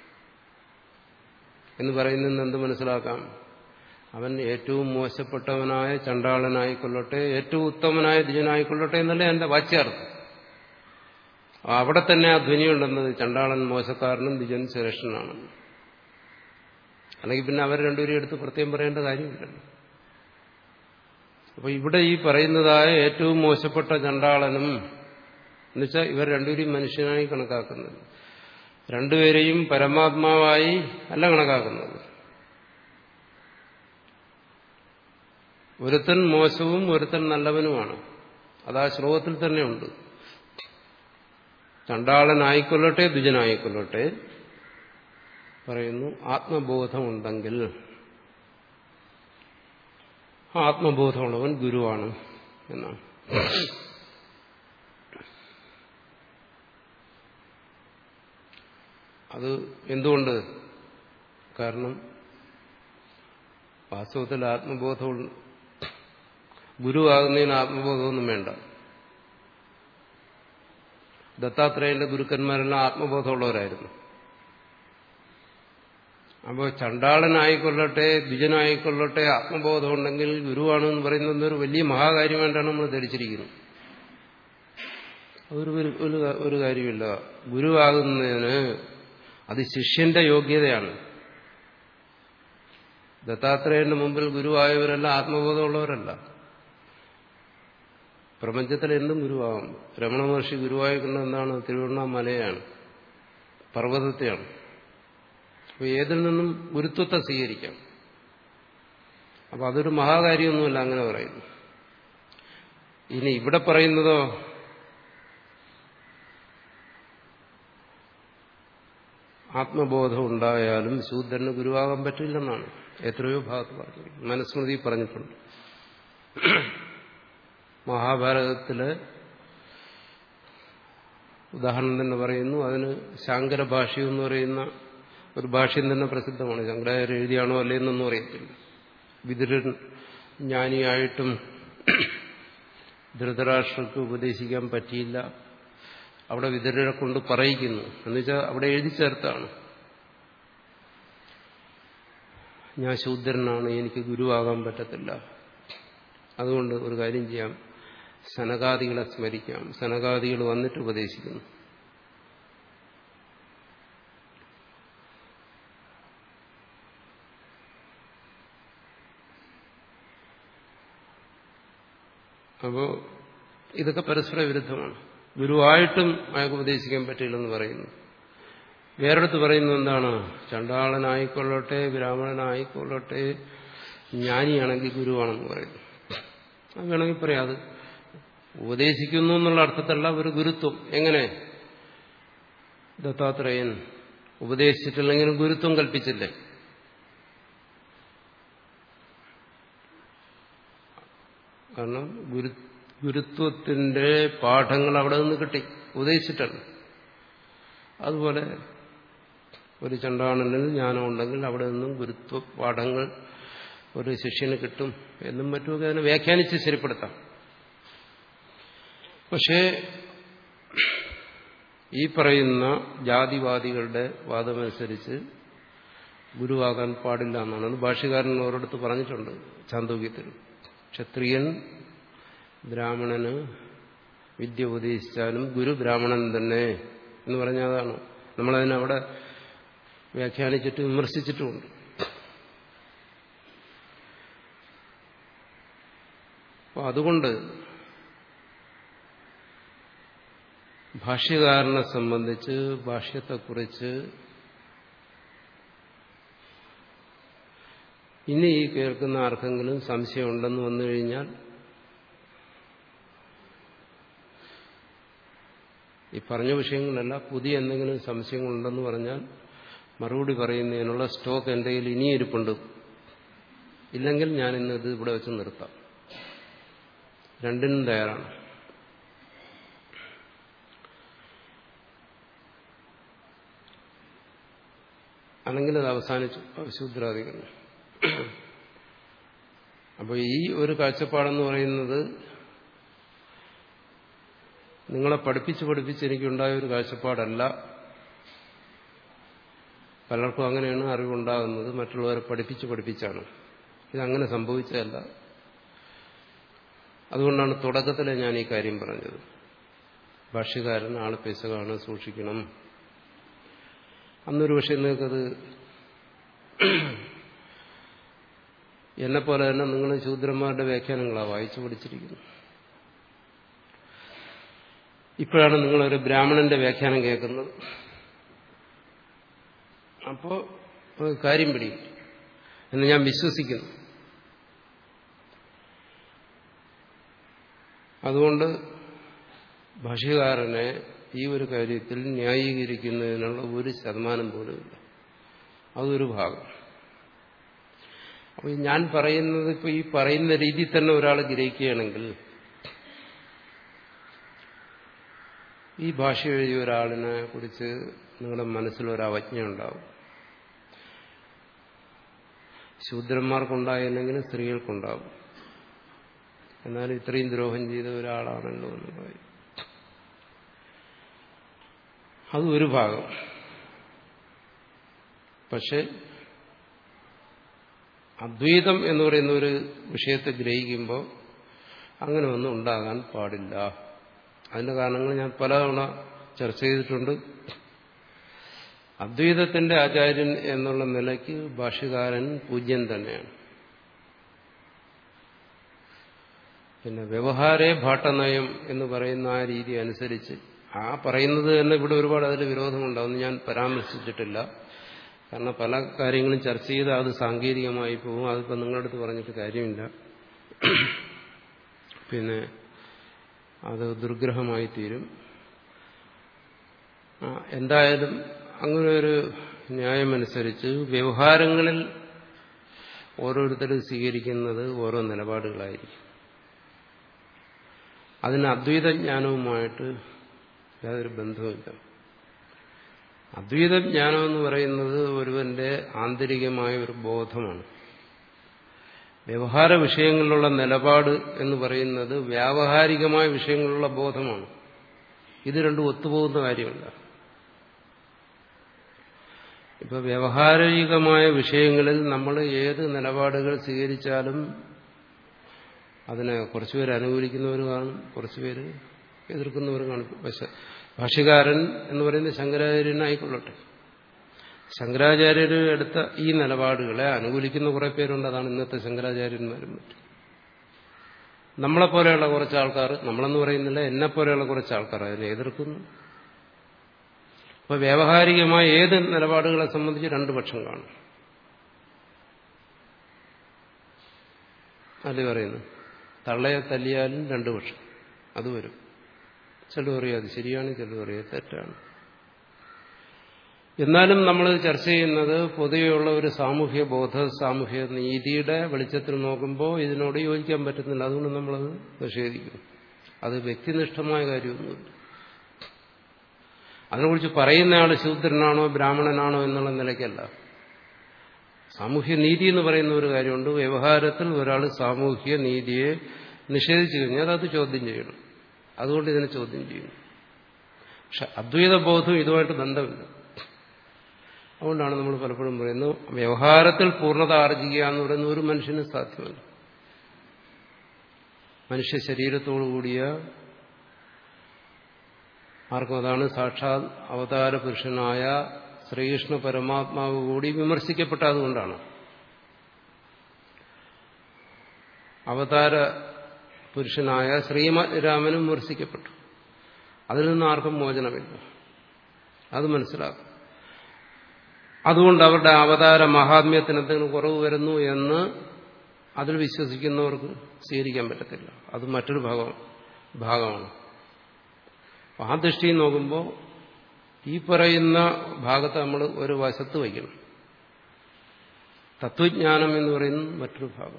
എന്ന് പറയുന്നതിന് എന്ത് മനസ്സിലാക്കാം അവൻ ഏറ്റവും മോശപ്പെട്ടവനായ ചണ്ടാളനായിക്കൊള്ളട്ടെ ഏറ്റവും ഉത്തമനായ ദ്വിജനായിക്കൊള്ളട്ടെ എന്നല്ലേ എന്റെ വാച്യാർത്ഥം അവിടെ തന്നെ ആ ധ്വനിയുണ്ടെന്നത് ചണ്ടാളൻ മോശക്കാരനും ദ്വിജൻ ശ്രേഷ്ഠനാണെന്ന് അല്ലെങ്കിൽ പിന്നെ അവർ രണ്ടുപേരും എടുത്ത് പ്രത്യേകം പറയേണ്ട കാര്യമില്ലല്ലോ അപ്പൊ ഇവിടെ ഈ പറയുന്നതായ ഏറ്റവും മോശപ്പെട്ട ചണ്ടാളനും എന്നുവെച്ചാൽ ഇവർ രണ്ടുപേരും മനുഷ്യനായി കണക്കാക്കുന്നത് രണ്ടുപേരെയും പരമാത്മാവായി അല്ല കണക്കാക്കുന്നത് ഒരുത്തൻ മോശവും ഒരുത്തൻ നല്ലവനുമാണ് അത് ആ ശ്ലോകത്തിൽ തന്നെയുണ്ട് ചണ്ടാളനായിക്കൊള്ളട്ടെ ദ്വിജനായിക്കൊള്ളട്ടെ പറയുന്നു ആത്മബോധമുണ്ടെങ്കിൽ ആത്മബോധമുള്ളവൻ ഗുരുവാണ് എന്നാണ് അത് എന്തുകൊണ്ട് കാരണം വാസ്തവത്തിൽ ആത്മബോധം ഗുരുവാകുന്നതിന് ആത്മബോധമൊന്നും വേണ്ട ദത്താത്രേയന്റെ ഗുരുക്കന്മാരെല്ലാം ആത്മബോധമുള്ളവരായിരുന്നു അപ്പോൾ ചണ്ടാളനായിക്കൊള്ളട്ടെ ദ്വിജനായിക്കൊള്ളട്ടെ ആത്മബോധം ഉണ്ടെങ്കിൽ ഗുരുവാണെന്ന് പറയുന്നത് ഒരു വലിയ മഹാകാര്യമായിട്ടാണ് നമ്മൾ ധരിച്ചിരിക്കുന്നത് അതൊരു ഒരു ഒരു കാര്യമില്ല ഗുരുവാകുന്നതിന് അത് ശിഷ്യന്റെ യോഗ്യതയാണ് ദത്താത്രേയന്റെ മുമ്പിൽ ഗുരുവായവരല്ല ആത്മബോധമുള്ളവരല്ല പ്രപഞ്ചത്തിൽ എന്തും ഗുരുവാകും രമണ മഹർഷി ഗുരുവായിക്കൊണ്ട് എന്താണ് തിരുവണ്ണാമലയാണ് പർവ്വതത്തെയാണ് അപ്പോൾ ഏതിൽ നിന്നും ഗുരുത്വത്തെ സ്വീകരിക്കാം അപ്പം അതൊരു മഹാകാര്യമൊന്നുമല്ല അങ്ങനെ പറയുന്നു ഇനി ഇവിടെ പറയുന്നതോ ആത്മബോധം ഉണ്ടായാലും ശൂദ്രന് ഗുരുവാകാൻ പറ്റില്ലെന്നാണ് എത്രയോ ഭാഗത്ത് പറഞ്ഞു മനുസ്മൃതി പറഞ്ഞിട്ടുണ്ട് മഹാഭാരതത്തില് ഉദാഹരണം തന്നെ പറയുന്നു അതിന് ശാങ്കര ഭാഷ്യം എന്ന് പറയുന്ന ഒരു ഭാഷ്യം തന്നെ പ്രസിദ്ധമാണ് ശങ്കരാചാര്യ എഴുതിയാണോ അല്ലേന്നൊന്നും അറിയത്തില്ല വിതുരൻ ജ്ഞാനിയായിട്ടും ധൃതരാഷ്ട്രക്ക് ഉപദേശിക്കാൻ പറ്റിയില്ല അവിടെ വിതുരരെ കൊണ്ട് പറയിക്കുന്നു എന്നുവെച്ചാൽ അവിടെ എഴുതി ചേർത്താണ് ഞാൻ ശൂദ്രനാണ് എനിക്ക് ഗുരുവാകാൻ പറ്റത്തില്ല അതുകൊണ്ട് ഒരു കാര്യം ചെയ്യാം സനകാദികളെ സ്മരിക്കാം സനകാദികൾ വന്നിട്ട് ഉപദേശിക്കുന്നു അപ്പോ ഇതൊക്കെ പരസ്പര വിരുദ്ധമാണ് ഗുരുവായിട്ടും അയാൾക്ക് ഉപദേശിക്കാൻ പറ്റില്ലെന്ന് പറയുന്നു വേറെടുത്ത് പറയുന്നത് എന്താണ് ചണ്ടാളനായിക്കൊള്ളട്ടെ ബ്രാഹ്മണനായിക്കൊള്ളട്ടെ ജ്ഞാനിയാണെങ്കിൽ ഗുരുവാണെന്ന് പറയുന്നു അത് വേണമെങ്കിൽ പറയാം അത് ഉപദേശിക്കുന്നു എന്നുള്ള അർത്ഥത്തിലുള്ള ഒരു ഗുരുത്വം എങ്ങനെ ദത്താത്രേയൻ ഉപദേശിച്ചിട്ടില്ലെങ്കിലും ഗുരുത്വം കൽപ്പിച്ചില്ലേ കാരണം ഗുരു ഗുരുത്വത്തിന്റെ പാഠങ്ങൾ അവിടെ നിന്ന് കിട്ടി ഉപദേശിച്ചിട്ടല്ല അതുപോലെ ഒരു ചണ്ടാണനിൽ ജ്ഞാനമുണ്ടെങ്കിൽ അവിടെ നിന്നും ഗുരുത്വ പാഠങ്ങൾ ഒരു ശിഷ്യന് കിട്ടും എന്നും മറ്റുമൊക്കെ അതിനെ വ്യാഖ്യാനിച്ച് ശരിപ്പെടുത്താം പക്ഷേ ഈ പറയുന്ന ജാതിവാദികളുടെ വാദമനുസരിച്ച് ഗുരുവാകാൻ പാടില്ല എന്നാണ് അത് ഭാഷ്യകാരൻ ഓരോടത്ത് പറഞ്ഞിട്ടുണ്ട് ചാന്തോക്യത്തിൽ ക്ഷത്രിയൻ ബ്രാഹ്മണന് വിദ്യ ഉപദേശിച്ചാലും ഗുരു ബ്രാഹ്മണൻ തന്നെ എന്ന് പറഞ്ഞാൽ അതാണ് നമ്മളതിനവിടെ വ്യാഖ്യാനിച്ചിട്ട് വിമർശിച്ചിട്ടുമുണ്ട് അപ്പോൾ അതുകൊണ്ട് ഭാഷ്യകാരനെ സംബന്ധിച്ച് ഭാഷ്യത്തെക്കുറിച്ച് ഇനി ഈ കേൾക്കുന്ന ആർക്കെങ്കിലും സംശയമുണ്ടെന്ന് വന്നു കഴിഞ്ഞാൽ ഈ പറഞ്ഞ വിഷയങ്ങളല്ല പുതിയ എന്തെങ്കിലും സംശയങ്ങളുണ്ടെന്ന് പറഞ്ഞാൽ മറുപടി പറയുന്നതിനുള്ള സ്റ്റോക്ക് എൻ്റെ കയ്യിൽ ഇനിയും ഇരിപ്പുണ്ട് ഇല്ലെങ്കിൽ ഞാൻ ഇന്ന് ഇത് ഇവിടെ വെച്ച് നിർത്താം രണ്ടിനും തയ്യാറാണ് അല്ലെങ്കിൽ അത് അവസാനിച്ചു ശൂദ്രാധികരണം അപ്പോൾ ഈ ഒരു കാഴ്ചപ്പാടെന്ന് പറയുന്നത് നിങ്ങളെ പഠിപ്പിച്ച് പഠിപ്പിച്ച് എനിക്കുണ്ടായ ഒരു കാഴ്ചപ്പാടല്ല പലർക്കും അങ്ങനെയാണ് അറിവുണ്ടാകുന്നത് മറ്റുള്ളവരെ പഠിപ്പിച്ച് പഠിപ്പിച്ചാണ് ഇതങ്ങനെ സംഭവിച്ചതല്ല അതുകൊണ്ടാണ് തുടക്കത്തിൽ ഞാൻ ഈ കാര്യം പറഞ്ഞത് ഭാഷ്യകാരൻ ആള് പെസകാണ് സൂക്ഷിക്കണം അന്നൊരു പക്ഷേ നിങ്ങൾക്കത് എന്നെപ്പോലെ തന്നെ നിങ്ങൾ ശൂദ്രന്മാരുടെ വ്യാഖ്യാനങ്ങളാണ് വായിച്ചു പഠിച്ചിരിക്കുന്നത് ഇപ്പോഴാണ് നിങ്ങളൊരു ബ്രാഹ്മണന്റെ വ്യാഖ്യാനം കേൾക്കുന്നത് അപ്പോൾ കാര്യം പിടിയും എന്ന് ഞാൻ വിശ്വസിക്കുന്നു അതുകൊണ്ട് ഭാഷ്യകാരനെ ഈ ഒരു കാര്യത്തിൽ ന്യായീകരിക്കുന്നതിനുള്ള ഒരു ശതമാനം പോലുമില്ല അതൊരു ഭാഗം അപ്പോൾ ഞാൻ പറയുന്നത് ഇപ്പോൾ ഈ പറയുന്ന രീതിയിൽ തന്നെ ഒരാൾ ഗ്രഹിക്കുകയാണെങ്കിൽ ഈ ഭാഷ എഴുതിയ ഒരാളിനെ കുറിച്ച് നിങ്ങളുടെ മനസ്സിൽ ഒരു അവജ്ഞ ഉണ്ടാവും ശൂദ്രന്മാർക്കുണ്ടായില്ലെങ്കിലും സ്ത്രീകൾക്കുണ്ടാവും എന്നാൽ ഇത്രയും ദ്രോഹം ചെയ്ത ഒരാളാണല്ലോ എന്ന് പറയും അത് ഒരു ഭാഗം പക്ഷെ അദ്വൈതം എന്ന് പറയുന്ന ഒരു വിഷയത്തെ ഗ്രഹിക്കുമ്പോൾ അങ്ങനെ ഒന്നും ഉണ്ടാകാൻ പാടില്ല അതിന്റെ കാരണങ്ങൾ ഞാൻ പലതവണ ചർച്ച ചെയ്തിട്ടുണ്ട് അദ്വൈതത്തിന്റെ ആചാര്യൻ എന്നുള്ള നിലയ്ക്ക് ഭാഷ്യകാരൻ പൂജ്യൻ തന്നെയാണ് പിന്നെ വ്യവഹാരേ ഭാട്ടനയം എന്ന് പറയുന്ന ആ രീതി അനുസരിച്ച് ആ പറയുന്നത് തന്നെ ഇവിടെ ഒരുപാട് അതിൽ വിരോധമുണ്ടാവുമെന്ന് ഞാൻ പരാമർശിച്ചിട്ടില്ല കാരണം പല കാര്യങ്ങളും ചർച്ച ചെയ്ത് അത് സാങ്കേതികമായി പോകും അതിപ്പോൾ നിങ്ങളുടെ അടുത്ത് പറഞ്ഞിട്ട് കാര്യമില്ല പിന്നെ അത് ദുർഗ്രഹമായി തീരും എന്തായാലും അങ്ങനെ ഒരു ന്യായമനുസരിച്ച് വ്യവഹാരങ്ങളിൽ ഓരോരുത്തരും സ്വീകരിക്കുന്നത് ഓരോ നിലപാടുകളായിരിക്കും അതിന് അദ്വൈത ജ്ഞാനവുമായിട്ട് യാതൊരു ബന്ധവുമില്ല അദ്വൈത ജ്ഞാനം എന്ന് പറയുന്നത് ഒരുവന്റെ ആന്തരികമായ ഒരു ബോധമാണ് വ്യവഹാര വിഷയങ്ങളിലുള്ള നിലപാട് എന്ന് പറയുന്നത് വ്യാവഹാരികമായ വിഷയങ്ങളിലുള്ള ബോധമാണ് ഇത് രണ്ടും ഒത്തുപോകുന്ന കാര്യമല്ല ഇപ്പൊ വ്യവഹാരികമായ വിഷയങ്ങളിൽ നമ്മൾ ഏത് നിലപാടുകൾ സ്വീകരിച്ചാലും അതിനെ കുറച്ചുപേര് അനുകൂലിക്കുന്നവർ കാണും കുറച്ചുപേര് എതിർക്കുന്നവർ കാണും പക്ഷെ ഭാഷ്യകാരൻ എന്ന് പറയുന്നത് ശങ്കരാചാര്യനായിക്കൊള്ളട്ടെ ശങ്കരാചാര്യർ എടുത്ത ഈ നിലപാടുകളെ അനുകൂലിക്കുന്ന കുറെ പേരുണ്ട് അതാണ് ഇന്നത്തെ ശങ്കരാചാര്യന്മാരും മറ്റും നമ്മളെപ്പോലെയുള്ള കുറച്ച് ആൾക്കാർ നമ്മളെന്ന് പറയുന്നില്ല എന്നെപ്പോലെയുള്ള കുറച്ച് ആൾക്കാർ അതിനെ എതിർക്കുന്നു അപ്പൊ വ്യാവഹാരികമായ ഏത് നിലപാടുകളെ സംബന്ധിച്ച് രണ്ടു പക്ഷം കാണും അത് പറയുന്നു തള്ളയെ തല്ലിയാലും രണ്ടു പക്ഷം അത് വരും ചിലർ പറയും അത് ശരിയാണ് ചിലർ പറയും തെറ്റാണ് എന്നാലും നമ്മൾ ചർച്ച ചെയ്യുന്നത് പൊതുവെയുള്ള ഒരു സാമൂഹ്യ ബോധ സാമൂഹ്യ നീതിയുടെ വെളിച്ചത്തിൽ നോക്കുമ്പോൾ ഇതിനോട് യോജിക്കാൻ പറ്റുന്നില്ല അതുകൊണ്ട് നമ്മളത് നിഷേധിക്കും അത് വ്യക്തിനിഷ്ഠമായ കാര്യമൊന്നുമില്ല അതിനെക്കുറിച്ച് പറയുന്നയാൾ ശൂദ്രനാണോ ബ്രാഹ്മണനാണോ എന്നുള്ള നിലയ്ക്കല്ല സാമൂഹ്യ നീതി എന്ന് പറയുന്ന ഒരു കാര്യമുണ്ട് വ്യവഹാരത്തിൽ ഒരാൾ സാമൂഹ്യ നീതിയെ നിഷേധിച്ചു കഴിഞ്ഞാൽ അത് ചോദ്യം ചെയ്യണം അതുകൊണ്ട് ഇതിനെ ചോദ്യം ചെയ്യുന്നു പക്ഷെ അദ്വൈത ബോധം ഇതുമായിട്ട് ബന്ധമില്ല അതുകൊണ്ടാണ് നമ്മൾ പലപ്പോഴും പറയുന്നത് വ്യവഹാരത്തിൽ പൂർണ്ണത ആർജിക്കുക എന്ന് പറയുന്ന ഒരു മനുഷ്യന് സാധ്യമല്ല മനുഷ്യ ശരീരത്തോടു കൂടിയ ആർക്കും അതാണ് സാക്ഷാത് അവതാര പുരുഷനായ ശ്രീകൃഷ്ണ പരമാത്മാവ് കൂടി വിമർശിക്കപ്പെട്ട അതുകൊണ്ടാണ് അവതാര പുരുഷനായ ശ്രീരാമനും വിമർശിക്കപ്പെട്ടു അതിൽ നിന്ന് ആർക്കും മോചനമില്ല അത് മനസ്സിലാക്കും അതുകൊണ്ട് അവരുടെ അവതാര മഹാത്മ്യത്തിന് എന്തെങ്കിലും കുറവ് വരുന്നു എന്ന് അതിൽ വിശ്വസിക്കുന്നവർക്ക് സ്വീകരിക്കാൻ പറ്റത്തില്ല അത് മറ്റൊരു ഭാഗം ഭാഗമാണ് ആ ദൃഷ്ടിയിൽ നോക്കുമ്പോൾ ഈ പറയുന്ന ഭാഗത്ത് നമ്മൾ ഒരു വശത്ത് വയ്ക്കണം തത്വജ്ഞാനം എന്ന് പറയുന്നത് മറ്റൊരു ഭാഗം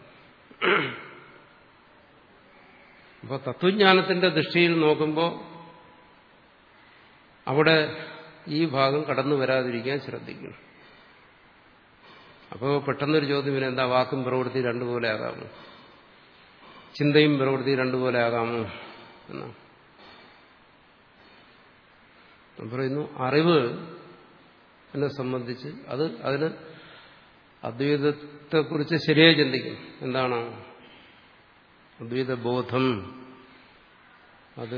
അപ്പോൾ തത്വജ്ഞാനത്തിന്റെ ദൃഷ്ടിയിൽ നോക്കുമ്പോൾ അവിടെ ഈ ഭാഗം കടന്നു വരാതിരിക്കാൻ ശ്രദ്ധിക്കണം അപ്പോൾ പെട്ടെന്നൊരു ചോദ്യം വരും എന്താ വാക്കും പ്രവൃത്തി രണ്ടുപോലെ ആകാമോ ചിന്തയും പ്രവൃത്തി രണ്ടുപോലെ ആകാമോ എന്നാണ് പറയുന്നു അറിവ് എന്നെ സംബന്ധിച്ച് അത് അതിന് അദ്വൈതത്തെക്കുറിച്ച് ശരിയായി ചിന്തിക്കും എന്താണ് അദ്വൈത ബോധം അത്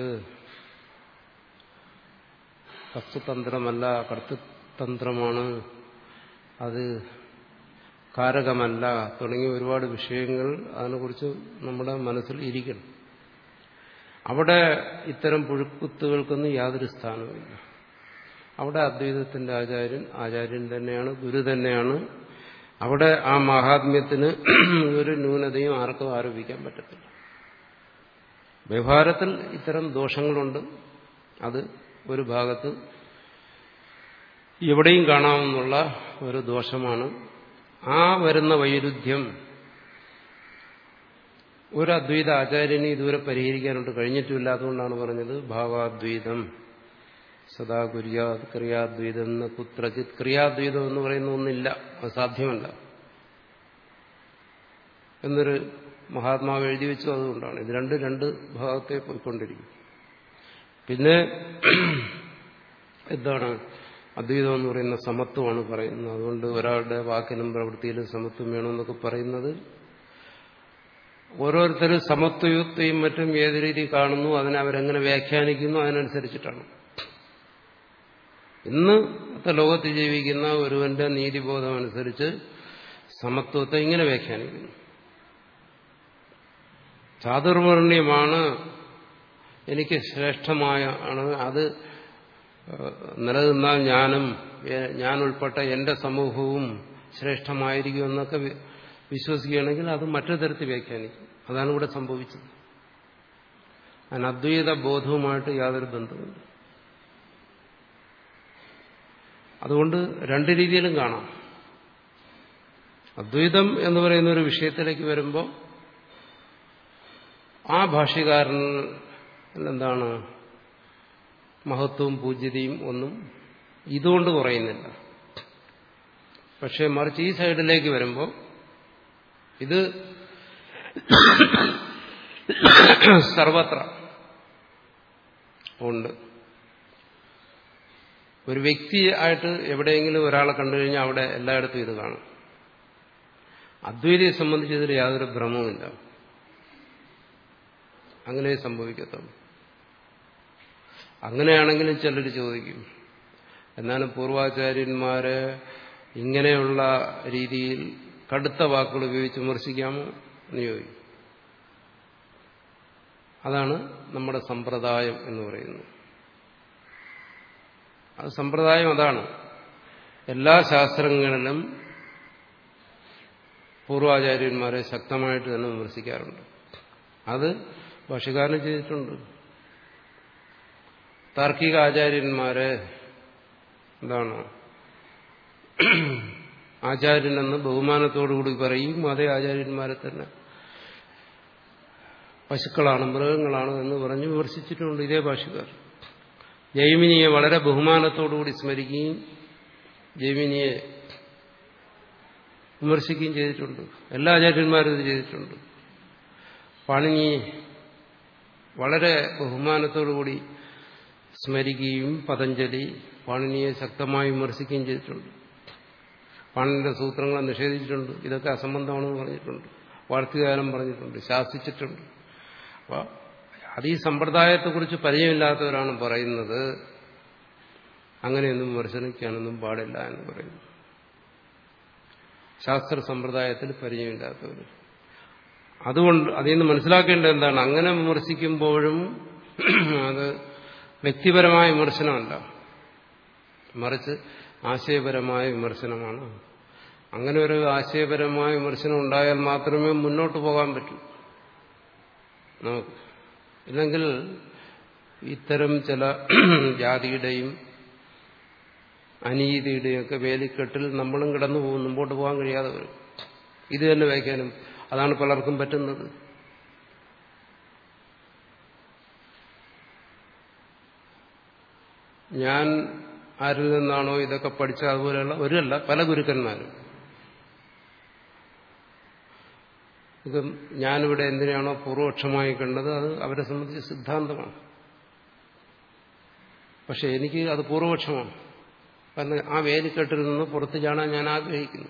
വസ്തുതന്ത്രമല്ല കർത്തൃതന്ത്രമാണ് അത് കാരകമല്ല തുടങ്ങിയ ഒരുപാട് വിഷയങ്ങൾ അതിനെക്കുറിച്ച് നമ്മുടെ മനസ്സിൽ ഇരിക്കണം അവിടെ ഇത്തരം പുഴുക്കുത്തുകൾക്കൊന്നും യാതൊരു സ്ഥാനവുമില്ല അവിടെ അദ്വൈതത്തിന്റെ ആചാര്യൻ ആചാര്യൻ തന്നെയാണ് ഗുരു തന്നെയാണ് അവിടെ ആ മഹാത്മ്യത്തിന് ഒരു ന്യൂനതയും ആർക്കും ആരോപിക്കാൻ പറ്റത്തില്ല വ്യവഹാരത്തിൽ ഇത്തരം ദോഷങ്ങളുണ്ട് അത് ഒരു ഭാഗത്ത് എവിടെയും കാണാമെന്നുള്ള ഒരു ദോഷമാണ് ആ വരുന്ന വൈരുദ്ധ്യം ഒരു അദ്വൈത ആചാര്യന് ഇതുവരെ പരിഹരിക്കാനായിട്ട് കഴിഞ്ഞിട്ടില്ല അതുകൊണ്ടാണ് പറഞ്ഞത് ഭാവാദ്വൈതം സദാ കുര്യാത് ക്രിയാദ്വൈതം എന്ന കുത്രചിത് ക്രിയാദ്വൈതം എന്ന് പറയുന്ന ഒന്നില്ല അത് സാധ്യമല്ല എന്നൊരു മഹാത്മാവ് എഴുതി വെച്ചു അതുകൊണ്ടാണ് ഇത് രണ്ട് രണ്ട് ഭാഗത്തെ പോയിക്കൊണ്ടിരിക്കും പിന്നെ എന്താണ് അദ്വൈതം എന്ന് പറയുന്ന സമത്വമാണ് പറയുന്നത് അതുകൊണ്ട് ഒരാളുടെ വാക്കിനും പ്രവൃത്തിയിലും സമത്വം വേണമെന്നൊക്കെ പറയുന്നത് ഓരോരുത്തരും സമത്വയുക്തയും മറ്റും ഏത് രീതി കാണുന്നു അതിനെ അവരെങ്ങനെ വ്യാഖ്യാനിക്കുന്നു അതിനനുസരിച്ചിട്ടാണ് ഇന്നത്തെ ലോകത്ത് ജീവിക്കുന്ന ഒരുവന്റെ നീതിബോധം അനുസരിച്ച് സമത്വത്തെ ഇങ്ങനെ വ്യാഖ്യാനിക്കുന്നു ചാതുർവർണ്ണ്യമാണ് എനിക്ക് ശ്രേഷ്ഠമായ ആണ് അത് നിലനിന്നാൽ ഞാനും ഞാൻ ഉൾപ്പെട്ട എന്റെ സമൂഹവും ശ്രേഷ്ഠമായിരിക്കും എന്നൊക്കെ വിശ്വസിക്കുകയാണെങ്കിൽ അത് മറ്റൊരു തരത്തിൽ വ്യാഖ്യാനിക്കും അതാണ് ഇവിടെ സംഭവിച്ചത് അതിന് അദ്വൈത ബോധവുമായിട്ട് യാതൊരു ബന്ധമില്ല അതുകൊണ്ട് രണ്ട് രീതിയിലും കാണാം അദ്വൈതം എന്ന് പറയുന്ന ഒരു വിഷയത്തിലേക്ക് വരുമ്പോൾ ആ ഭാഷ്യകാരൻ എന്താണ് മഹത്വവും പൂജ്യതയും ഒന്നും ഇതുകൊണ്ട് കുറയുന്നില്ല പക്ഷെ മറിച്ച് ഈ സൈഡിലേക്ക് വരുമ്പോൾ ഇത് സർവത്ര ഉണ്ട് ഒരു വ്യക്തിയായിട്ട് എവിടെയെങ്കിലും ഒരാളെ കണ്ടു കഴിഞ്ഞാൽ അവിടെ എല്ലായിടത്തും ഇത് കാണും അദ്വൈതയെ സംബന്ധിച്ച് ഇതിൽ യാതൊരു ഭ്രമവുമില്ല അങ്ങനെ സംഭവിക്കത്തുള്ളൂ അങ്ങനെയാണെങ്കിലും ചിലർ ചോദിക്കും എന്നാലും പൂർവാചാര്യന്മാരെ ഇങ്ങനെയുള്ള രീതിയിൽ കടുത്ത വാക്കുകൾ ഉപയോഗിച്ച് വിമർശിക്കാമോ എന്ന് ചോദിക്കും അതാണ് നമ്മുടെ സമ്പ്രദായം എന്ന് പറയുന്നത് അത് സമ്പ്രദായം അതാണ് എല്ലാ ശാസ്ത്രങ്ങളിലും പൂർവാചാര്യന്മാരെ ശക്തമായിട്ട് തന്നെ വിമർശിക്കാറുണ്ട് അത് ഭാഷകാരൻ ചെയ്തിട്ടുണ്ട് താർക്കിക ആചാര്യന്മാരെ എന്താണ് ആചാര്യനെന്ന് ബഹുമാനത്തോടുകൂടി പറയും അതേ ആചാര്യന്മാരെ തന്നെ പശുക്കളാണ് മൃഗങ്ങളാണ് എന്ന് പറഞ്ഞ് വിമർശിച്ചിട്ടുണ്ട് ഇതേ ഭാഷക്കാർ ജൈമിനിയെ വളരെ ബഹുമാനത്തോടുകൂടി സ്മരിക്കുകയും ജൈമിനിയെ വിമർശിക്കുകയും ചെയ്തിട്ടുണ്ട് എല്ലാ ആചാര്യന്മാരും ഇത് ചെയ്തിട്ടുണ്ട് പാണിനി വളരെ ബഹുമാനത്തോടുകൂടി സ്മരിക്കുകയും പതഞ്ജലി പാണിനിയെ ശക്തമായി വിമർശിക്കുകയും ചെയ്തിട്ടുണ്ട് പാണിനിയുടെ സൂത്രങ്ങളെ നിഷേധിച്ചിട്ടുണ്ട് ഇതൊക്കെ അസംബന്ധമാണെന്ന് പറഞ്ഞിട്ടുണ്ട് വാർത്തകാലം പറഞ്ഞിട്ടുണ്ട് ശാസിച്ചിട്ടുണ്ട് അപ്പോൾ അത് ഈ സമ്പ്രദായത്തെക്കുറിച്ച് പരിചയമില്ലാത്തവരാണ് പറയുന്നത് അങ്ങനെയൊന്നും വിമർശനിക്കാനൊന്നും പാടില്ല എന്ന് പറയുന്നു ശാസ്ത്ര സമ്പ്രദായത്തിൽ പരിചയമില്ലാത്തവർ അതുകൊണ്ട് അതിൽ നിന്ന് മനസ്സിലാക്കേണ്ടത് എന്താണ് അങ്ങനെ വിമർശിക്കുമ്പോഴും അത് വ്യക്തിപരമായ വിമർശനമല്ല മറിച്ച് ആശയപരമായ വിമർശനമാണ് അങ്ങനെ ഒരു ആശയപരമായ വിമർശനം ഉണ്ടായാൽ മാത്രമേ മുന്നോട്ട് പോകാൻ പറ്റൂ നമുക്ക് ഇല്ലെങ്കിൽ ഇത്തരം ചില ജാതിയുടെയും അനീതിയുടെയൊക്കെ വേലിക്കെട്ടിൽ നമ്മളും കിടന്നു പോകും മുമ്പോട്ട് പോകാൻ കഴിയാതെ വരും ഇത് തന്നെ വയ്ക്കാനും അതാണ് പലർക്കും പറ്റുന്നത് ഞാൻ ആരിൽ നിന്നാണോ ഇതൊക്കെ പഠിച്ച അതുപോലെയുള്ള ഒരുവല്ല പല ഗുരുക്കന്മാരും ഇത് ഞാനിവിടെ എന്തിനാണോ പൂർവപക്ഷമായി കണ്ടത് അത് അവരെ സംബന്ധിച്ച് സിദ്ധാന്തമാണ് പക്ഷെ എനിക്ക് അത് പൂർവപക്ഷമാണ് കാരണം ആ വേലിക്കെട്ടിൽ നിന്ന് പുറത്തു ചാടാൻ ഞാൻ ആഗ്രഹിക്കുന്നു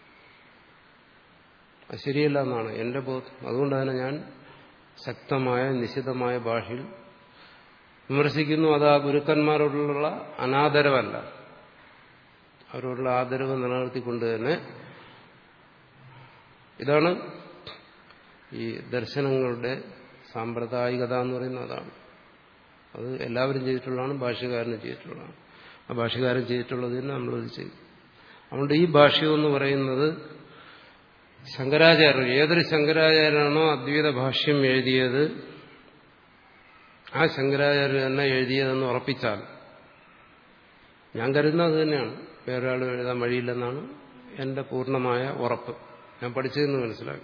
അത് ശരിയല്ല എന്നാണ് എന്റെ ബോധം അതുകൊണ്ട് തന്നെ ഞാൻ ശക്തമായ നിശിതമായ ഭാഷയിൽ വിമർശിക്കുന്നു അത് ആ ഗുരുക്കന്മാരോടുള്ള അനാദരവല്ല അവരോടുള്ള ആദരവ് നിലനിർത്തിക്കൊണ്ട് തന്നെ ഇതാണ് ഈ ദർശനങ്ങളുടെ സാമ്പ്രദായികത എന്ന് പറയുന്നത് അതാണ് അത് എല്ലാവരും ചെയ്തിട്ടുള്ളതാണ് ഭാഷ്യകാരനും ചെയ്തിട്ടുള്ളതാണ് ആ ഭാഷ്യകാരൻ ചെയ്തിട്ടുള്ളത് തന്നെ നമ്മളത് ചെയ്തു അതുകൊണ്ട് ഈ ഭാഷ്യം എന്ന് പറയുന്നത് ശങ്കരാചാര്യർ ഏതൊരു ശങ്കരാചാര്യനാണോ അദ്വൈത ഭാഷ്യം എഴുതിയത് ആ ശങ്കരാചാര്യർ തന്നെ എഴുതിയതെന്ന് ഉറപ്പിച്ചാൽ ഞാൻ കരുതുന്നത് തന്നെയാണ് വേറൊരാൾ എഴുതാൻ വഴിയില്ലെന്നാണ് എന്റെ പൂർണ്ണമായ ഉറപ്പ് ഞാൻ പഠിച്ചതെന്ന് മനസ്സിലാക്കി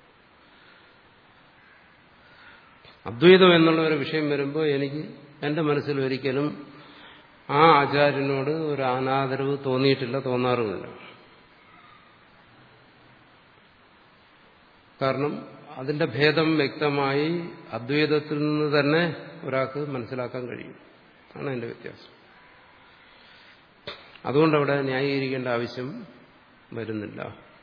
അദ്വൈതം എന്നുള്ള ഒരു വിഷയം വരുമ്പോൾ എനിക്ക് എന്റെ മനസ്സിൽ ഒരിക്കലും ആ ആചാര്യനോട് ഒരു അനാദരവ് തോന്നിയിട്ടില്ല തോന്നാറുമില്ല കാരണം അതിന്റെ ഭേദം വ്യക്തമായി അദ്വൈതത്തിൽ നിന്ന് തന്നെ ഒരാൾക്ക് മനസ്സിലാക്കാൻ കഴിയും ആണ് അതിന്റെ വ്യത്യാസം അതുകൊണ്ട് അവിടെ ന്യായീകരിക്കേണ്ട ആവശ്യം വരുന്നില്ല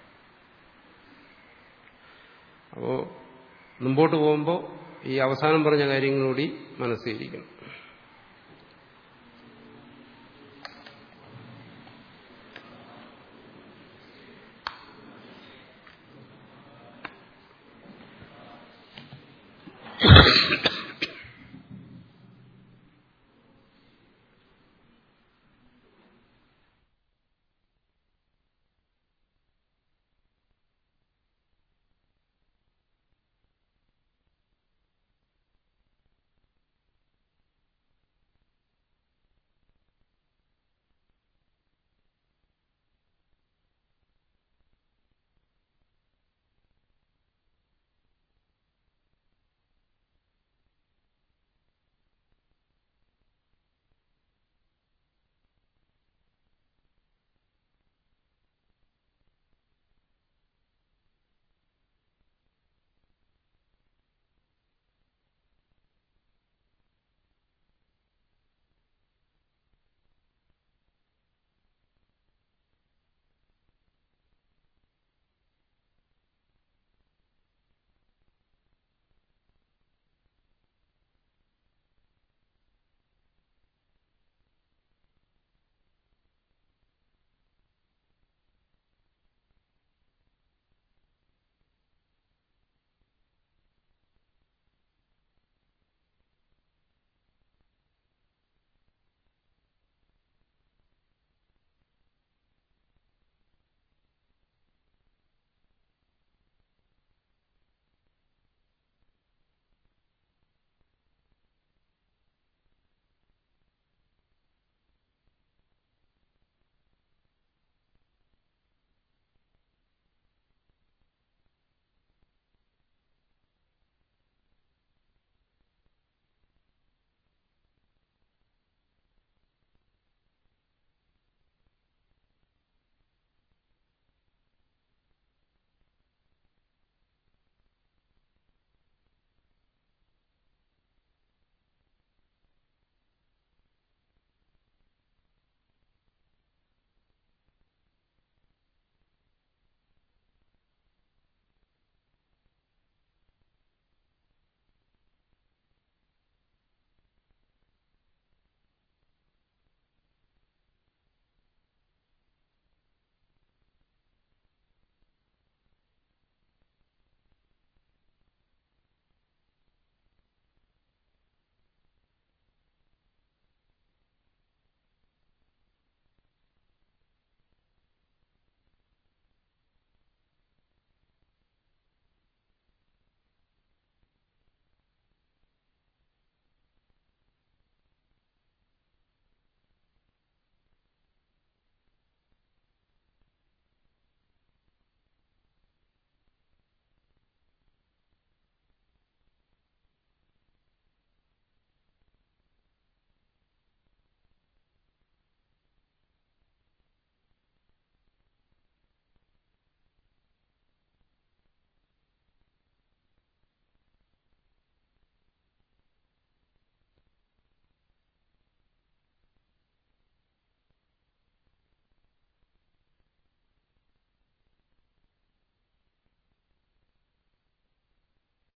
അപ്പോ മുമ്പോട്ട് പോകുമ്പോൾ ഈ അവസാനം പറഞ്ഞ കാര്യങ്ങളൂടി മനസ്സിലിരിക്കണം Thank you.